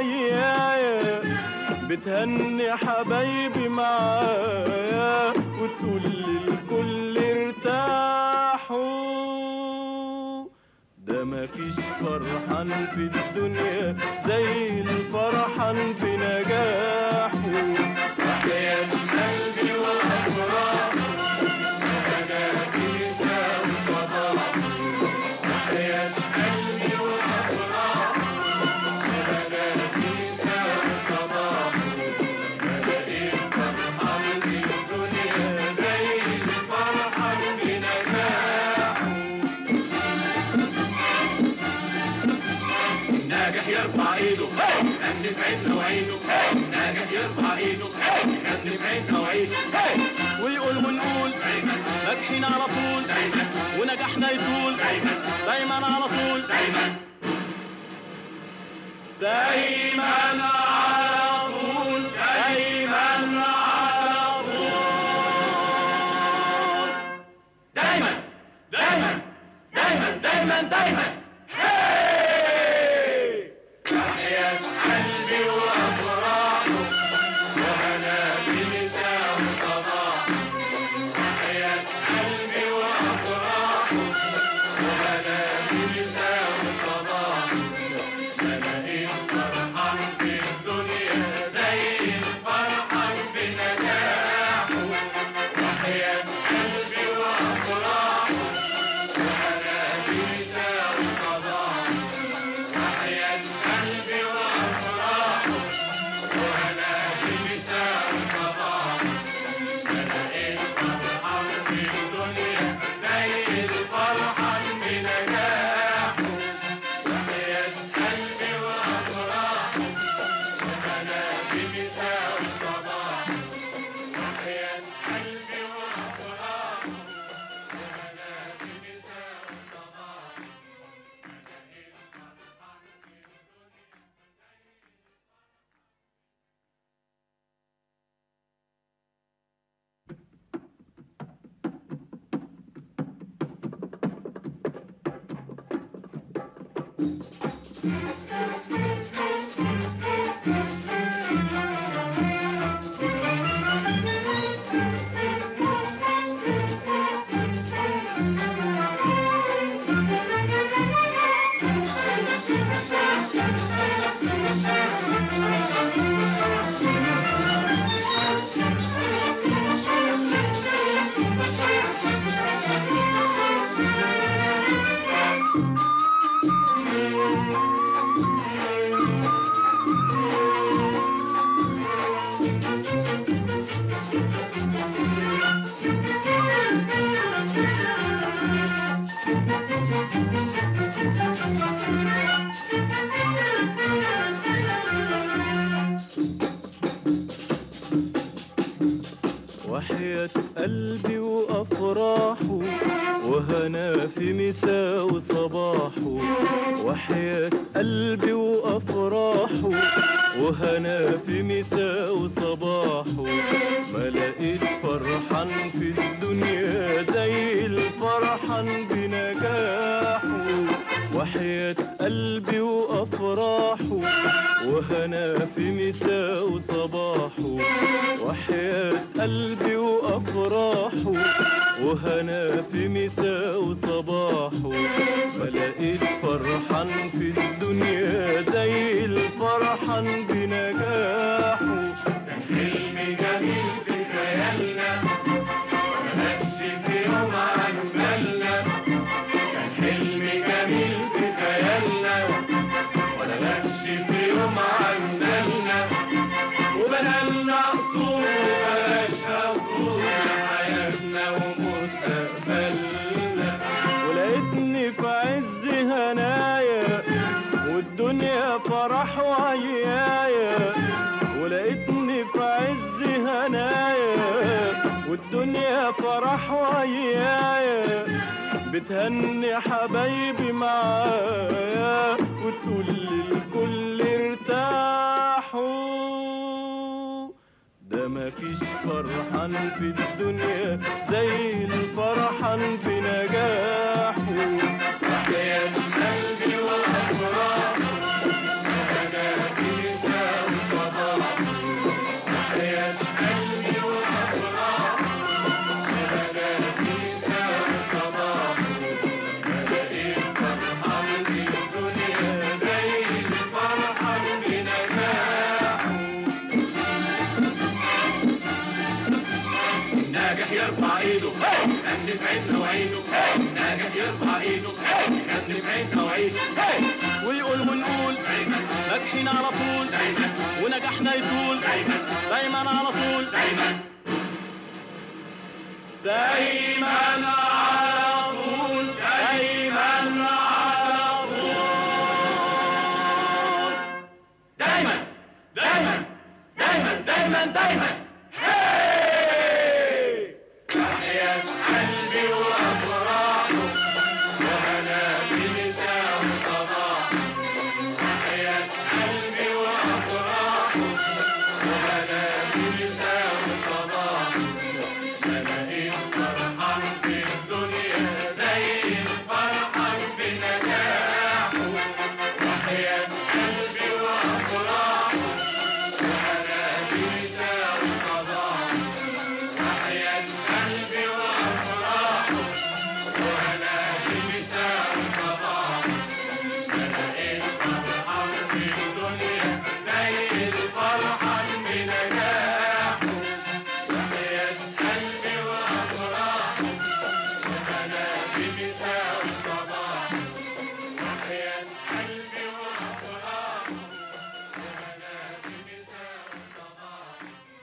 ويايا بتهني حبايبي معايا وتقول للكل ارتاحوا ده مفيش فرحان في الدنيا زي الفرحان بنجاحه وحياة قلبي وأفراح أنا كنيسة وصباح وحياة قلبي وأفراح أنا كنيسة وصباح بلاقي فرحان في الدنيا زي الفرحان بنجاحه ناجح يرفع ايده غني في عيننا وعينه ناجح يرفع ايده غني في عيننا وعينه ويقول ونقول دايما ناجحين على طول دايما ونجاحنا يطول دايما دايما على طول دايما دايما على طول دايما على طول دايما دايما دايما دايما دايما تحية قلبي وأفراحه وهنا بنساء وصباح تحية قلبي وأفراحه وهنا بنساء وصباح بلاقي فرحان في الدنيا زي الفرحان بنجاحه وحياة قلبي وأفراحه وهنا بنساء وصباح وحياة قلبي وأفراحه وهنا بنساء وصباح بلاقي فرحان في الدنيا زي الفرحان بنجاحه وحياة قلبي وأفراحه وهنا بنساء وصباح وحياة قلبي وأفراحه وهنا بنساء وصباح وحياة قلبي وأفراحه وهنا في مساء وصباحه وحياة قلبي وأفراحه وهنا في مساء وصباحه ما لقيت فرحان في الدنيا زي الفرحان بنجاحه وحياة قلبي وأفراحه وهنا في مساء وصباحه وحياة قلبي وأفراحه وهنا في مساء وصباحه ما لقيت فرحان في الدنيا زي الفرحان بنجاحه حلم جميل في خيالنا ماتش في يوم عن بالنا كان حلم جميل في خيالنا ولا ماتش في يوم عن بالنا وبنالنا قصور وبلاش قصور لحياتنا ومستقبلنا ولقيتني في عز هنايا والدنيا فرح وعيايا ولقيتني في عز هنايا والدنيا فرح وعيايا بتهني حبايبي معايا وتقول للكل ارتاحوا ده مفيش فرحان في الدنيا زي الفرحان بنجاحه وحياة قلبي وأفراحه وأنا في ناجح يرفع ايده غني في عيننا وعينه ناجح يرفع ايده غني في عيننا وعينه ويقول ونقول دايما ناجحين على طول دايما ونجاحنا يطول دايما دايما على طول دايما دايما على طول دايما على طول دايما دايما دايما دايما دايما تحيا قلبي وافراحه وهنا بمساء وصباح تحيا قلبي وافراحه وهنا بمساء وصباح انا ايه فرحان في الدنيا زي الفرحان بنجاحه وحيا قلبي وافراحه وهنا بمساء وصباح وحيا قلبي وافراحه وهنا بمساء وصباح انا ايه فرحان في الدنيا زي الفرحان بنجاحه وحيا قلبي وافراحه وهنا بمساء وصباح وحيا قلبي وافراحه وهنا بمساء وصباح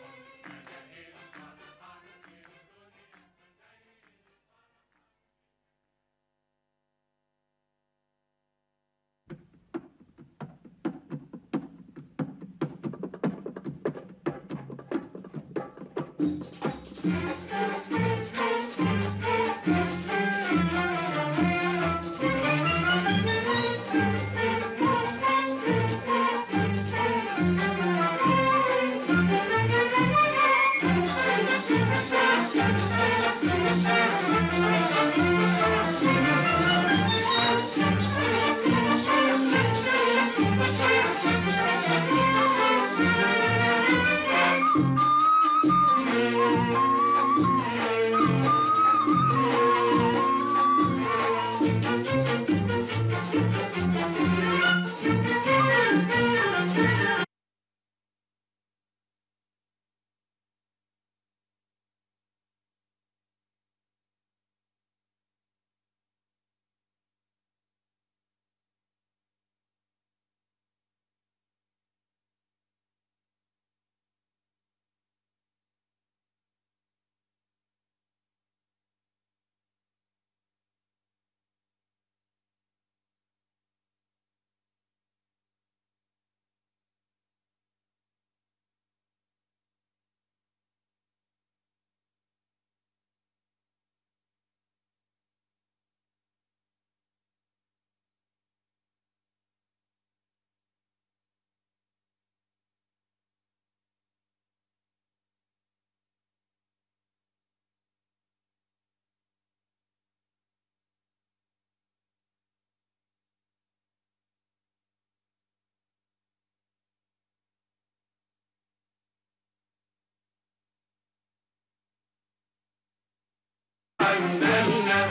عملنا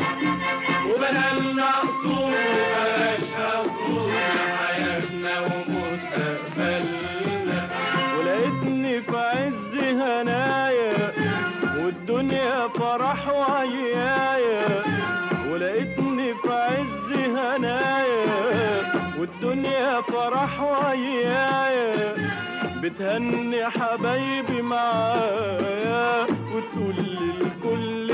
وبنالنا قصور وبلاش قصور لحياتنا ومستقبلنا ولقيتني في عز هنايا والدنيا فرح وعيايا ولقيتني في عز هنايا والدنيا فرح وعيايا بتهني حبايبي معايا وتقول للكل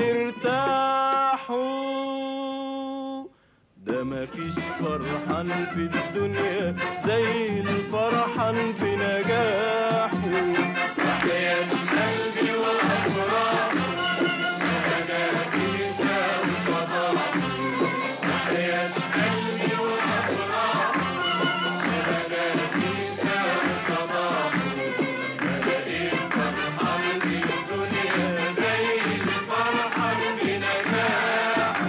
ارتاحوا ده مفيش فرحان في الدنيا زي الفرحان في نجاحه وحياة قلبي وأفراحه وهنا بمساء وصباح وحياة قلبي وأفراحه وهنا بمساء وصباح أنا إيه فرحان في الدنيا زي الفرحان بنجاحه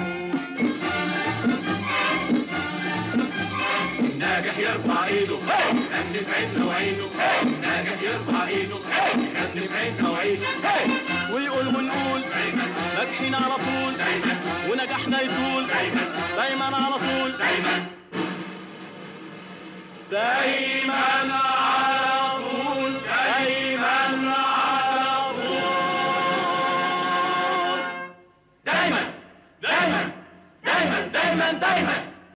ناجح يرفع ايده غني في عيننا وعينه ناجح يرفع ايده غني في عيننا وعينه ويقول ونقول ناجحين على طول دايما ونجاحنا يطول دايما دايما على طول دايما دايما على طول دايما على طول دايما دايما